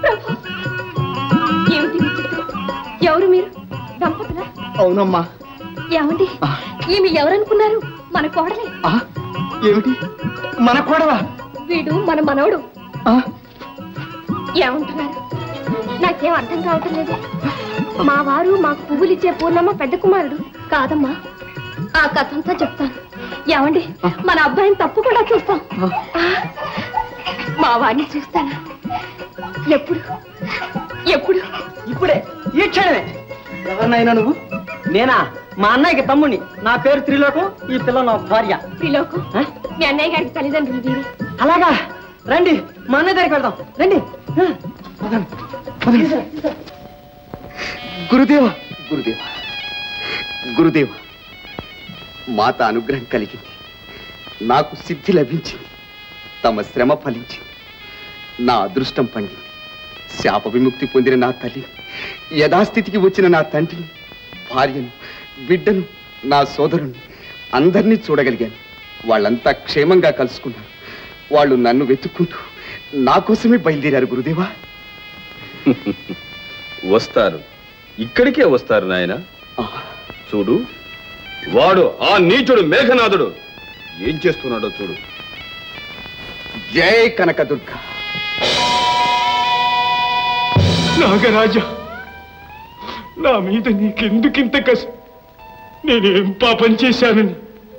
ఏమిటి విచిత్రం? ఎవరు మీరు దంపతులా అవునమ్మా ఏమండి ఈమె ఎవరనుకున్నారు మన కోడలే ఆ, ఏమిటి మన కోడవా వీడు మన మనవడు ఆ? ఏమంటున్నారు నాకేం అర్థం కావటం లేదు మా వారు మాకు పువ్వులు ఇచ్చే పూర్ణమ్మ పెద్ద కుమారుడు కాదమ్మా ఆ కథ అంతా చెప్తాను ఏమండి మన అబ్బాయిని తప్పకుండా చూస్తాం ఆ, మా వారిని చూస్తాను ఎప్పుడు ఎప్పుడు ఇప్పుడే ఈ క్షణమే ఎవరినైనా నువ్వు నేనా మా అన్నయ్యకి తమ్ముణ్ణి నా పేరు త్రిలోకం ఈ పిల్ల నా భార్య త్రిలోకం మీ అన్నయ్య గారికి తల్లిదండ్రులు వీరు అలాగా రండి మా అన్నయ్య దగ్గరికి వెళ్దాం రండి గురుదేవ గురుదేవ గురుదేవ మాత అనుగ్రహం కలిగింది నాకు సిద్ధి లభించింది తమ శ్రమ ఫలించింది నా అదృష్టం పండింది శాప విముక్తి పొందిన నా తల్లి యథాస్థితికి వచ్చిన నా తండ్రిని భార్యను బిడ్డను నా సోదరుని అందరినీ చూడగలిగాను వాళ్ళంతా క్షేమంగా కలుసుకున్నారు వాళ్ళు నన్ను వెతుక్కుంటూ నా కోసమే బయలుదేరారు గురుదేవా వస్తారు ఇక్కడికే వస్తారు నాయన చూడు వాడు ఆ నీచుడు మేఘనాథుడు ఏం చేస్తున్నాడో చూడు జై కనకదుర్గ నాగరాజా నా మీద నీకెందుకింత కసి నేనేం పాపం చేశానని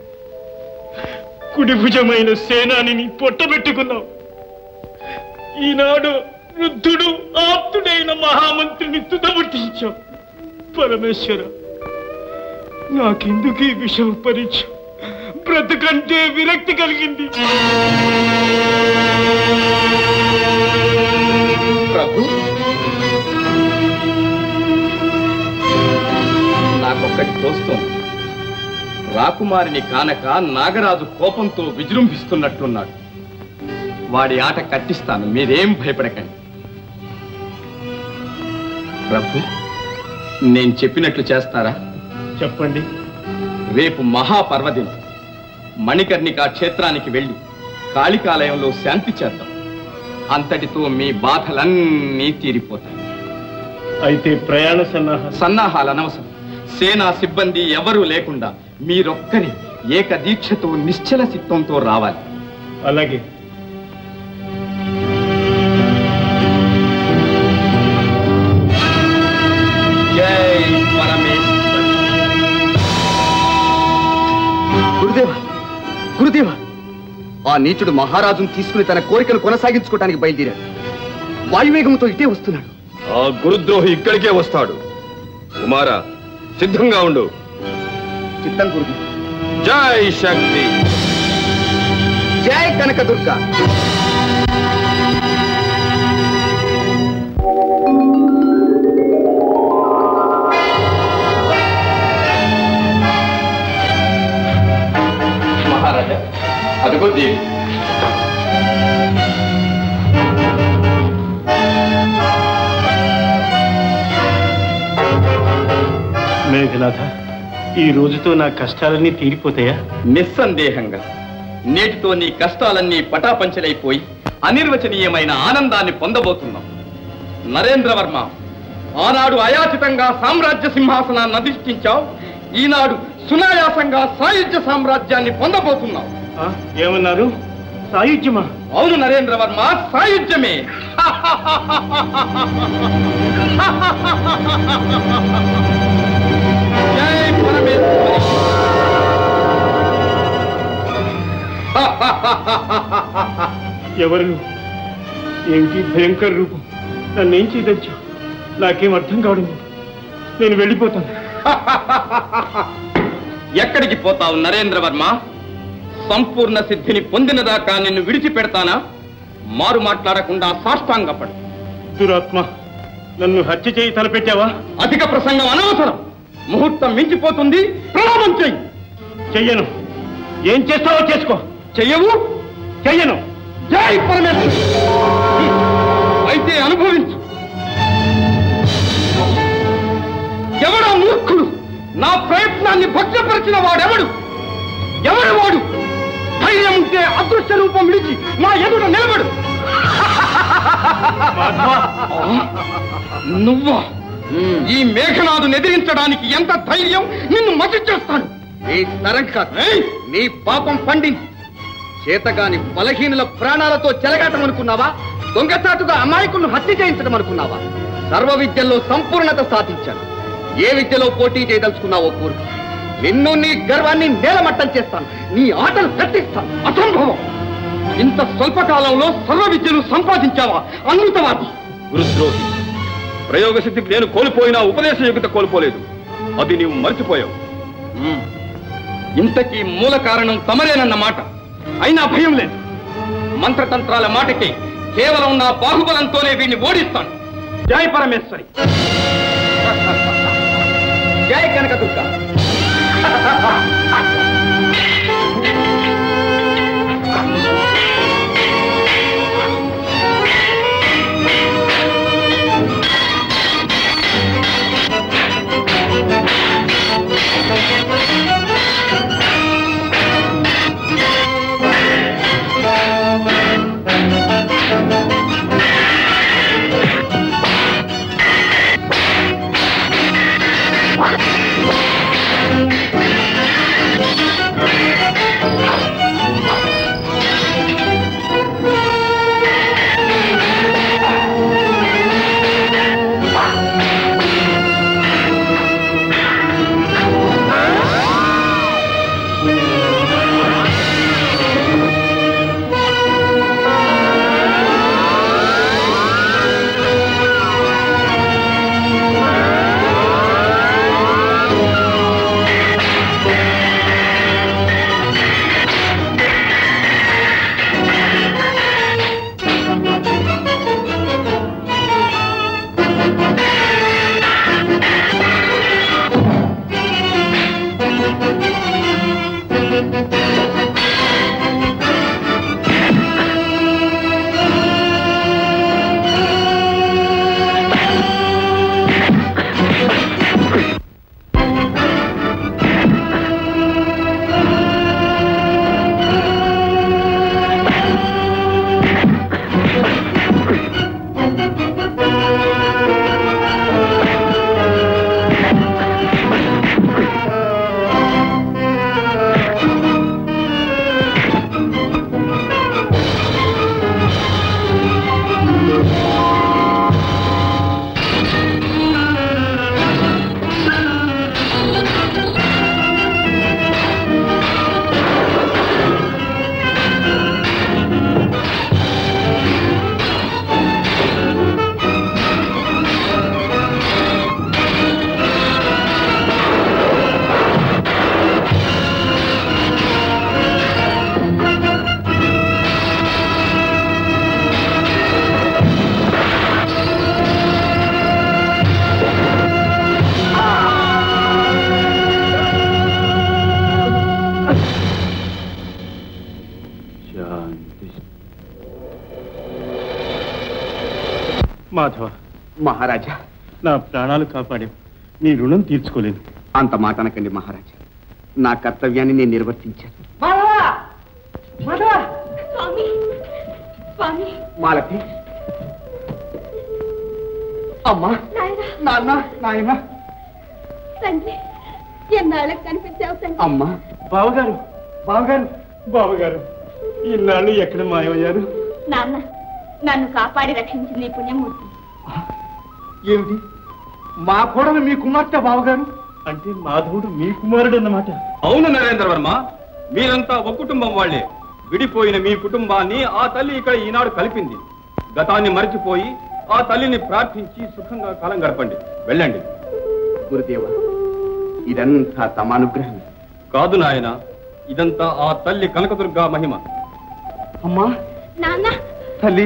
కుడి భుజమైన సేనానిని పొట్టబెట్టుకున్నావు ఈనాడు వృద్ధుడు ఆప్తుడైన మహామంత్రిని తుదముట్టించావు పరమేశ్వర నాకెందుకు ఈ విషమ పరీక్ష బ్రతుకంటే విరక్తి కలిగింది ప్రభు నాకొక్కటి తోస్తోంది రాకుమారిని కానక నాగరాజు కోపంతో విజృంభిస్తున్నట్టున్నాడు వాడి ఆట కట్టిస్తాను మీరేం భయపడకండి ప్రభు నేను చెప్పినట్లు చేస్తారా చెప్పండి రేపు మహాపర్వదినం మణికర్ణిక క్షేత్రానికి వెళ్ళి కాళికాలయంలో శాంతి చేద్దాం అంతటితో మీ బాధలన్నీ తీరిపోతాయి అయితే ప్రయాణ సన్నాహ సన్నాహాలు అనవసరం సేనా సిబ్బంది ఎవరూ లేకుండా మీరొక్కరి ఏక దీక్షతో నిశ్చల చిత్తంతో రావాలి అలాగే జై పరమేశ్వర గురుదేవ గురుదేవ ఆ నీచుడు మహారాజును తీసుకుని తన కోరికను కొనసాగించుకోవడానికి బయలుదేరాడు వాయువేగంతో ఇటే వస్తున్నాడు ఆ గురుద్రోహి ఇక్కడికే వస్తాడు కుమారా సిద్ధంగా ఉండు చిత్తం గురుదేవ జై శక్తి జై కనకదుర్గ మహారాజా అదిగో దేవి మేఘనాథ ఈ రోజుతో నా కష్టాలన్నీ తీరిపోతాయా నిస్సందేహంగా నేటితో నీ కష్టాలన్నీ పటాపంచలైపోయి అనిర్వచనీయమైన ఆనందాన్ని పొందబోతున్నాం నరేంద్రవర్మ ఆనాడు అయాచితంగా సామ్రాజ్య సింహాసనాన్ని అధిష్ఠించావు ఈనాడు సునాయాసంగా సాయుధ్య సామ్రాజ్యాన్ని పొందబోతున్నావు ఆ, ఏమన్నారు సాయుధ్యమా అవును నరేంద్ర వర్మ సాయుధ్యమే జై పరమేశ్వరి ఎవరు నువ్వు? ఏమిటి భయంకర రూపం నన్నేం చేయదచ్చు నాకేం అర్థం కావడం లేదు. నేను వెళ్ళిపోతాను ఎక్కడికి పోతావు నరేంద్ర వర్మ సంపూర్ణ సిద్ధిని పొందిన దాకా నిన్ను విడిచిపెడతానా మారు మాట్లాడకుండా సాష్టాంగపడు దురాత్మ నన్ను హత్య చేయి తలపెట్టావా అధిక ప్రసంగం అనవసరం ముహూర్తం మించిపోతుంది ప్రణామం చెయ్యి చెయ్యను ఏం చేస్తావో చేసుకో చెయ్యవు చెయ్యను జై పరమేశ్వరి అయితే అనుభవించు ఎవడా మూర్ఖుడు నా ప్రయత్నాన్ని భగ్నపరిచిన వాడెవడు ఎవడు వాడు ధైర్యం ఉంటే అదృశ్య రూపం విడిచి నా ఎదుట నిలబడు నువ్వా ఈ మేఘనాథుని ఎదిరించడానికి ఎంత ధైర్యం నిన్ను మసి చేస్తాను నీ తరం కాదు నీ పాపం పండింది చేతగాని బలహీనుల ప్రాణాలతో చెలగాటం అనుకున్నావా దొంగచాటుగా అమాయకులను హత్య చేయించడం అనుకున్నావా సర్వ విద్యల్లో సంపూర్ణత సాధించాను ఏ విద్యలో పోటీ చేయదలుచుకున్నావో కోరు నిన్ను నీ గర్వాన్ని నేలమట్టం చేస్తాను నీ ఆటలు కట్టిస్తాను అసంభవం ఇంత స్వల్పకాలంలో సర్వ విద్యను సంపాదించావా అమృతవాది గురుద్రోహి ప్రయోగ సిద్ధికి నేను కోల్పోయినా ఉపదేశ యోగ్యత కోల్పోలేదు అది నీవు మర్చిపోయావు మ్మ్. ఇంతకీ మూల కారణం తమరేనన్న మాట అయినా భయం లేదు మంత్రతంత్రాల మాటకి కేవలం నా బాహుబలంతోనే వీడిని ఓడిస్తాను జై పరమేశ్వరి జై కనకదుర్గ మాధవ మహారాజా నా ప్రాణాలు కాపాడావు నీ రుణం తీర్చుకోలేను అంత మాట అనకండి మహారాజా నా కర్తవ్యాన్ని నేను నిర్వర్తించాను మాధవ మాధవ స్వామి స్వామి మాలతి అమ్మా నాన్న నాయన తండ్రి ఎన్నాళ్ళకి కనిపించావు తండ్రి అమ్మా బావగారు బావగారు బావగారు ఇన్నాళ్ళు ఎక్కడ మాయమయ్యారు నాన్న నన్ను కాపాడి రక్షించింది నీ పుణ్యమూర్తి ఏమిటి మా కోడలు మీ కుమార్తె బావగారు అంటే మాధవుడు మీ కుమారుడు అన్నమాట అవును నరేంద్ర వర్మ మీరంతా ఒక కుటుంబం వాళ్ళే విడిపోయిన మీ కుటుంబాన్ని ఆ తల్లి ఇక్కడ ఈనాడు కలిపింది గతాన్ని మరిచిపోయి ఆ తల్లిని ప్రార్థించి సుఖంగా కాలం గడపండి వెళ్ళండి గురుదేవ ఇదంతా తమ అనుగ్రహం కాదు నాయన ఇదంతా ఆ తల్లి కనకదుర్గా మహిమ అమ్మా నాన్న తల్లి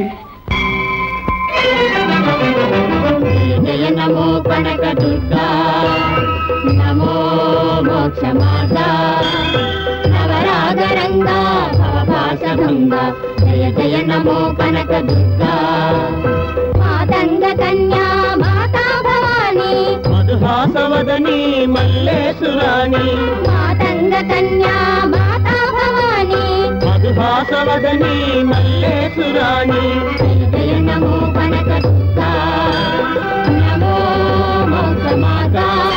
జయ నమో కనక దుర్గా నమో మోక్ష మాత నవరాగరంగా భవభాసభంగా జయ జయ నమో కనక దుర్గా మాతంగ కన్యా మాతా భవానీ మధుహాసవదని మల్లేశురాణి మాతంగ కన్యా మాతా భవానీ మధుహాసవదని మల్లేశురాణి జయ జయ నమో కనక దుర్గా నమో మోక్ష మాతా